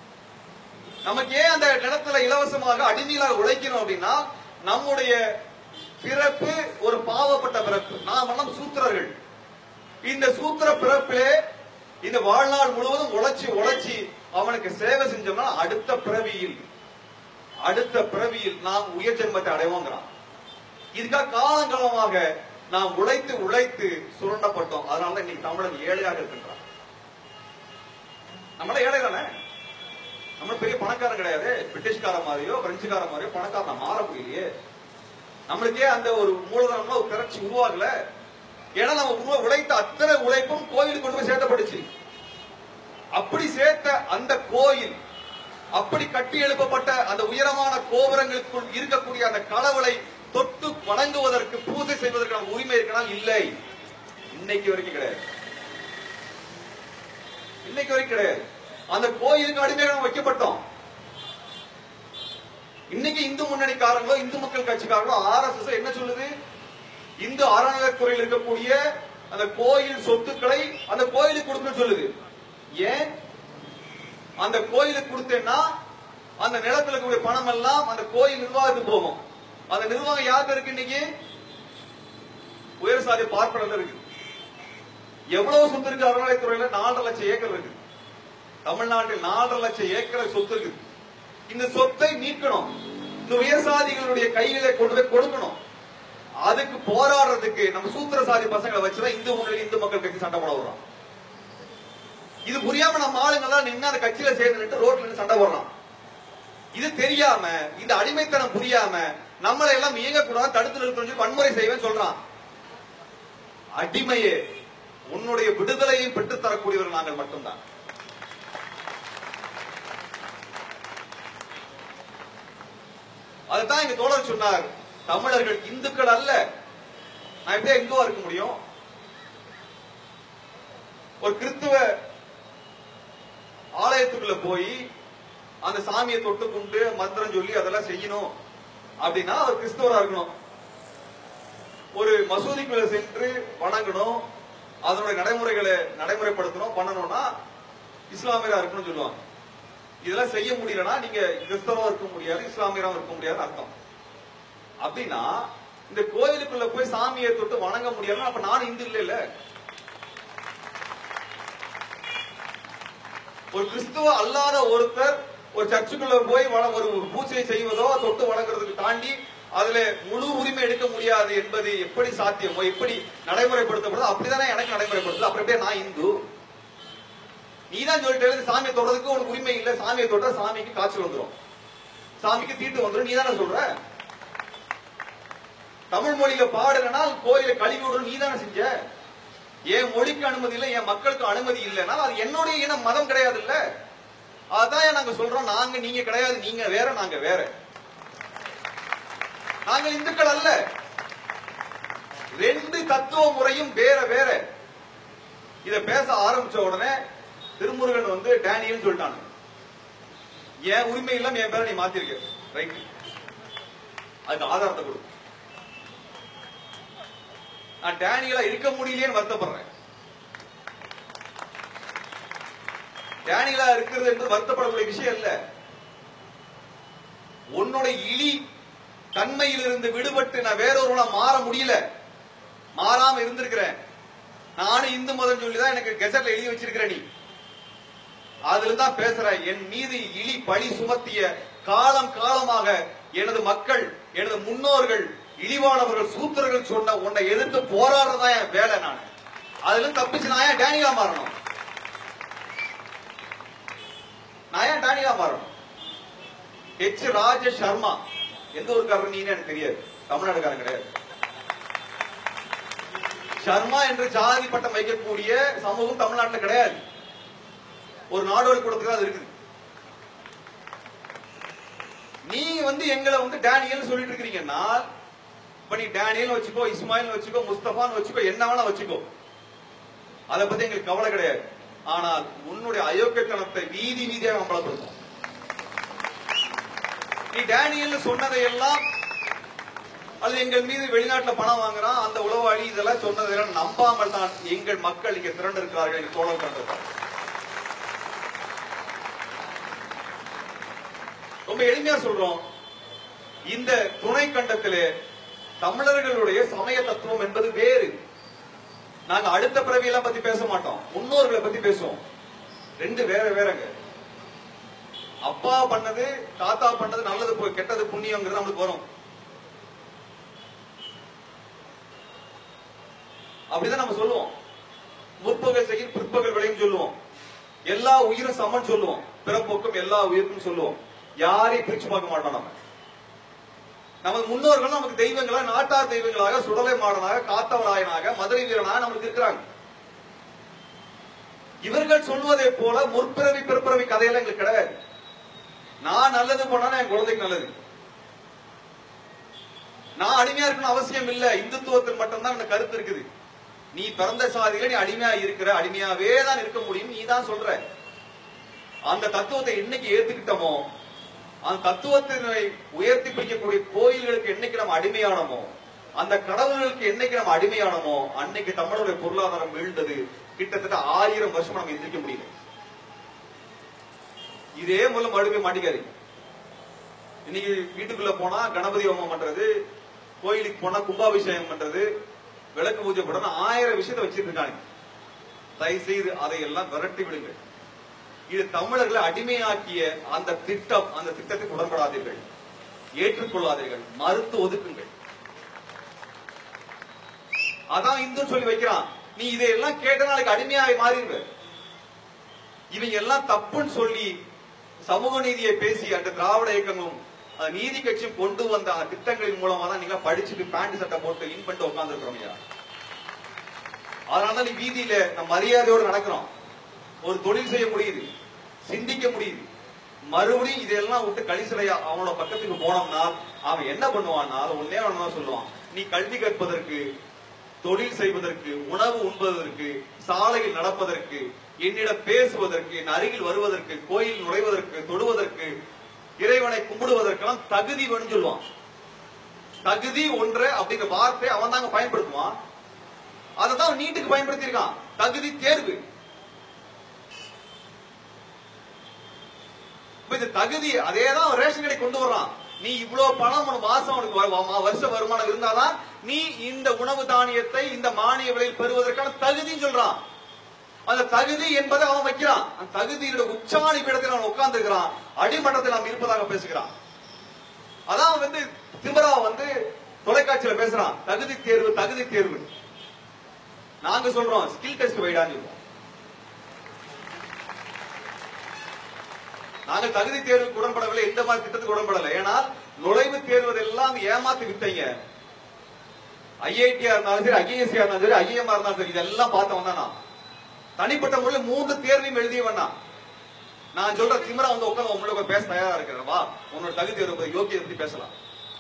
நமக்கு ஏன் அந்த நிலத்துல இலவசமாக அடிமையிலாக உழைக்கணும் அப்படின்னா நம்முடைய பிறப்பு ஒரு பாவப்பட்ட பிறப்பு நாம் எல்லாம் சூத்திரர்கள் இந்த சூத்திர பிறப்பிலே இந்த வாழ்நாள் முழுவதும் உழைச்சி உழைச்சி அவனுக்கு சேவை செஞ்சோம்னா அடுத்த பிறவியில் அடுத்த பிறவியில் நாம் உயர் ஜென்மத்தை அடைவோங்கிறான் இதுக்காக காலங்காலமாக நாம் உழைத்து உழைத்து சுரண்டப்பட்டோம் அதனால இன்னைக்கு தமிழன் ஏழையாக இருக்கின்றான் நம்மள ஏழை தானே நம்ம பெரிய பணக்காரன் கிடையாது பிரிட்டிஷ்கார மாதிரியோ பிரெஞ்சுக்கார மாதிரியோ பணக்காரன் மாற முடியலையே நம்மளுக்கே அந்த ஒரு மூலதனம்லாம் ஒரு திரட்சி உருவாகல ஏன்னா நம்ம உருவ உழைத்த அத்தனை உழைப்பும் கோயிலுக்கு கொண்டு போய் சேர்த்தப்பட்டுச்சு அப்படி சேர்த்த அந்த கோயில் அப்படி கட்டி எழுப்பப்பட்ட அந்த உயரமான கோபுரங்களுக்குள் இருக்கக்கூடிய அந்த கடவுளை தொட்டு வணங்குவதற்கு பூஜை செய்வதற்கான உரிமை இருக்கனா இல்லை இன்னைக்கு வரைக்கும் கிடையாது இன்னைக்கு வரைக்கும் கிடையாது அந்த கோயிலுக்கு அடிமையாக நம்ம வைக்கப்பட்டோம் இன்னைக்கு இந்து முன்னணிக்காரங்களோ இந்து மக்கள் கட்சிக்காரங்களோ ஆர்எஸ்எஸ் என்ன சொல்லுது இந்து அறநிலைத்துறையில் இருக்கக்கூடிய அந்த கோயில் சொத்துக்களை அந்த கோயிலுக்கு கொடுக்கணும்னு சொல்லுது ஏன் அந்த கோயிலுக்கு கொடுத்தேன்னா அந்த நிலத்துல இருக்கக்கூடிய பணம் எல்லாம் அந்த கோயில் நிர்வாகத்துக்கு போகும் அந்த நிர்வாகம் யாருக்கு இருக்கு இன்னைக்கு உயர் சாதி பார்ப்பனர்ல இருக்கு எவ்வளவு சொத்து இருக்கு அறநிலைத்துறையில நாலரை லட்சம் ஏக்கர் இருக்கு தமிழ்நாட்டில் நாலரை லட்சம் ஏக்கர் சொத்து இருக்கு இந்த சொத்தை மீட்கணும் இந்த உயர் சாதிகளுடைய கையில கொண்டு போய் கொடுக்கணும் அதுக்கு போராடுறதுக்கு நம்ம சூத்திர சாதி பசங்களை வச்சுதான் இந்து முன்னணி இந்து மக்கள் கட்சி சண்டை போட விடுறோம் இது புரியாம நம்ம ஆளுங்க எல்லாம் நின்று அந்த கட்சியில சேர்ந்து நின்று ரோட்ல நின்று சண்டை போடுறோம் இது தெரியாம இந்த அடிமைத்தனம் புரியாம நம்மளை எல்லாம் இயங்கக்கூடாது தடுத்து நிறுத்தணும் சொல்லி வன்முறை செய்வேன் சொல்றான் அடிமையே உன்னுடைய விடுதலையை பெற்றுத் தரக்கூடியவர்கள் நாங்கள் மட்டும்தான் அதுதான் எங்க தோழர் சொன்னார் தமிழர்கள் இந்துக்கள் அல்ல நான் எப்படியா இந்துவா இருக்க முடியும் ஒரு கிறிஸ்துவ ஆலயத்துக்குள்ள போய் அந்த சாமியை தொட்டு கும்பிட்டு மந்திரம் சொல்லி அதெல்லாம் செய்யணும் அப்படின்னா அவர் கிறிஸ்தவரா இருக்கணும் ஒரு மசூதிக்குள்ள சென்று வணங்கணும் அதனுடைய நடைமுறைகளை நடைமுறைப்படுத்தணும் பண்ணணும்னா இஸ்லாமியரா இருக்கணும்னு சொல்லுவாங்க இதெல்லாம் செய்ய முடியலன்னா நீங்க கிறிஸ்தவரா இருக்க முடியாது இஸ்லாமியரா இருக்க முடியாது அர்த்தம் அப்படின்னா இந்த கோயிலுக்குள்ள போய் சாமியை தொட்டு வணங்க முடியாதுன்னா அப்ப நான் இந்து இல்ல இல்ல ஒரு கிறிஸ்துவ அல்லாத ஒருத்தர் ஒரு சர்ச்சுக்குள்ள போய் வண- ஒரு ஒரு பூஜை செய்வதோ தொட்டு வணங்குறதுக்கு தாண்டி அதுல முழு உரிமை எடுக்க முடியாது என்பது எப்படி சாத்தியமோ எப்படி நடைமுறைப்படுத்தப்படுதோ அப்படிதானே எனக்கு நடைமுறைப்படுத்துது அப்புறம் எப்படியா நான் இந்து நீதான் சொல்லிட்டு சாமியை தொடுறதுக்கு உனக்கு உரிமை இல்ல சாமியை தொட்டா சாமிக்கு காய்ச்சல் வந்துரும் சாமிக்கு தீட்டு வந்துரும் நீ தானே சொல்ற தமிழ் மொழியில பாடலைன்னா கோயில கழுவி விடணும் நீ தானே செஞ்ச என் மொழிக்கு அனுமதி இல்ல என் மக்களுக்கு அனுமதி இல்லைன்னா அது என்னுடைய இனம் மதம் கிடையாது இல்ல அதான் நாங்க சொல்றோம் நாங்க நீங்க கிடையாது நீங்க வேற நாங்க வேற நாங்கள் இந்துக்கள் அல்ல ரெண்டு தத்துவ முறையும் வேற வேற இத பேச ஆரம்பிச்ச உடனே திருமுருகன் வந்து டேனியல் சொல்லிட்டானு என் உரிமை இல்லாம என் பேரை நீ மாத்திருக்க ரைட் அதுக்கு ஆதாரத்தை கொடு நான் டேனியலா இருக்க முடியலையேன்னு வருத்தப்படுறேன் டேனியலா இருக்கிறது என்பது வருத்தப்படக்கூடிய விஷயம் இல்ல உன்னோட இழி தன்மையிலிருந்து விடுபட்டு நான் வேறொருவனா மாற முடியல மாறாம இருந்திருக்கிறேன் நானும் இந்து மதம் சொல்லிதான் எனக்கு கெசட்ல எழுதி வச்சிருக்கிற நீ அதுல தான் பேசுற என் மீது இழி பழி சுமத்திய காலம் காலமாக எனது மக்கள் எனது முன்னோர்கள் இழிவானவர்கள் சூத்திரர்கள் சொன்ன உன்னை எதிர்த்து போராடுறதா என் வேலை நான் அதுல இருந்து தப்பிச்சு நான் ஏன் டேனியா மாறணும் நான் ஏன் டேனியா மாறணும் ஹெச் ராஜ சர்மா எந்த ஊருக்காரர் நீன்னு எனக்கு தெரியாது தமிழ்நாடுக்காரன் கிடையாது சர்மா என்று ஜாதி பட்டம் வைக்கக்கூடிய சமூகம் தமிழ்நாட்டுல கிடையாது ஒரு நாடோடி கூடத்துக்கு தான் அது இருக்குது நீ வந்து எங்களை வந்து டேனியல் சொல்லிட்டு இருக்கிறீங்கன்னா இப்ப நீ டேனியல் வச்சுக்கோ இஸ்மாயில் வச்சுக்கோ முஸ்தபான்னு வச்சுக்கோ என்ன வேணா வச்சுக்கோ அதை பத்தி எங்களுக்கு கவலை கிடையாது ஆனால் உன்னுடைய அயோக்கியத்தனத்தை வீதி வீதியாக அம்பலப்படுத்தும் நீ டேனியல் சொன்னதை எல்லாம் அது எங்கள் மீது வெளிநாட்டுல பணம் வாங்குறான் அந்த உளவாளி இதெல்லாம் சொன்னதெல்லாம் நம்பாமல் தான் எங்கள் மக்கள் இங்க திரண்டு இருக்கிறார்கள் என்று தோழல் கண்டிருக்கார் ரொம்ப எளிமையா சொல்றோம் இந்த துணை கண்டத்திலே தமிழர்களுடைய சமய தத்துவம் என்பது வேறு நாங்க அடுத்த பிறவியெல்லாம் பத்தி பேச மாட்டோம் முன்னோர்களை பத்தி பேசுவோம் ரெண்டு வேற வேறங்க அப்பா பண்ணது தாத்தா பண்ணது நல்லது பு- கெட்டது புண்ணியங்கிறது நம்மளுக்கு வரும் அப்படிதான் நம்ம சொல்லுவோம் முற்பகல் செய்யும் பிற்பகல் விளையும் சொல்லுவோம் எல்லா உயிரும் சமன் சொல்லுவோம் பிறப்போக்கும் எல்லா உயிருக்கும் சொல்லுவோம் யாரையும் பிரிச்சு பார்க்க மாட்டோம் நம்ம நமது முன்னோர்கள் நமக்கு தெய்வங்களா நாட்டார் தெய்வங்களாக சுடலை மாடனாக காத்தவராயனாக மதுரை வீரனாக நமக்கு இருக்கிறாங்க இவர்கள் சொல்வதை போல முற்பிறவி பிறப்பிறவி கதையெல்லாம் எங்களுக்கு கிடையாது நான் நல்லது பண்ணா என் குழந்தைக்கு நல்லது நான் அடிமையா இருக்கணும் அவசியம் இல்ல இந்துத்துவத்தில் மட்டும்தான் இந்த கருத்து இருக்குது நீ பிறந்த சாதியில நீ அடிமையா இருக்கிற அடிமையாவே தான் இருக்க முடியும் நீ தான் சொல்ற அந்த தத்துவத்தை என்னைக்கு ஏத்துக்கிட்டோமோ அந்த தத்துவத்தினை உயர்த்தி பிடிக்கக்கூடிய கோயில்களுக்கு என்னைக்கு நம்ம அடிமையானமோ அந்த கடவுள்களுக்கு என்னைக்கு நம்ம அடிமையானமோ அன்னைக்கு தமிழருடைய பொருளாதாரம் வீழ்ந்தது கிட்டத்தட்ட ஆயிரம் வருஷம் நம்ம எந்திரிக்க முடியல இதே மூலம் மறுபடியும் மாட்டிக்காதீங்க இன்னைக்கு வீட்டுக்குள்ள போனா கணபதி ஹோமம் பண்றது கோயிலுக்கு போனா கும்பாபிஷேகம் பண்றது விளக்கு பூஜை பண்ணணும் ஆயிரம் விஷயத்தை வச்சிட்டு இருக்காங்க தயவு செய்து அதையெல்லாம் விரட்டி விடுங்க இது தமிழர்களை அடிமையாக்கிய அந்த திட்டம் அந்த திட்டத்துக்கு உடன்படாதீர்கள் ஏற்றுக்கொள்ளாதீர்கள் மறுத்து ஒதுக்குங்கள் அதான் இந்து சொல்லி வைக்கிறான் நீ இதையெல்லாம் கேட்ட நாளைக்கு அடிமையாய் மாறிடுவ இவங்க எல்லாம் தப்புன்னு சொல்லி சமூக நீதியை பேசி அந்த திராவிட இயக்கங்களும் அந்த நீதி கட்சியும் கொண்டு வந்த அந்த திட்டங்களின் மூலமா தான் நீங்க படிச்சுட்டு பேண்ட் சட்டை போட்டு இன் பண்ணிட்டு உட்கார்ந்துருக்கிறோம் ஐயா அதனாலதான் நீ வீதியில நம்ம மரியாதையோடு நடக்கிறோம் ஒரு தொழில் செய்ய முடியுது சிந்திக்க முடியுது மறுபடியும் இதெல்லாம் விட்டு கலிசலையா அவனோட பக்கத்துக்கு போனோம்னா அவன் என்ன பண்ணுவான்னா ஒன்னே ஒண்ணு சொல்லுவான் நீ கல்வி கற்பதற்கு தொழில் செய்வதற்கு உணவு உண்பதற்கு சாலையில் நடப்பதற்கு என்னிடம் பேசுவதற்கு என் அருகில் வருவதற்கு கோயில் நுழைவதற்கு தொடுவதற்கு இறைவனை கும்பிடுவதற்கெல்லாம் தகுதி வேணும்னு சொல்லுவான் தகுதி ஒன்று அப்படிங்கிற வார்த்தை அவன் தாங்க பயன்படுத்துவான் அதை தான் நீட்டுக்கு பயன்படுத்தியிருக்கான் தகுதி தேர்வு இப்ப இந்த தகுதி அதே தான் ரேஷன் கடை கொண்டு வர்றான் நீ இவ்வளவு பணம் உனக்கு மாசம் உனக்கு வரு- வ- வருஷ வருமானம் இருந்தாதான் நீ இந்த உணவு தானியத்தை இந்த மானிய விலையில் பெறுவதற்கான தகுதின்னு சொல்றான் அந்த தகுதி என்பதை அவன் வைக்கிறான் அந்த தகுதியோட உச்சாணி பீடத்தில் அவன் உட்கார்ந்து இருக்கிறான் அடிமட்டத்தில் நாம் இருப்பதாக பேசுகிறான் அதான் அவன் வந்து திமிரா வந்து தொலைக்காட்சியில பேசுறான் தகுதி தேர்வு தகுதி தேர்வு நாங்க சொல்றோம் ஸ்கில் டெஸ்ட் வைடான்னு சொல்றோம் நாங்கள் தகுதி தேர்வுக்கு உடன்படவில்லை எந்த மாதிரி திட்டத்துக்கு உடன்படலை ஏன்னா நுழைவு தேர்வதெல்லாம் ஏமாத்து வித்தைங்க ஐஐடியா இருந்தாலும் சரி ஐஏஎஸ்சியா இருந்தாலும் சரி ஐஏஎம் இருந்தாலும் சரி இதெல்லாம் பார்த்தவன் தான் நான் தனிப்பட்ட முறையில் மூன்று தேர்வையும் எழுதியவன் நான் நான் சொல்ற திமிரா வந்து உட்காந்து உங்களோட பேச தயாரா இருக்கிறேன் வா உன்னோட தகுதி தேர்வு பத்தி யோகியதை பத்தி பேசலாம்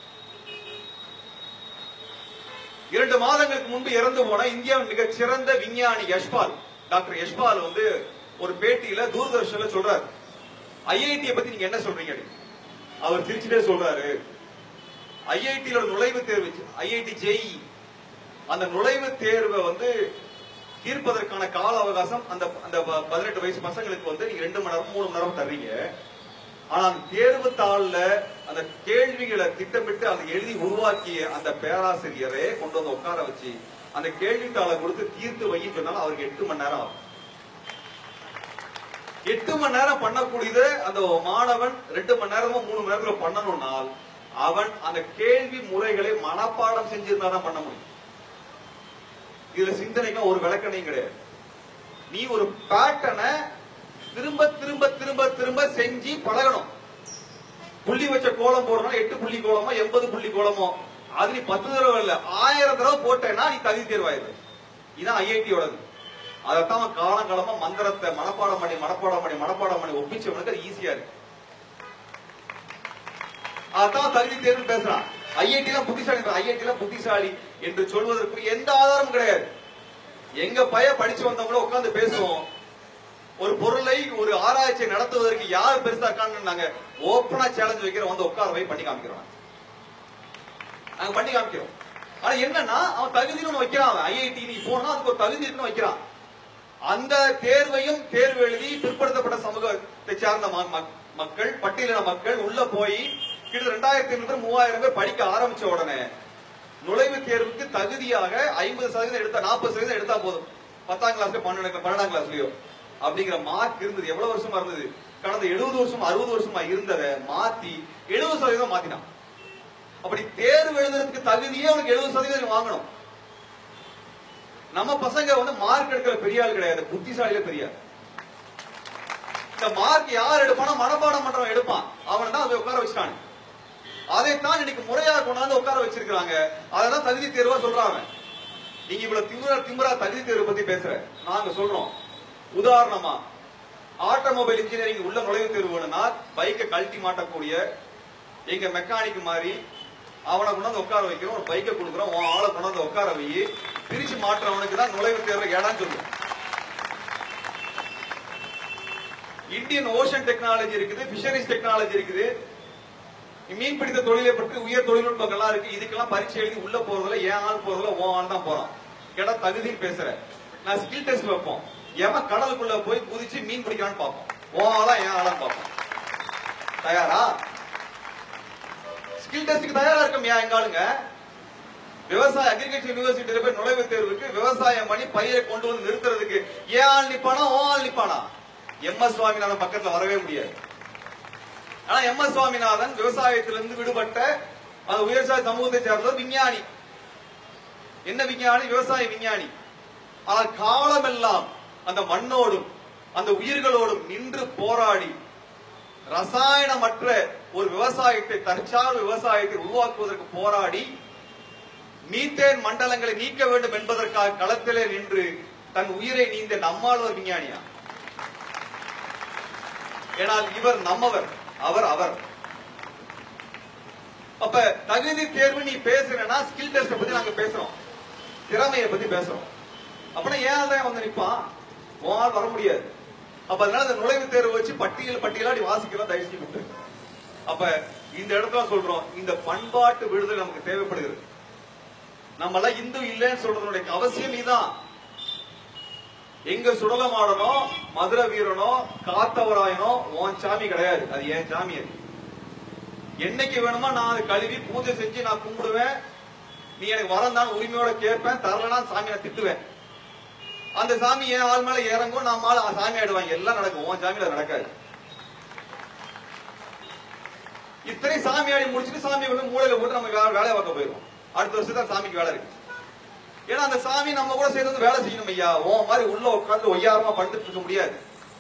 இரண்டு மாதங்களுக்கு முன்பு இறந்து போன இந்தியாவின் மிகச் சிறந்த விஞ்ஞானி யஷ்பால் டாக்டர் யஷ்பால் வந்து ஒரு பேட்டியில தூர்தர்ஷன்ல சொல்றாரு ஐஐடியை பத்தி நீங்க என்ன சொல்றீங்க அப்படின்னு. அவர் சிரிச்சுட்டே சொல்றாரு ஐஐடியோட நுழைவு தேர்வு ஐஐடி ஜேஇ அந்த நுழைவு தேர்வை வந்து தீர்ப்பதற்கான கால அவகாசம் அந்த அந்த ப- பதினெட்டு வயசு பசங்களுக்கு வந்து நீங்க ரெண்டு மணி நேரம் மூணு மணி நேரம் தர்றீங்க ஆனா அந்த தேர்வு தாள்ல அந்த கேள்விகளை திட்டமிட்டு அதை எழுதி உருவாக்கிய அந்த பேராசிரியரே கொண்டு வந்து உட்கார வச்சு அந்த கேள்வித்தாளை கொடுத்து தீர்த்து வைன்னு சொன்னாலும் அவருக்கு எட்டு மணி நேரம் ஆகும் எட்டு மணி நேரம் பண்ணக்கூடியது அந்த மாணவன் ரெண்டு மணி நேரமோ மூணு மணி நேரத்துல பண்ணணும்னால் அவன் அந்த கேள்வி முறைகளை மனப்பாடம் செஞ்சிருந்தா தான் பண்ண முடியும் இதுல சிந்தனைக்கு ஒரு விளக்கணையும் கிடையாது நீ ஒரு பேட்டனை திரும்ப திரும்ப திரும்ப திரும்ப செஞ்சு பழகணும் புள்ளி வச்ச கோலம் போடணும் எட்டு புள்ளி கோலமோ எண்பது புள்ளி கோலமோ அது நீ பத்து தடவை இல்ல ஆயிரம் தடவை போட்டேன்னா நீ தகுதி தேர்வாயிரு இதான் ஐஐடியோடது அதைத்தான் அவன் காலங்காலமா மந்திரத்தை மனப்பாடம் பண்ணி மனப்பாடம் பண்ணி மனப்பாடம் பண்ணி ஒப்பிச்சவனுக்கு அது ஈஸியா இருக்கு அதான் தகுதி தேர்வு பேசுறான் ஐஐடி தான் புத்திசாலி ஐஐடி தான் புத்திசாலி என்று சொல்வதற்கு எந்த ஆதாரமும் கிடையாது எங்க பைய படிச்சு வந்தவங்கள உட்கார்ந்து பேசுவோம் ஒரு பொருளை ஒரு ஆராய்ச்சியை நடத்துவதற்கு யார் பெருசா இருக்கான்னு நாங்க ஓப்பனா சேலஞ்ச் வைக்கிறோம் வந்து உட்கார போய் பண்ணி காமிக்கிறோம் நாங்க பண்ணி காமிக்கிறோம் ஆனா என்னன்னா அவன் தகுதின்னு ஒண்ணு வைக்கிறான் அவன் ஐஐடி நீ போனா அதுக்கு ஒரு தகுதி இருக்குன்னு வைக்கிறான் அந்த தேர்வையும் தேர்வு எழுதி பிற்படுத்தப்பட்ட சமூகத்தை சார்ந்த ம- மக்- மக்கள் பட்டியலின மக்கள் உள்ள போய் கிட்ட ரெண்டாயிரத்தி ஐநூறு பேர் மூவாயிரம் பேர் படிக்க ஆரம்பிச்ச உடனே நுழைவுத் தேர்வுக்கு தகுதியாக ஐம்பது சதவீதம் எடுத்தா நாற்பது சதவீதம் எடுத்தா போதும் பத்தாம் கிளாஸ்ல பன்னெண்டு பன்னெண்டாம் கிளாஸ்லயோ அப்படிங்கிற மார்க் இருந்தது எவ்வளவு வருஷமா இருந்தது கடந்த எழுபது வருஷம் அறுபது வருஷமா இருந்ததை மாத்தி எழுபது சதவீதம் மாத்தினான் அப்படி தேர்வு எழுதுறதுக்கு தகுதியே அவனுக்கு எழுபது சதவீதம் வாங்கணும் நம்ம பசங்க வந்து மார்க் எடுக்கிற பெரிய ஆள் கிடையாது புத்திசாலியில பெரிய ஆள். இந்த மார்க் யார் எடுப்பானா மனப்பாடம் பண்றவன் எடுப்பான் அவனை தான் அதை உட்கார வச்சுட்டான் அதைத்தான் இன்னைக்கு முறையா கொண்டாந்து உட்கார வச்சிருக்காங்க அதான் தகுதி தேர்வா சொல்றாங்க நீங்க இவ்வளவு திமுறா திமுறா தகுதி தேர்வு பத்தி பேசுற நாங்க சொல்றோம் உதாரணமா ஆட்டோமொபைல் இன்ஜினியரிங் உள்ள நுழைவுத் தேர்வு வேணும்னா பைக்கை கழட்டி மாட்டக்கூடிய எங்க மெக்கானிக் மாதிரி அவனை கொண்டாந்து உட்கார வைக்கிறோம் ஒரு பைக்கை கொடுக்குறோம் உன் ஆளை கொண்டாந்து உட்கார வை பிரிச்சு மாற்றவனுக்கு தான் நுழைவுத் தேர்வு ஏடான்னு சொல்லுவோம் இந்தியன் ஓஷன் டெக்னாலஜி இருக்குது பிஷரிஸ் டெக்னாலஜி இருக்குது மீன் பிடித்த தொழிலை பற்றி உயர் தொழில்நுட்பங்கள்லாம் இருக்கு இதுக்கெல்லாம் பரீட்சை எழுதி உள்ள போறதுல ஏன் ஆள் போறதுல உன் ஆள் தான் போறான் கேட்டா தகுதின்னு பேசுறேன் நான் ஸ்கில் டெஸ்ட் வைப்போம் எவன் கடலுக்குள்ள போய் குதிச்சு மீன் பிடிக்கிறான்னு பார்ப்போம் உன் ஆளா என் ஆளான்னு பார்ப்போம் தயாரா ஸ்கில் டெஸ்டுக்கு தயாரா இருக்கும் ஏன் எங்க ஆளுங்க விவசாய அக்ரிகல்ச்சர் யூனிவர்சிட்டியில போய் நுழைவுத் தேர்வுக்கு விவசாயம் பண்ணி பயிரை கொண்டு வந்து நிறுத்துறதுக்கு ஏன் ஆள் நிப்பானா ஓ ஆள் நிப்பானா எம் எஸ் சுவாமிநாதன் பக்கத்துல வரவே முடியாது ஆனா எம் எஸ் சுவாமிநாதன் விவசாயத்திலிருந்து விடுபட்ட அந்த உயர்சாய சமூகத்தை சேர்ந்தவர் விஞ்ஞானி என்ன விஞ்ஞானி விவசாய விஞ்ஞானி ஆனால் காலமெல்லாம் அந்த மண்ணோடும் அந்த உயிர்களோடும் நின்று போராடி ரசாயனமற்ற ஒரு விவசாயத்தை தற்சார்பு விவசாயத்தை உருவாக்குவதற்கு போராடி மீத்தேன் மண்டலங்களை நீக்க வேண்டும் என்பதற்காக களத்திலே நின்று தன் உயிரை நீந்த நம்மாழ்வார் விஞ்ஞானியா ஏனால் இவர் நம்மவர் அவர் அவர் அப்ப தகுதி தேர்வு நீ பேசுறேன்னா ஸ்கில் டெஸ்ட் பத்தி நாங்க பேசுறோம் திறமையை பத்தி பேசுறோம் அப்படின்னா ஏன் தான் வந்து நிப்பான் உன் வர முடியாது அப்ப அதனால இந்த நுழைவுத் தேர்வு வச்சு பட்டியல் பட்டியலாடி வாசிக்கலாம் தயவு செஞ்சு விட்டு அப்ப இந்த இடத்துல சொல்றோம் இந்த பண்பாட்டு விடுதலை நமக்கு தேவைப்படுகிறது நம்ம எல்லாம் இந்து இல்லைன்னு சொல்றதுனுடைய அவசியம் இதான் எங்க சுடலமாடனோ மதுரை வீரனோ காத்தவராயனோ உன் சாமி கிடையாது அது என் சாமி அது என்னைக்கு வேணுமோ நான் அதை கழுவி பூஜை செஞ்சு நான் கும்பிடுவேன் நீ எனக்கு வரம் தான் உரிமையோட கேட்பேன் தரலனா சாமி நான் திட்டுவேன் அந்த சாமி என் ஆள் மேல இறங்கும் நான் ஆள் சாமி ஆடுவாங்க எல்லாம் நடக்கும் உன் சாமியில நடக்காது இத்தனை சாமி ஆடி முடிச்சுட்டு சாமி வந்து மூளையில போட்டு நம்ம வே- வேலையை பார்க்க போயிடும் அடுத்த வருஷம் தான் சாமிக்கு வேலை இருக்கு ஏன்னா அந்த சாமி நம்ம கூட சேர்ந்து வந்து வேலை செய்யணும் ஐயா உன் மாதிரி உள்ள உட்கார்ந்து ஒய்யாரமா படுத்துட்டு இருக்க முடியாது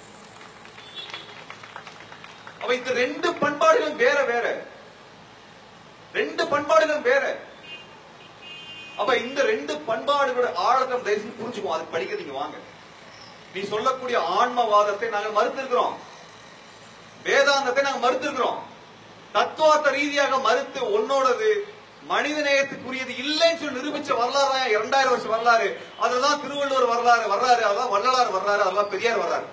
அப்ப இந்த ரெண்டு பண்பாடுகளும் வேற வேற ரெண்டு பண்பாடுகளும் வேற அப்ப இந்த ரெண்டு பண்பாடுகளோட ஆழத்தை நம்ம தயவு செஞ்சு புரிஞ்சுக்குவோம் அதுக்கு படிக்க நீங்க வாங்க நீ சொல்லக்கூடிய ஆன்மவாதத்தை நாங்கள் மறுத்திருக்கிறோம் வேதாந்தத்தை நாங்கள் மறுத்திருக்கிறோம் தத்துவார்த்த ரீதியாக மறுத்து உன்னோடது மனித நேயத்துக்குரியது இல்லைன்னு சொல்லி நிரூபிச்ச வரலாறு தான் இரண்டாயிரம் வருஷம் வரலாறு அதுதான் திருவள்ளுவர் வரலாறு வர்றாரு அதான் வள்ளலார் வர்றாரு அதெல்லாம் பெரியார் வர்றாரு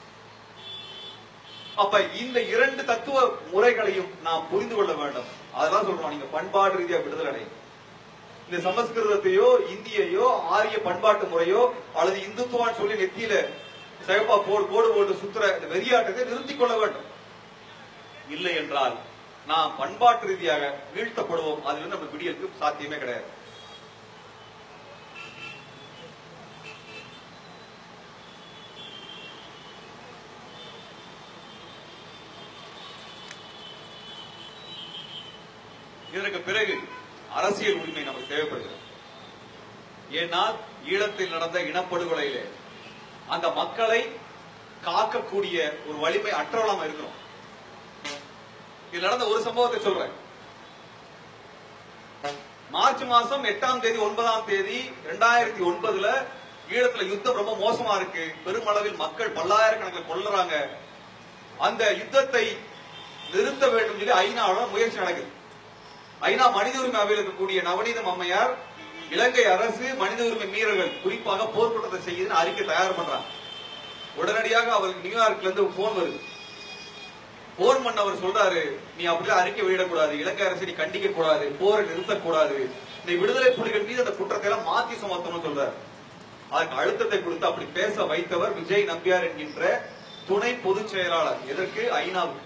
அப்ப இந்த இரண்டு தத்துவ முறைகளையும் நாம் புரிந்து கொள்ள வேண்டும் அதெல்லாம் சொல்றோம் நீங்க பண்பாடு ரீதியா விடுதலை அடையும் இந்த சமஸ்கிருதத்தையோ இந்தியையோ ஆரிய பண்பாட்டு முறையோ அல்லது இந்துத்துவான்னு சொல்லி நெத்தியில சிவப்பா போடு கோடு போட்டு சுத்துற இந்த வெறியாட்டத்தை நிறுத்திக் கொள்ள வேண்டும் இல்லை என்றால் நாம் பண்பாட்டு ரீதியாக வீழ்த்தப்படுவோம் அதுல நம்ம விடியலுக்கு சாத்தியமே கிடையாது இதற்கு பிறகு அரசியல் உரிமை நமக்கு தேவைப்படுகிறது ஏனால் ஈழத்தில் நடந்த இனப்படுகொலையிலே அந்த மக்களை காக்கக்கூடிய ஒரு வலிமை அற்றவளாம இருக்கிறோம் இது நடந்த ஒரு சம்பவத்தை சொல்றேன் மார்ச் மாசம் எட்டாம் தேதி ஒன்பதாம் தேதி இரண்டாயிரத்தி ஒன்பதுல ஈழத்துல யுத்தம் ரொம்ப மோசமா இருக்கு பெருமளவில் மக்கள் பல்லாயிரக்கணக்கில் கொல்லுறாங்க அந்த யுத்தத்தை நிறுத்த வேண்டும் சொல்லி ஐநாவோட முயற்சி நடக்குது ஐநா மனித உரிமை அவையில் இருக்கக்கூடிய நவநீதம் அம்மையார் இலங்கை அரசு மனித உரிமை மீறல்கள் குறிப்பாக போர்க்குற்றத்தை செய்யுதுன்னு அறிக்கை தயார் பண்றாங்க உடனடியாக அவருக்கு நியூயார்க்ல இருந்து போன் வருது போன் பண்ணவர் சொல்றாரு நீ அப்படிலாம் அறிக்கை வெளியிடக்கூடாது இலங்கை அரசு நீ கண்டிக்க கூடாது போரை நிறுத்தக்கூடாது இந்த விடுதலை புலிகள் மீது அந்த குற்றத்தை எல்லாம் மாத்தி சுமத்தணும்னு சொல்றாரு அதுக்கு அழுத்தத்தை கொடுத்து அப்படி பேச வைத்தவர் விஜய் நம்பியார் என்கின்ற துணை பொதுச் செயலாளர் எதற்கு ஐநாவுக்கு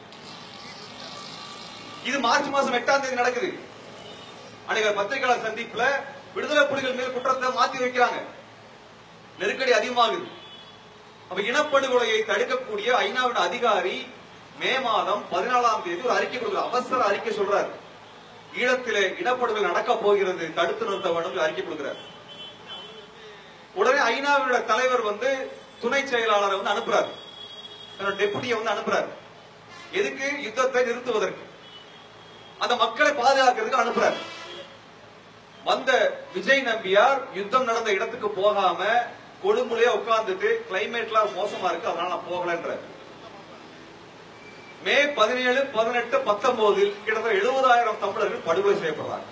இது மார்ச் மாசம் எட்டாம் தேதி நடக்குது அன்னைக்கு பத்திரிகையாளர் சந்திப்புல விடுதலை புலிகள் மீது குற்றத்தை மாத்தி வைக்கிறாங்க நெருக்கடி அதிகமாகுது அப்ப இனப்படுகொலையை தடுக்கக்கூடிய ஐநாவின் அதிகாரி மே மாதம் பதினாலாம் தேதி ஒரு அறிக்கை கொடுக்குற அவசர அறிக்கை சொல்றாரு ஈழத்திலே இனப்படுகொலை நடக்க போகிறது தடுத்து நிறுத்த வேண்டும் என்று அறிக்கை கொடுக்கிறார் உடனே ஐநாவினுடைய தலைவர் வந்து துணை செயலாளரை வந்து அனுப்புறாரு தன்னோட டெபுட்டியை வந்து அனுப்புறாரு எதுக்கு யுத்தத்தை நிறுத்துவதற்கு அந்த மக்களை பாதுகாக்கிறதுக்கு அனுப்புறாரு வந்த விஜய் நம்பியார் யுத்தம் நடந்த இடத்துக்கு போகாம கொழும்புலயே உட்கார்ந்துட்டு கிளைமேட்லாம் மோசமா இருக்கு அதனால நான் போகலன்ற மே பதினேழு பதினெட்டு பத்தொன்பதில் கிட்டத்தட்ட எழுபதாயிரம் தமிழர்கள் படுகொலை செய்யப்படுறாங்க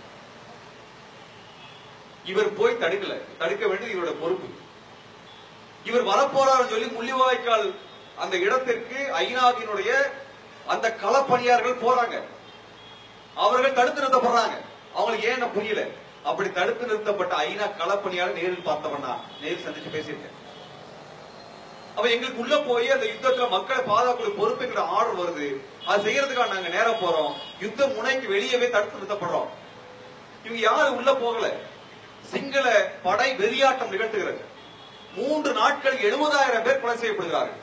இவர் போய் தடுக்கல தடுக்க வேண்டியது இவரோட பொறுப்பு இவர் வரப்போறாருன்னு சொல்லி முள்ளிவாய்க்கால் அந்த இடத்திற்கு ஐநாவினுடைய அந்த களப்பணியார்கள் போறாங்க அவர்கள் தடுத்து நிறுத்தப்படுறாங்க அவங்களுக்கு ஏன் புரியல அப்படி தடுத்து நிறுத்தப்பட்ட ஐநா களப்பணியாளர் நேரில் பார்த்தவனா நேரில் சந்திச்சு பேசியிருக்கேன் அப்ப எங்களுக்கு உள்ள போய் அந்த யுத்தத்துல மக்களை பாதுகாப்பு பொறுப்புங்கிற ஆர்டர் வருது அது செய்யறதுக்காக நாங்க நேரம் போறோம் யுத்த முனைக்கு வெளியவே தடுத்து நிறுத்தப்படுறோம் இவங்க யாரும் உள்ள போகல சிங்கள படை வெறியாட்டம் நிகழ்த்துகிறது மூன்று நாட்கள் எழுபதாயிரம் பேர் கொலை செய்யப்படுகிறார்கள்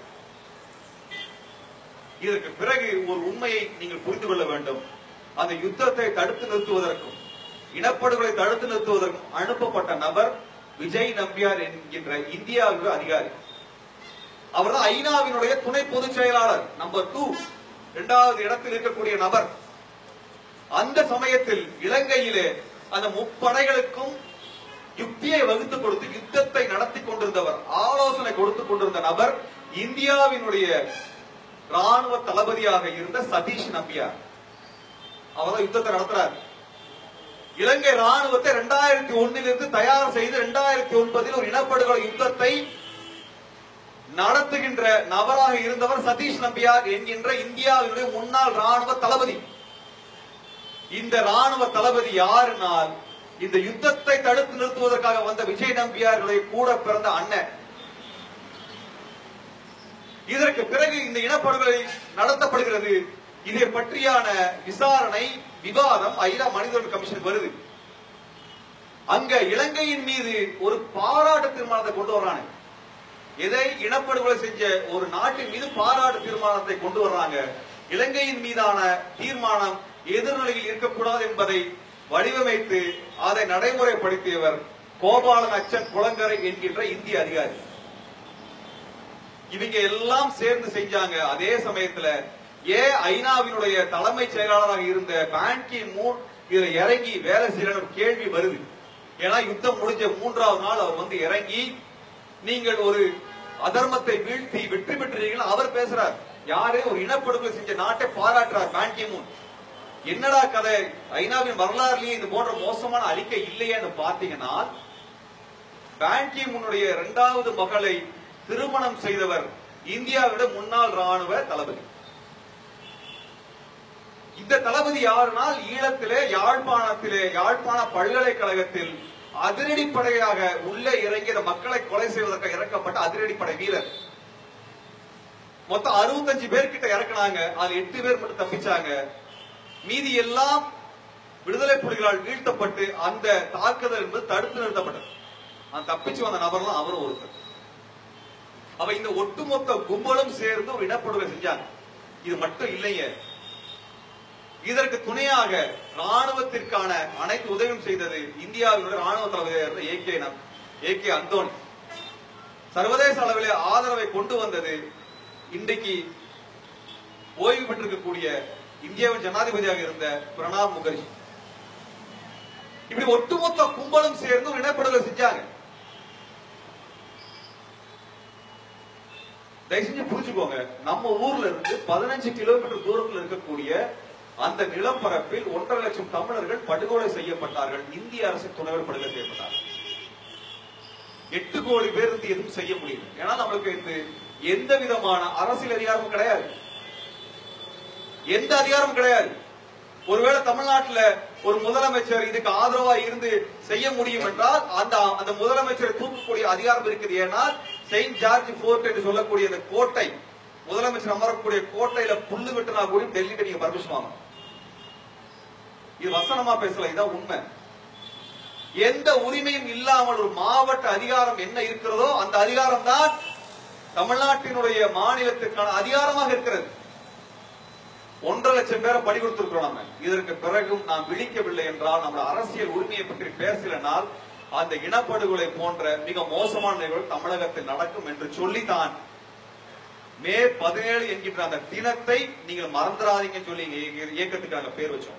இதற்கு பிறகு ஒரு உண்மையை நீங்கள் புரிந்து கொள்ள வேண்டும் அந்த யுத்தத்தை தடுத்து நிறுத்துவதற்கும் இனப்படுகொலை தடுத்து நிறுத்துவதற்கும் அனுப்பப்பட்ட நபர் விஜய் நம்பியார் என்கின்ற இந்தியாவுக்கு அதிகாரி அவர் தான் ஐநாவினுடைய துணை பொதுச் செயலாளர் நம்பர் டூ இரண்டாவது இடத்தில் இருக்கக்கூடிய நபர் அந்த சமயத்தில் இலங்கையிலே அந்த முப்படைகளுக்கும் யுக்தியை வகுத்து கொடுத்து யுத்தத்தை நடத்தி கொண்டிருந்தவர் ஆலோசனை கொடுத்து கொண்டிருந்த நபர் இந்தியாவினுடைய ராணுவ தளபதியாக இருந்த சதீஷ் நம்பியார் அவர் யுத்தத்தை நடத்துறார் இலங்கை ராணுவத்தை இரண்டாயிரத்தி ஒன்னிலிருந்து தயார் செய்து இரண்டாயிரத்தி ஒன்பதில் ஒரு இனப்படுகொலை யுத்தத்தை நடத்துகின்ற நபராக இருந்தவர் சதீஷ் நம்பியார் என்கின்ற இந்தியாவினுடைய முன்னாள் ராணுவ தளபதி இந்த ராணுவ தளபதி யாருனால் இந்த யுத்தத்தை தடுத்து நிறுத்துவதற்காக வந்த விஜய் நம்பியாருடைய கூட பிறந்த அண்ணன் இதற்கு பிறகு இந்த இனப்படுகொலை நடத்தப்படுகிறது இதை பற்றியான விசாரணை விவாதம் ஐநா மனித உரிமை கமிஷனுக்கு வருது அங்க இலங்கையின் மீது ஒரு பாராட்டு தீர்மானத்தை கொண்டு வர்றாங்க எதை இனப்படுகொலை செஞ்ச ஒரு நாட்டின் மீது பாராட்டு தீர்மானத்தை கொண்டு வர்றாங்க இலங்கையின் மீதான தீர்மானம் எதிர்நிலையில் இருக்கக்கூடாது என்பதை வடிவமைத்து அதை நடைமுறைப்படுத்தியவர் கோபாலன் அச்சன் குளங்கரை என்கின்ற இந்திய அதிகாரி இவங்க எல்லாம் சேர்ந்து செஞ்சாங்க அதே சமயத்துல ஏ ஐநாவினுடைய தலைமைச் செயலாளராக இருந்த பான்கி மூன் இதுல இறங்கி வேலை செய்யற கேள்வி வருது ஏன்னா யுத்தம் முடிஞ்ச மூன்றாவது நாள் அவர் வந்து இறங்கி நீங்கள் ஒரு அதர்மத்தை வீழ்த்தி வெற்றி பெற்றீர்கள் அவர் பேசுறார் யாரு ஒரு இனப்படுகொலை செஞ்ச நாட்டை பாராட்டுறார் பான்கி மூன் என்னடா கதை ஐநாவின் வரலாறுலயே இது போன்ற மோசமான அறிக்கை இல்லையேன்னு பாத்தீங்கன்னா பான்கி முன்னுடைய இரண்டாவது மகளை திருமணம் செய்தவர் இந்தியாவிட முன்னாள் ராணுவ தளபதி இந்த தளபதி யாருனால் ஈழத்திலே யாழ்ப்பாணத்திலே யாழ்ப்பாண பல்கலைக்கழகத்தில் அதிரடிப்படையாக உள்ளே இறங்கிய மக்களை கொலை செய்வதற்காக இறக்கப்பட்ட அதிரடிப்படை வீரர் மொத்தம் அறுபத்தஞ்சு பேர் கிட்ட இறக்குனாங்க அதுல எட்டு பேர் மட்டும் தப்பிச்சாங்க மீதி எல்லாம் விடுதலை புலிகளால் வீழ்த்தப்பட்டு அந்த தாக்குதல் என்பது தடுத்து நிறுத்தப்பட்டது அந்த தப்பிச்சு வந்த நபர்லாம் அவரும் ஒருத்தர் அவ இந்த ஒட்டுமொத்த கும்பலும் சேர்ந்து ஒரு இனப்படுகொலை செஞ்சாங்க இது மட்டும் இல்லைங்க இதற்கு துணையாக ராணுவத்திற்கான அனைத்து உதவியும் செய்தது இந்தியாவினுடைய ராணுவ தளபதியாக A K A K Antony சர்வதேச அளவிலே ஆதரவை கொண்டு வந்தது இன்றைக்கு ஓய்வு பெற்றிருக்கக்கூடிய இந்தியாவின் ஜனாதிபதியாக இருந்த பிரணாப் முகர்ஜி இப்படி ஒட்டுமொத்த கும்பலும் சேர்ந்து ஒரு இனப்படுகொலை செஞ்சாங்க தயவு செஞ்சு புரிஞ்சுக்கோங்க நம்ம ஊர்ல இருந்து பதினஞ்சு கிலோமீட்டர் தூரத்தில் இருக்கக்கூடிய அந்த நிலப்பரப்பில் ஒன்றரை லட்சம் தமிழர்கள் படுகொலை செய்யப்பட்டார்கள் இந்திய அரசு துணைவர் படுகொலை செய்யப்பட்டார்கள் எட்டு கோடி பேர் இருந்து எதுவும் செய்ய முடியல ஏன்னா நம்மளுக்கு இந்த எந்த விதமான அரசியல் அதிகாரமும் கிடையாது எந்த அதிகாரமும் கிடையாது ஒருவேளை தமிழ்நாட்டுல ஒரு முதலமைச்சர் இதுக்கு ஆதரவா இருந்து செய்ய முடியும் என்றால் அந்த அந்த முதலமைச்சரை தூக்கக்கூடிய அதிகாரம் இருக்குது ஏனால் செயின்ட் ஜார்ஜ் போர்ட் என்று சொல்லக்கூடிய அந்த கோட்டை முதலமைச்சர் அமரக்கூடிய கோட்டையில புல்லு வெட்டினா கூட டெல்லிக்கு நீங்க பர்மிஷன் வாங்கணும் இது வசனமா பேசல இதான் உண்மை எந்த உரிமையும் இல்லாமல் ஒரு மாவட்ட அதிகாரம் என்ன இருக்கிறதோ அந்த அதிகாரம் தான் தமிழ்நாட்டினுடைய மாநிலத்திற்கான அதிகாரமாக இருக்கிறது ஒன்றரை லட்சம் பேரை படி கொடுத்திருக்கிறோம் நம்ம இதற்கு பிறகும் நாம் விழிக்கவில்லை என்றால் நம்ம அரசியல் உரிமையை பற்றி பேசலனால் அந்த இனப்படுகொலை போன்ற மிக மோசமான நிகழ்வு தமிழகத்தில் நடக்கும் என்று சொல்லித்தான் மே பதினேழு என்கின்ற அந்த தினத்தை நீங்கள் மறந்துடாதீங்கன்னு சொல்லி இங்க இயக்கத்துக்கு நாங்க பேர் வச்சோம்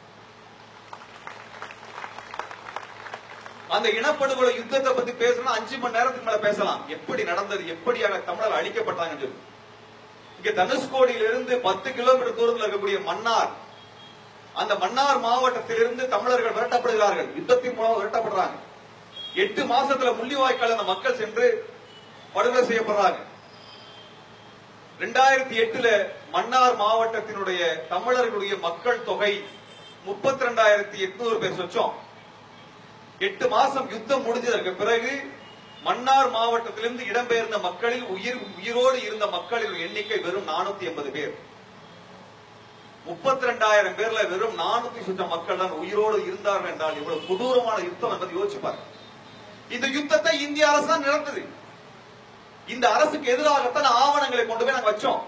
அந்த இனப்படுகொலை யுத்தத்தை பத்தி பேசணும் அஞ்சு மணி நேரத்துக்கு மேல பேசலாம் எப்படி நடந்தது எப்படியாக தமிழர் அழிக்கப்பட்டாங்கன்னு சொல்லி இங்க தனுஷ்கோடியில இருந்து பத்து கிலோமீட்டர் தூரத்தில் இருக்கக்கூடிய மன்னார் அந்த மன்னார் மாவட்டத்திலிருந்து தமிழர்கள் விரட்டப்படுகிறார்கள் யுத்தத்தின் மூலம் விரட்டப்படுறாங்க எட்டு மாசத்துல முள்ளிவாய்க்கால் அந்த மக்கள் சென்று படுகொலை செய்யப்படுறாங்க ரெண்டாயிரத்தி எட்டுல மன்னார் மாவட்டத்தினுடைய தமிழர்களுடைய மக்கள் தொகை முப்பத்தி ரெண்டாயிரத்தி எட்நூறு பேர் சொச்சோம் எட்டு மாசம் யுத்தம் முடிஞ்சதற்கு பிறகு மன்னார் மாவட்டத்திலிருந்து இடம்பெயர்ந்த மக்களில் உயிர் உயிரோடு இருந்த மக்களின் எண்ணிக்கை வெறும் நானூத்தி எண்பது பேர் முப்பத்தி ரெண்டாயிரம் பேர்ல வெறும் நானூத்தி சுற்ற மக்கள் தான் உயிரோடு இருந்தார்கள் என்றால் இவ்வளவு கொடூரமான யுத்தம் என்பதை யோசிப்பார் இந்த யுத்தத்தை இந்திய அரசு தான் நடந்தது இந்த அரசுக்கு எதிராகத்தான் ஆவணங்களை கொண்டு போய் நாங்க வச்சோம்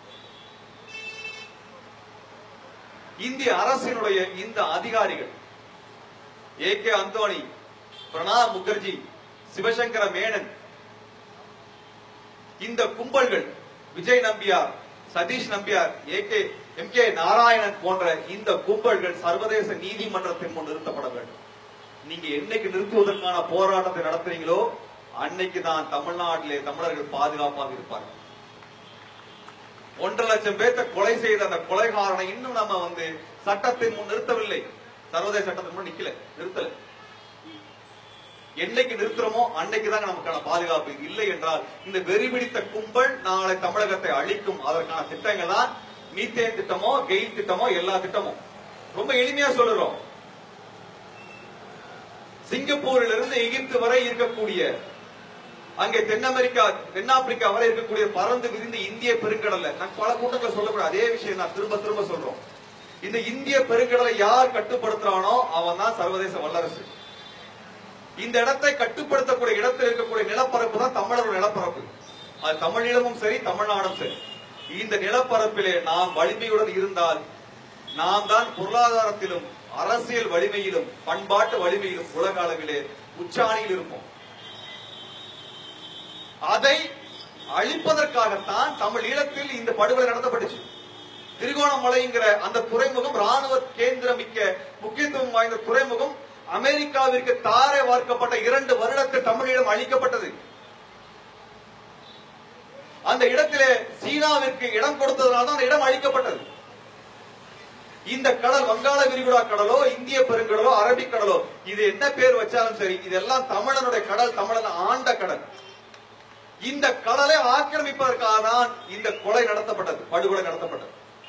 இந்திய அரசினுடைய இந்த அதிகாரிகள் ஏ கே அந்தோணி பிரணாப் முகர்ஜி சிவசங்கர மேனன் இந்த கும்பல்கள் Vijay Nambiar Satish Nambiar A K M K Narayanan போன்ற இந்த கும்பல்கள் சர்வதேச நீதிமன்றத்தின் முன் நிறுத்தப்பட வேண்டும் நீங்க என்னைக்கு நிறுத்துவதற்கான போராட்டத்தை நடத்துறீங்களோ அன்னைக்கு தான் தமிழ்நாட்டிலே தமிழர்கள் பாதுகாப்பாக இருப்பார்கள் ஒன்றரை லட்சம் பேர்த்த கொலை செய்த அந்த கொலைகாரனை இன்னும் நம்ம வந்து சட்டத்தின் முன் நிறுத்தவில்லை சர்வதேச சட்டத்தின் முன் நிக்கல நிறுத்தல என்னைக்கு நிறுத்துறோமோ அன்னைக்கு தாங்க நமக்கான பாதுகாப்பு இல்லை என்றால் இந்த வெறி பிடித்த கும்பல் நாளை தமிழகத்தை அழிக்கும் அதற்கான திட்டங்கள் தான் மீத்தேன் திட்டமோ கெயில் திட்டமோ எல்லா திட்டமும் ரொம்ப எளிமையா சொல்லுறோம் சிங்கப்பூரில் இருந்து எகிப்து வரை இருக்கக்கூடிய அங்கே தென் அமெரிக்கா தென்னாப்பிரிக்கா வரை இருக்கக்கூடிய பறந்து விரிந்த இந்திய பெருங்கடல்ல நான் பல கூட்டங்களை சொல்லக்கூடிய அதே விஷயம் நான் திரும்ப திரும்ப சொல்றோம் இந்த இந்திய பெருங்கடலை யார் கட்டுப்படுத்துறானோ அவன் தான் சர்வதேச வல்லரசு இந்த இடத்தை கட்டுப்படுத்தக்கூடிய இடத்தில் இருக்கக்கூடிய நிலப்பரப்பு தான் தமிழரோட நிலப்பரப்பு அது தமிழீழமும் சரி தமிழ்நாடும் சரி இந்த நிலப்பரப்பிலே நாம் வலிமையுடன் இருந்தால் நாம் தான் பொருளாதாரத்திலும் அரசியல் வலிமையிலும் பண்பாட்டு வலிமையிலும் உலக அளவிலே உச்சாணியில் இருப்போம் அதை அழிப்பதற்காகத்தான் தமிழ் ஈழத்தில் இந்த படுகொலை நடத்தப்பட்டுச்சு திருகோணமலைங்கிற அந்த துறைமுகம் ராணுவ கேந்திரமிக்க முக்கியத்துவம் வாய்ந்த துறைமுகம் அமெரிக்காவிற்கு தாரை வார்க்கப்பட்ட இரண்டு வருடத்தில் தமிழீழம் அழிக்கப்பட்டது அந்த இடத்திலே சீனாவிற்கு இடம் கொடுத்ததனால தான் அந்த இடம் அழிக்கப்பட்டது இந்த கடல் வங்காள விரிகுடா கடலோ இந்திய பெருங்கடலோ அரபிக் கடலோ இது என்ன பேர் வச்சாலும் சரி இதெல்லாம் தமிழனுடைய கடல் தமிழன் ஆண்ட கடல் இந்த கடலை ஆக்கிரமிப்பதற்காக தான் இந்த கொலை நடத்தப்பட்டது படுகொலை நடத்தப்பட்டது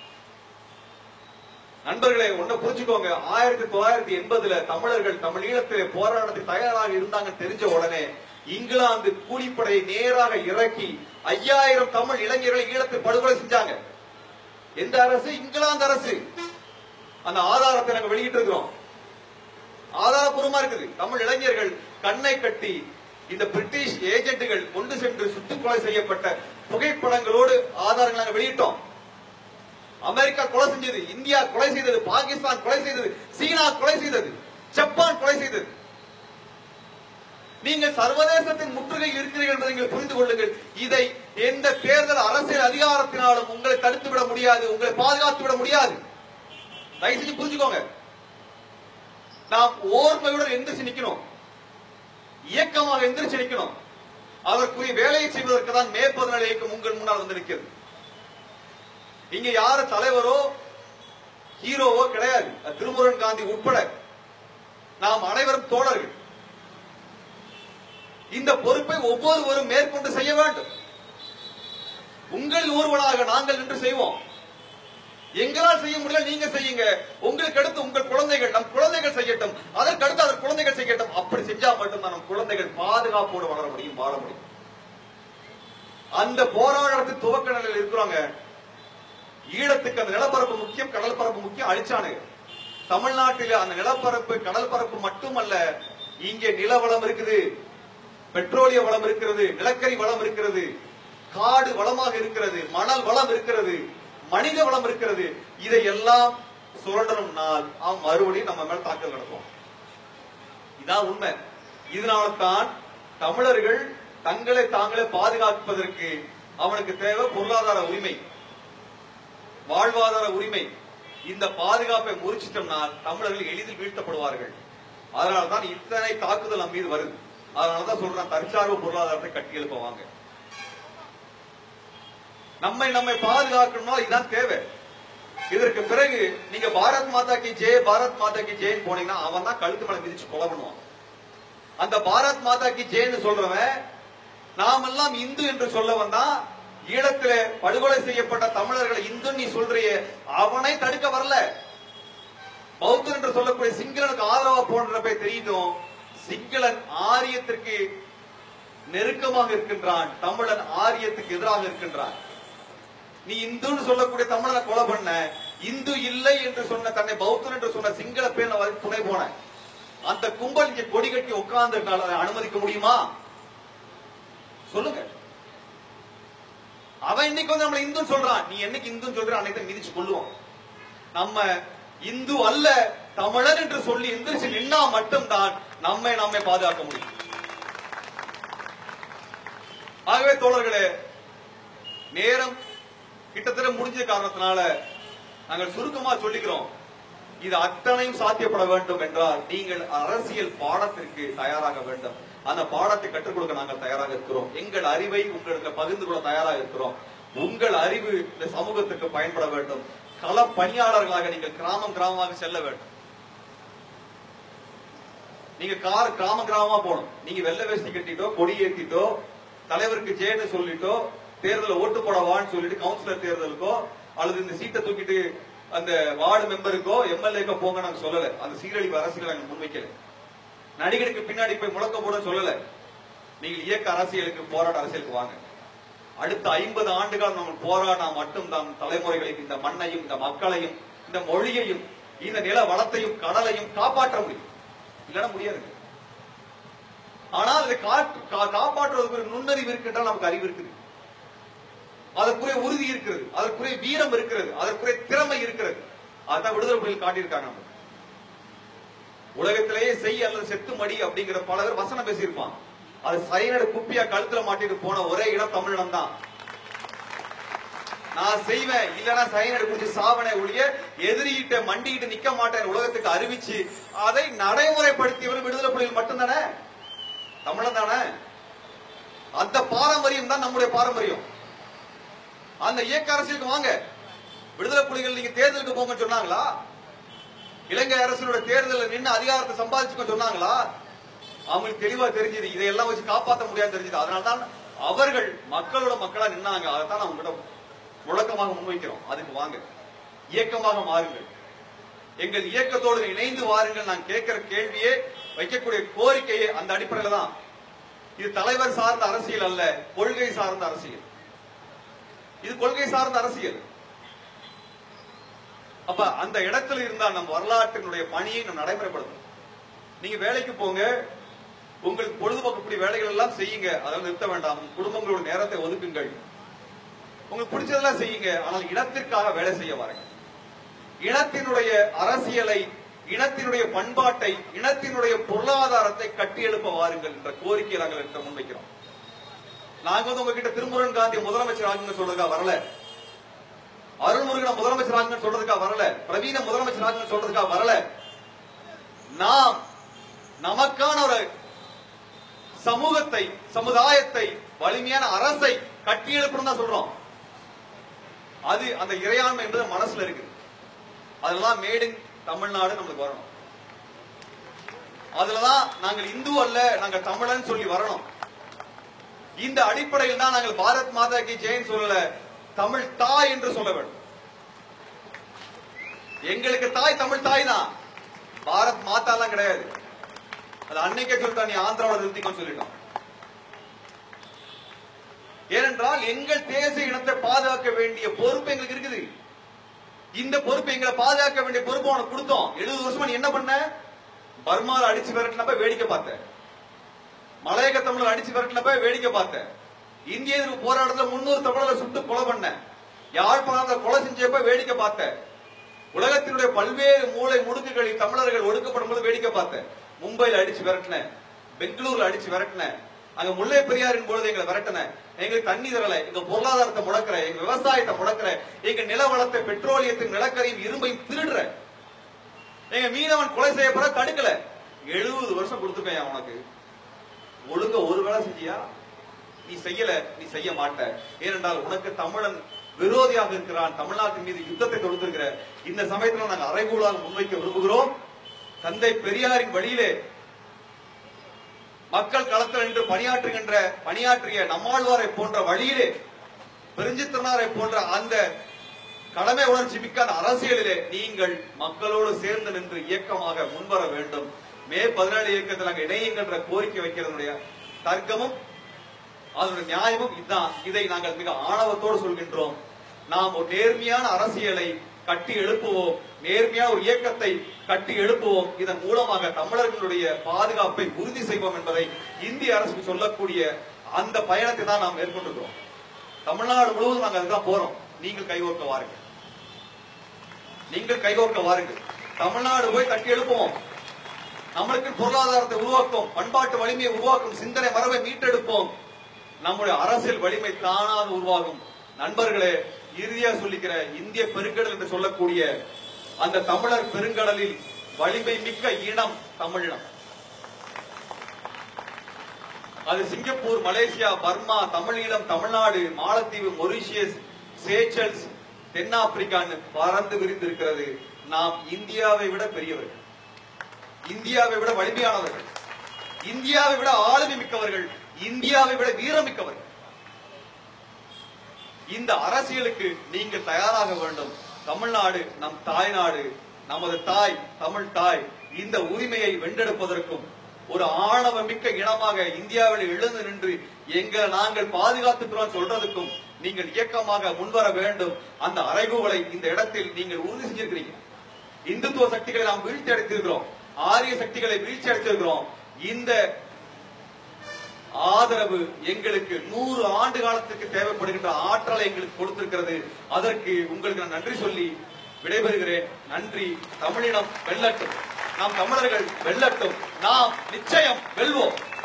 நண்பர்களே ஒண்ணு புரிஞ்சுக்கோங்க ஆயிரத்தி தொள்ளாயிரத்தி எண்பதுல தமிழர்கள் தமிழ் ஈழத்திலே போராட்டத்துக்கு தயாராக இருந்தாங்க தெரிஞ்ச உடனே இங்கிலாந்து கூலிப்படையை நேராக இறக்கி ஐயாயிரம் தமிழ் இளைஞர்களை ஈழத்தில் படுகொலை செஞ்சாங்க எந்த அரசு இங்கிலாந்து அரசு அந்த ஆதாரத்தை நாங்க வெளியிட்டு இருக்கிறோம் ஆதாரபூர்வமா இருக்குது தமிழ் இளைஞர்கள் கண்ணை கட்டி இந்த பிரிட்டிஷ் ஏஜென்ட்டுகள் கொண்டு சென்று சுட்டுக் கொலை செய்யப்பட்ட புகைப்படங்களோடு ஆதாரங்கள் நாங்க வெளியிட்டோம் அமெரிக்கா கொலை செஞ்சது இந்தியா கொலை செய்தது பாகிஸ்தான் கொலை செய்தது சீனா கொலை செய்தது ஜப்பான் கொலை செய்தது நீங்கள் சர்வதேசத்தின் முற்றுகையில் இருக்கிறீர்கள் என்பதை நீங்கள் புரிந்து கொள்ளுங்கள் இதை எந்த தேர்தல் அரசியல் அதிகாரத்தினாலும் உங்களை தடுத்து விட முடியாது உங்களை பாதுகாத்து விட முடியாது தயவு செஞ்சு புரிஞ்சுக்கோங்க நாம் ஓர்மையுடன் எந்திரிச்சு நிக்கணும் இயக்கமாக எந்திரிச்சு நிக்கணும் அதற்குரிய வேலையை செய்வதற்கு தான் மேற்பதனால இயக்கம் உங்கள் முன்னால் வந்து நிற்கிறது இங்க யாரு தலைவரோ ஹீரோவோ கிடையாது அது திருமுருகன் காந்தி உட்பட நாம் அனைவரும் தோழர்கள் இந்த பொறுப்பை ஒவ்வொருவரும் மேற்கொண்டு செய்ய வேண்டும் உங்களில் ஒருவனாக நாங்கள் நின்று செய்வோம் எங்களால் செய்ய முடியல நீங்க செய்யுங்க உங்களுக்கு அடுத்து உங்கள் குழந்தைகள் நம் குழந்தைகள் செய்யட்டும் அதற்கு அடுத்து அதன் குழந்தைகள் செய்யட்டும் அப்படி செஞ்சா மட்டும்தான் நம் குழந்தைகள் பாதுகாப்போடு வளர முடியும் வாழ முடியும் அந்த போராட்டத்தின் துவக்க நிலையில் இருக்கிறாங்க ஈழத்துக்கு அந்த நிலப்பரப்பு முக்கியம் கடல் பரப்பு முக்கியம் அழிச்சானுங்க தமிழ்நாட்டில் அந்த நிலப்பரப்பு கடல் பரப்பு மட்டுமல்ல இங்கே நில வளம் இருக்குது பெட்ரோலிய வளம் இருக்கிறது நிலக்கரி வளம் இருக்கிறது காடு வளமாக இருக்கிறது மணல் வளம் இருக்கிறது மனித வளம் இருக்கிறது இதையெல்லாம் சுரண்டணும்னால் அவன் மறுபடியும் நம்ம மேல தாக்கல் நடக்கும் இதான் உண்மை இதனால தான் தமிழர்கள் தங்களை தாங்களே பாதுகாப்பதற்கு அவனுக்கு தேவை பொருளாதார உரிமை வாழ்வாதார உரிமை இந்த பாதுகாப்பை முறிச்சிட்டோம்னால் தமிழர்கள் எளிதில் வீழ்த்தப்படுவார்கள் அதனாலதான் இத்தனை தாக்குதல் நம் மீது வருது அதனாலதான் சொல்றேன் தற்சார்பு பொருளாதாரத்தை கட்டி எழுப்புவாங்க நம்மை நம்மை பாதுகாக்கணும்னா இதுதான் தேவை இதற்கு பிறகு நீங்க பாரத் மாதா கி ஜெய் பாரத் மாதா கி ஜெயின் போனீங்கன்னா அவன் தான் கழுத்து மேல மிதிச்சு கொலை பண்ணுவான் அந்த பாரத் மாதா கி ஜெயின்னு சொல்றவன் நாமெல்லாம் இந்து என்று சொல்ல வந்தா ஈழத்திலே படுகொலை செய்யப்பட்ட தமிழர்களை இந்து நீ சொல்றிய அவனை தடுக்க வரல பௌத்தன் என்று சொல்லக்கூடிய சிங்களனுக்கு ஆதரவா போன்றப்ப தெரியுதும் சிங்களன் ஆரியத்திற்கு நெருக்கமாக இருக்கின்றான் தமிழன் ஆரியத்துக்கு எதிராக இருக்கின்றான் நீ இந்துன்னு சொல்லக்கூடிய தமிழனை கொலை பண்ண இந்து இல்லை என்று சொன்ன தன்னை பௌத்தன் என்று சொன்ன சிங்கள பேன துணை போன அந்த கும்பல் இங்க கொடி கட்டி உட்கார்ந்து அதை அனுமதிக்க முடியுமா சொல்லுங்க அவன் இன்னைக்கு வந்து நம்மள இந்துன்னு சொல்றான் நீ என்னைக்கு இந்துன்னு சொல்ற அன்னைக்கு தான் மிதிச்சு கொள்ளுவோம் நம்ம இந்து அல்ல தமிழர் என்று சொல்லி எந்திரிச்சு நின்னா மட்டும்தான் நம்மை நம்மை பாதுகாக்க முடியும் ஆகவே தோழர்களே நேரம் கிட்டத்தட்ட முடிஞ்ச காரணத்தினால நாங்கள் சுருக்கமா சொல்லிக்கிறோம் இது அத்தனையும் சாத்தியப்பட வேண்டும் என்றால் நீங்கள் அரசியல் பாடத்திற்கு தயாராக வேண்டும் அந்த பாடத்தை கற்றுக் கொடுக்க நாங்கள் தயாராக இருக்கிறோம் எங்கள் அறிவை உங்களுக்கு பகிர்ந்து கொள்ள தயாராக இருக்கிறோம் உங்கள் அறிவு இந்த சமூகத்துக்கு பயன்பட வேண்டும் கள பணியாளர்களாக நீங்கள் கிராமம் கிராமமாக செல்ல வேண்டும் நீங்க கார் கிராம கிராமமா போகணும் நீங்க வெள்ளை வேஷ்டி கட்டிட்டோ கொடி ஏத்திட்டோ தலைவருக்கு ஜேன்னு சொல்லிட்டோ தேர்தல ஓட்டு போட வான்னு சொல்லிட்டு கவுன்சிலர் தேர்தலுக்கோ அல்லது இந்த சீட்டை தூக்கிட்டு அந்த வார்டு மெம்பருக்கோ எம்எல்ஏக்கோ போங்க நாங்க சொல்லல அந்த சீரழிவு அரசியலை நாங்க முன்வைக்கல நடிகருக்கு பின்னாடி போய் முழக்க போட சொல்லல நீங்கள் இயக்க அரசியலுக்கு போராட்ட அரசியலுக்கு வாங்க அடுத்த ஐம்பது ஆண்டுகள் நம்ம போராடினா மட்டும்தான் தலைமுறைகளையும் இந்த மண்ணையும் இந்த மக்களையும் இந்த மொழியையும் இந்த நில வளத்தையும் கடலையும் காப்பாற்ற முடியும் இல்லைன்னா முடியாது ஆனால் இதை காற்று- கா- காப்பாற்றுவதற்கு ஒரு நுண்ணறிவு இருக்கின்றால் நமக்கு அறிவு இருக்குது அதற்குரிய உறுதி இருக்கிறது அதற்குரிய வீரம் இருக்கிறது அதற்குரிய திறமை இருக்கிறது அதான் விடுதலை புலிகள் காட்டியிருக்காங்க நமக்கு. உலகத்திலேயே செய் அல்லது செத்து மடி அப்படிங்கிற பல பேர் வசனம் பேசியிருப்பான் அது சைனடு குப்பியா கழுத்துல மாட்டிட்டு போன ஒரே இடம் தமிழினம் தான் நான் செய்வேன் இல்லனா சைனடு குடிச்சு சாவனே ஒழிய எதிரிகிட்ட மண்டிக்கிட்டு நிக்க மாட்டேன் உலகத்துக்கு அறிவிச்சு அதை நடைமுறைப்படுத்தியவர் விடுதலை புலிகள் மட்டும்தானே தமிழன் தானே அந்த பாரம்பரியம் தான் நம்முடைய பாரம்பரியம் அந்த இயக்க அரசியலுக்கு வாங்க விடுதலை புலிகள் நீங்க தேர்தலுக்கு போங்க சொன்னாங்களா இலங்கை அரசோட தேர்தலில் நின்று அதிகாரத்தை சம்பாதிச்சுக்க சொன்னாங்களா அவங்களுக்கு தெளிவா தெரிஞ்சது இதையெல்லாம் வச்சு காப்பாற்ற முடியாது தெரிஞ்சது அதனால்தான் அவர்கள் மக்களோட மக்களா நின்னாங்க அதைத்தான் நான் உங்கள்கிட்ட முழக்கமாக முன்வைக்கிறோம் அதுக்கு வாங்க இயக்கமாக மாறுங்கள் எங்கள் இயக்கத்தோடு இணைந்து வாருங்கள் நான் கேட்கிற கேள்வியே வைக்கக்கூடிய கோரிக்கையே அந்த அடிப்படையில தான் இது தலைவர் சார்ந்த அரசியல் அல்ல கொள்கை சார்ந்த அரசியல் இது கொள்கை சார்ந்த அரசியல் அப்ப அந்த இடத்துல இருந்தா நம்ம வரலாற்றினுடைய பணியை நம்ம நடைமுறைப்படுத்தணும் நீங்க வேலைக்கு போங்க உங்களுக்கு பொழுதுபோக்கக்கூடிய வேலைகள் எல்லாம் செய்யுங்க அதெல்லாம் நிறுத்த வேண்டாம் உங்க குடும்பங்களோட நேரத்தை ஒதுக்குங்கள் உங்களுக்கு பிடிச்சதெல்லாம் செய்யுங்க ஆனால் இனத்திற்காக வேலை செய்ய வாருங்க இனத்தினுடைய அரசியலை இனத்தினுடைய பண்பாட்டை இனத்தினுடைய பொருளாதாரத்தை கட்டியெழுப்ப வாருங்கள் என்ற கோரிக்கையை நாங்கள் எடுத்து முன்வைக்கிறோம் நாங்க வந்து உங்ககிட்ட திருமுருகன் காந்தி முதலமைச்சர் ஆகுங்க சொல்றதுக்காக வரல அருள்முருகன் முதலமைச்சர் ஆகுங்க சொல்றதுக்காக வரல பிரவீன முதலமைச்சர் ஆகுங்க சொல்றதுக்காக வரல நாம் நமக்கான ஒரு சமூகத்தை சமுதாயத்தை வலிமையான அரசை கட்டியெழுப்பணும் தான் சொல்றோம் அது அந்த இறையாண்மை என்பது மனசுல இருக்கு அதெல்லாம் மேட் இன் தமிழ்நாடு நம்மளுக்கு வரணும் அதுலதான் நாங்கள் இந்து அல்ல நாங்கள் தமிழன் சொல்லி வரணும் இந்த அடிப்படையில் தான் நாங்கள் பாரத் மாதா கி ஜெயின் சொல்லல தமிழ் தாய் என்று சொல்ல வேண்டும் எங்களுக்கு தாய் தமிழ் தாய் தான் பாரத் மாதா எல்லாம் கிடையாது அது அன்னைக்கே சொல்லிட்டா நீ ஆந்திராவோட நிறுத்திக்கோன்னு சொல்லிட்டோம் ஏனென்றால் எங்கள் தேச இனத்தை பாதுகாக்க வேண்டிய பொறுப்பு எங்களுக்கு இருக்குது இந்த பொறுப்பு எங்களை பாதுகாக்க வேண்டிய பொறுப்பு உனக்கு கொடுத்தோம் எழுபது வருஷமா நீ என்ன பண்ண பர்மால அடிச்சு விரட்டினப்ப வேடிக்கை பார்த்தேன் மலையக தமிழர் அடிச்சு விரட்டினப்ப வேடிக்கை பார்த்தேன் இந்திய எதிர்ப்பு போராட்டத்துல முன்னூறு தமிழரை சுட்டு கொலை பண்ண யாழ்ப்பாணத்தை கொலை செஞ்சப்ப வேடிக்கை பார்த்தேன் உலகத்தினுடைய பல்வேறு மூளை முடுக்குகளில் தமிழர்கள் ஒடுக்கப்படும் போது வேடிக்கை பார்த்தேன் மும்பைல அடிச்சு விரட்டின பெங்களூர்ல அடிச்சு விரட்டின அங்க முல்லை பெரியாரின் பொழுது எங்களை விரட்டின எங்களுக்கு தண்ணி தரல எங்க பொருளாதாரத்தை முடக்கிற எங்க விவசாயத்தை முடக்கிற எங்க நில வளத்தை பெட்ரோலியத்தின் நிலக்கரையும் இரும்பையும் திருடுற எங்க மீனவன் கொலை செய்யப்பட தடுக்கல எழுபது வருஷம் கொடுத்துருக்கேன் உனக்கு ஒழுங்க ஒரு வேளை செஞ்சியா நீ செய்யல நீ செய்ய மாட்ட ஏனென்றால் உனக்கு தமிழன் விரோதியாக இருக்கிறான் தமிழ்நாட்டின் மீது யுத்தத்தை தொடுத்திருக்கிற இந்த சமயத்துல நாங்கள் அறைகூலாக முன்வைக்க விரும்புகிறோம் தந்தை பெரியாரின் வழியிலே மக்கள் களத்தில் நின்று பணியாற்றுகின்ற பணியாற்றிய நம்மாழ்வாரை போன்ற வழியிலே பெருஞ்சித்திரனாரை போன்ற அந்த கடமை உணர்ச்சி மிக்க அந்த அரசியலிலே நீங்கள் மக்களோடு சேர்ந்து நின்று இயக்கமாக முன்வர வேண்டும் மே பதினேழு இயக்கத்தில் நாங்கள் இணையுங்கன்ற கோரிக்கை வைக்கிறதுடைய தர்க்கமும் அதனுடைய நியாயமும் இதுதான் இதை நாங்கள் மிக ஆணவத்தோடு சொல்கின்றோம் நாம் ஒரு நேர்மையான அரசியலை கட்டி எழுப்புவோம் நேர்மையான ஒரு இயக்கத்தை கட்டி எழுப்புவோம் இதன் மூலமாக தமிழர்களுடைய பாதுகாப்பை உறுதி செய்வோம் என்பதை இந்திய அரசுக்கு சொல்லக்கூடிய அந்த பயணத்தை தான் நாம் மேற்கொண்டிருக்கிறோம் தமிழ்நாடு முழுவதும் நாங்கள் அதுதான் போறோம் நீங்கள் கைகோர்க்க வாருங்கள் நீங்கள் கைகோர்க்க வாருங்கள் தமிழ்நாடு போய் தட்டி எழுப்புவோம் நம்மளுக்கு பொருளாதாரத்தை உருவாக்கும் பண்பாட்டு வலிமையை உருவாக்கும் சிந்தனை மரபை மீட்டெடுப்போம் நம்முடைய அரசியல் வலிமை தானாக உருவாகும் நண்பர்களே இறுதியா சொல்லிக்கிற இந்திய பெருங்கடல் என்று சொல்லக்கூடிய அந்த தமிழர் பெருங்கடலில் வலிமை மிக்க இனம் தமிழினம் அது Singapore Malaysia Burma Tamil Eelam Tamil Nadu மாலத்தீவு மொரிஷியஸ் சேச்சல்ஸ் தென்னாப்பிரிக்கான்னு பறந்து விரிந்திருக்கிறது நாம் இந்தியாவை விட பெரியவர்கள் இந்தியாவை விட வலிமையானவர்கள் இந்தியாவை விட ஆளுமை மிக்கவர்கள் இந்தியாவை விட வீரமிக்கவர்கள் இந்த அரசியலுக்கு நீங்கள் தயாராக வேண்டும் தமிழ்நாடு நம் தாய்நாடு நமது தாய் தமிழ் தாய் இந்த உரிமையை வென்றெடுப்பதற்கும் ஒரு ஆணவ மிக்க இனமாக இந்தியாவில் எழுந்து நின்று எங்களை நாங்கள் பாதுகாத்துக்கிறோம் சொல்றதுக்கும் நீங்கள் இயக்கமாக முன்வர வேண்டும் அந்த அறைகூவலை இந்த இடத்தில் நீங்கள் உறுதி செஞ்சிருக்கிறீங்க இந்துத்துவ சக்திகளை நாம் வீழ்ச்சி அடைத்திருக்கிறோம் ஆரிய சக்திகளை வீழ்ச்சி அடைத்திருக்கிறோம் இந்த ஆதரவு எங்களுக்கு நூறு ஆண்டு காலத்துக்கு தேவைப்படுகின்ற ஆற்றலை எங்களுக்கு கொடுத்திருக்கிறது அதற்கு உங்களுக்கு நான் நன்றி சொல்லி விடைபெறுகிறேன் நன்றி தமிழினம் வெல்லட்டும் நாம் தமிழர்கள் வெல்லட்டும் நாம் நிச்சயம் வெல்வோம்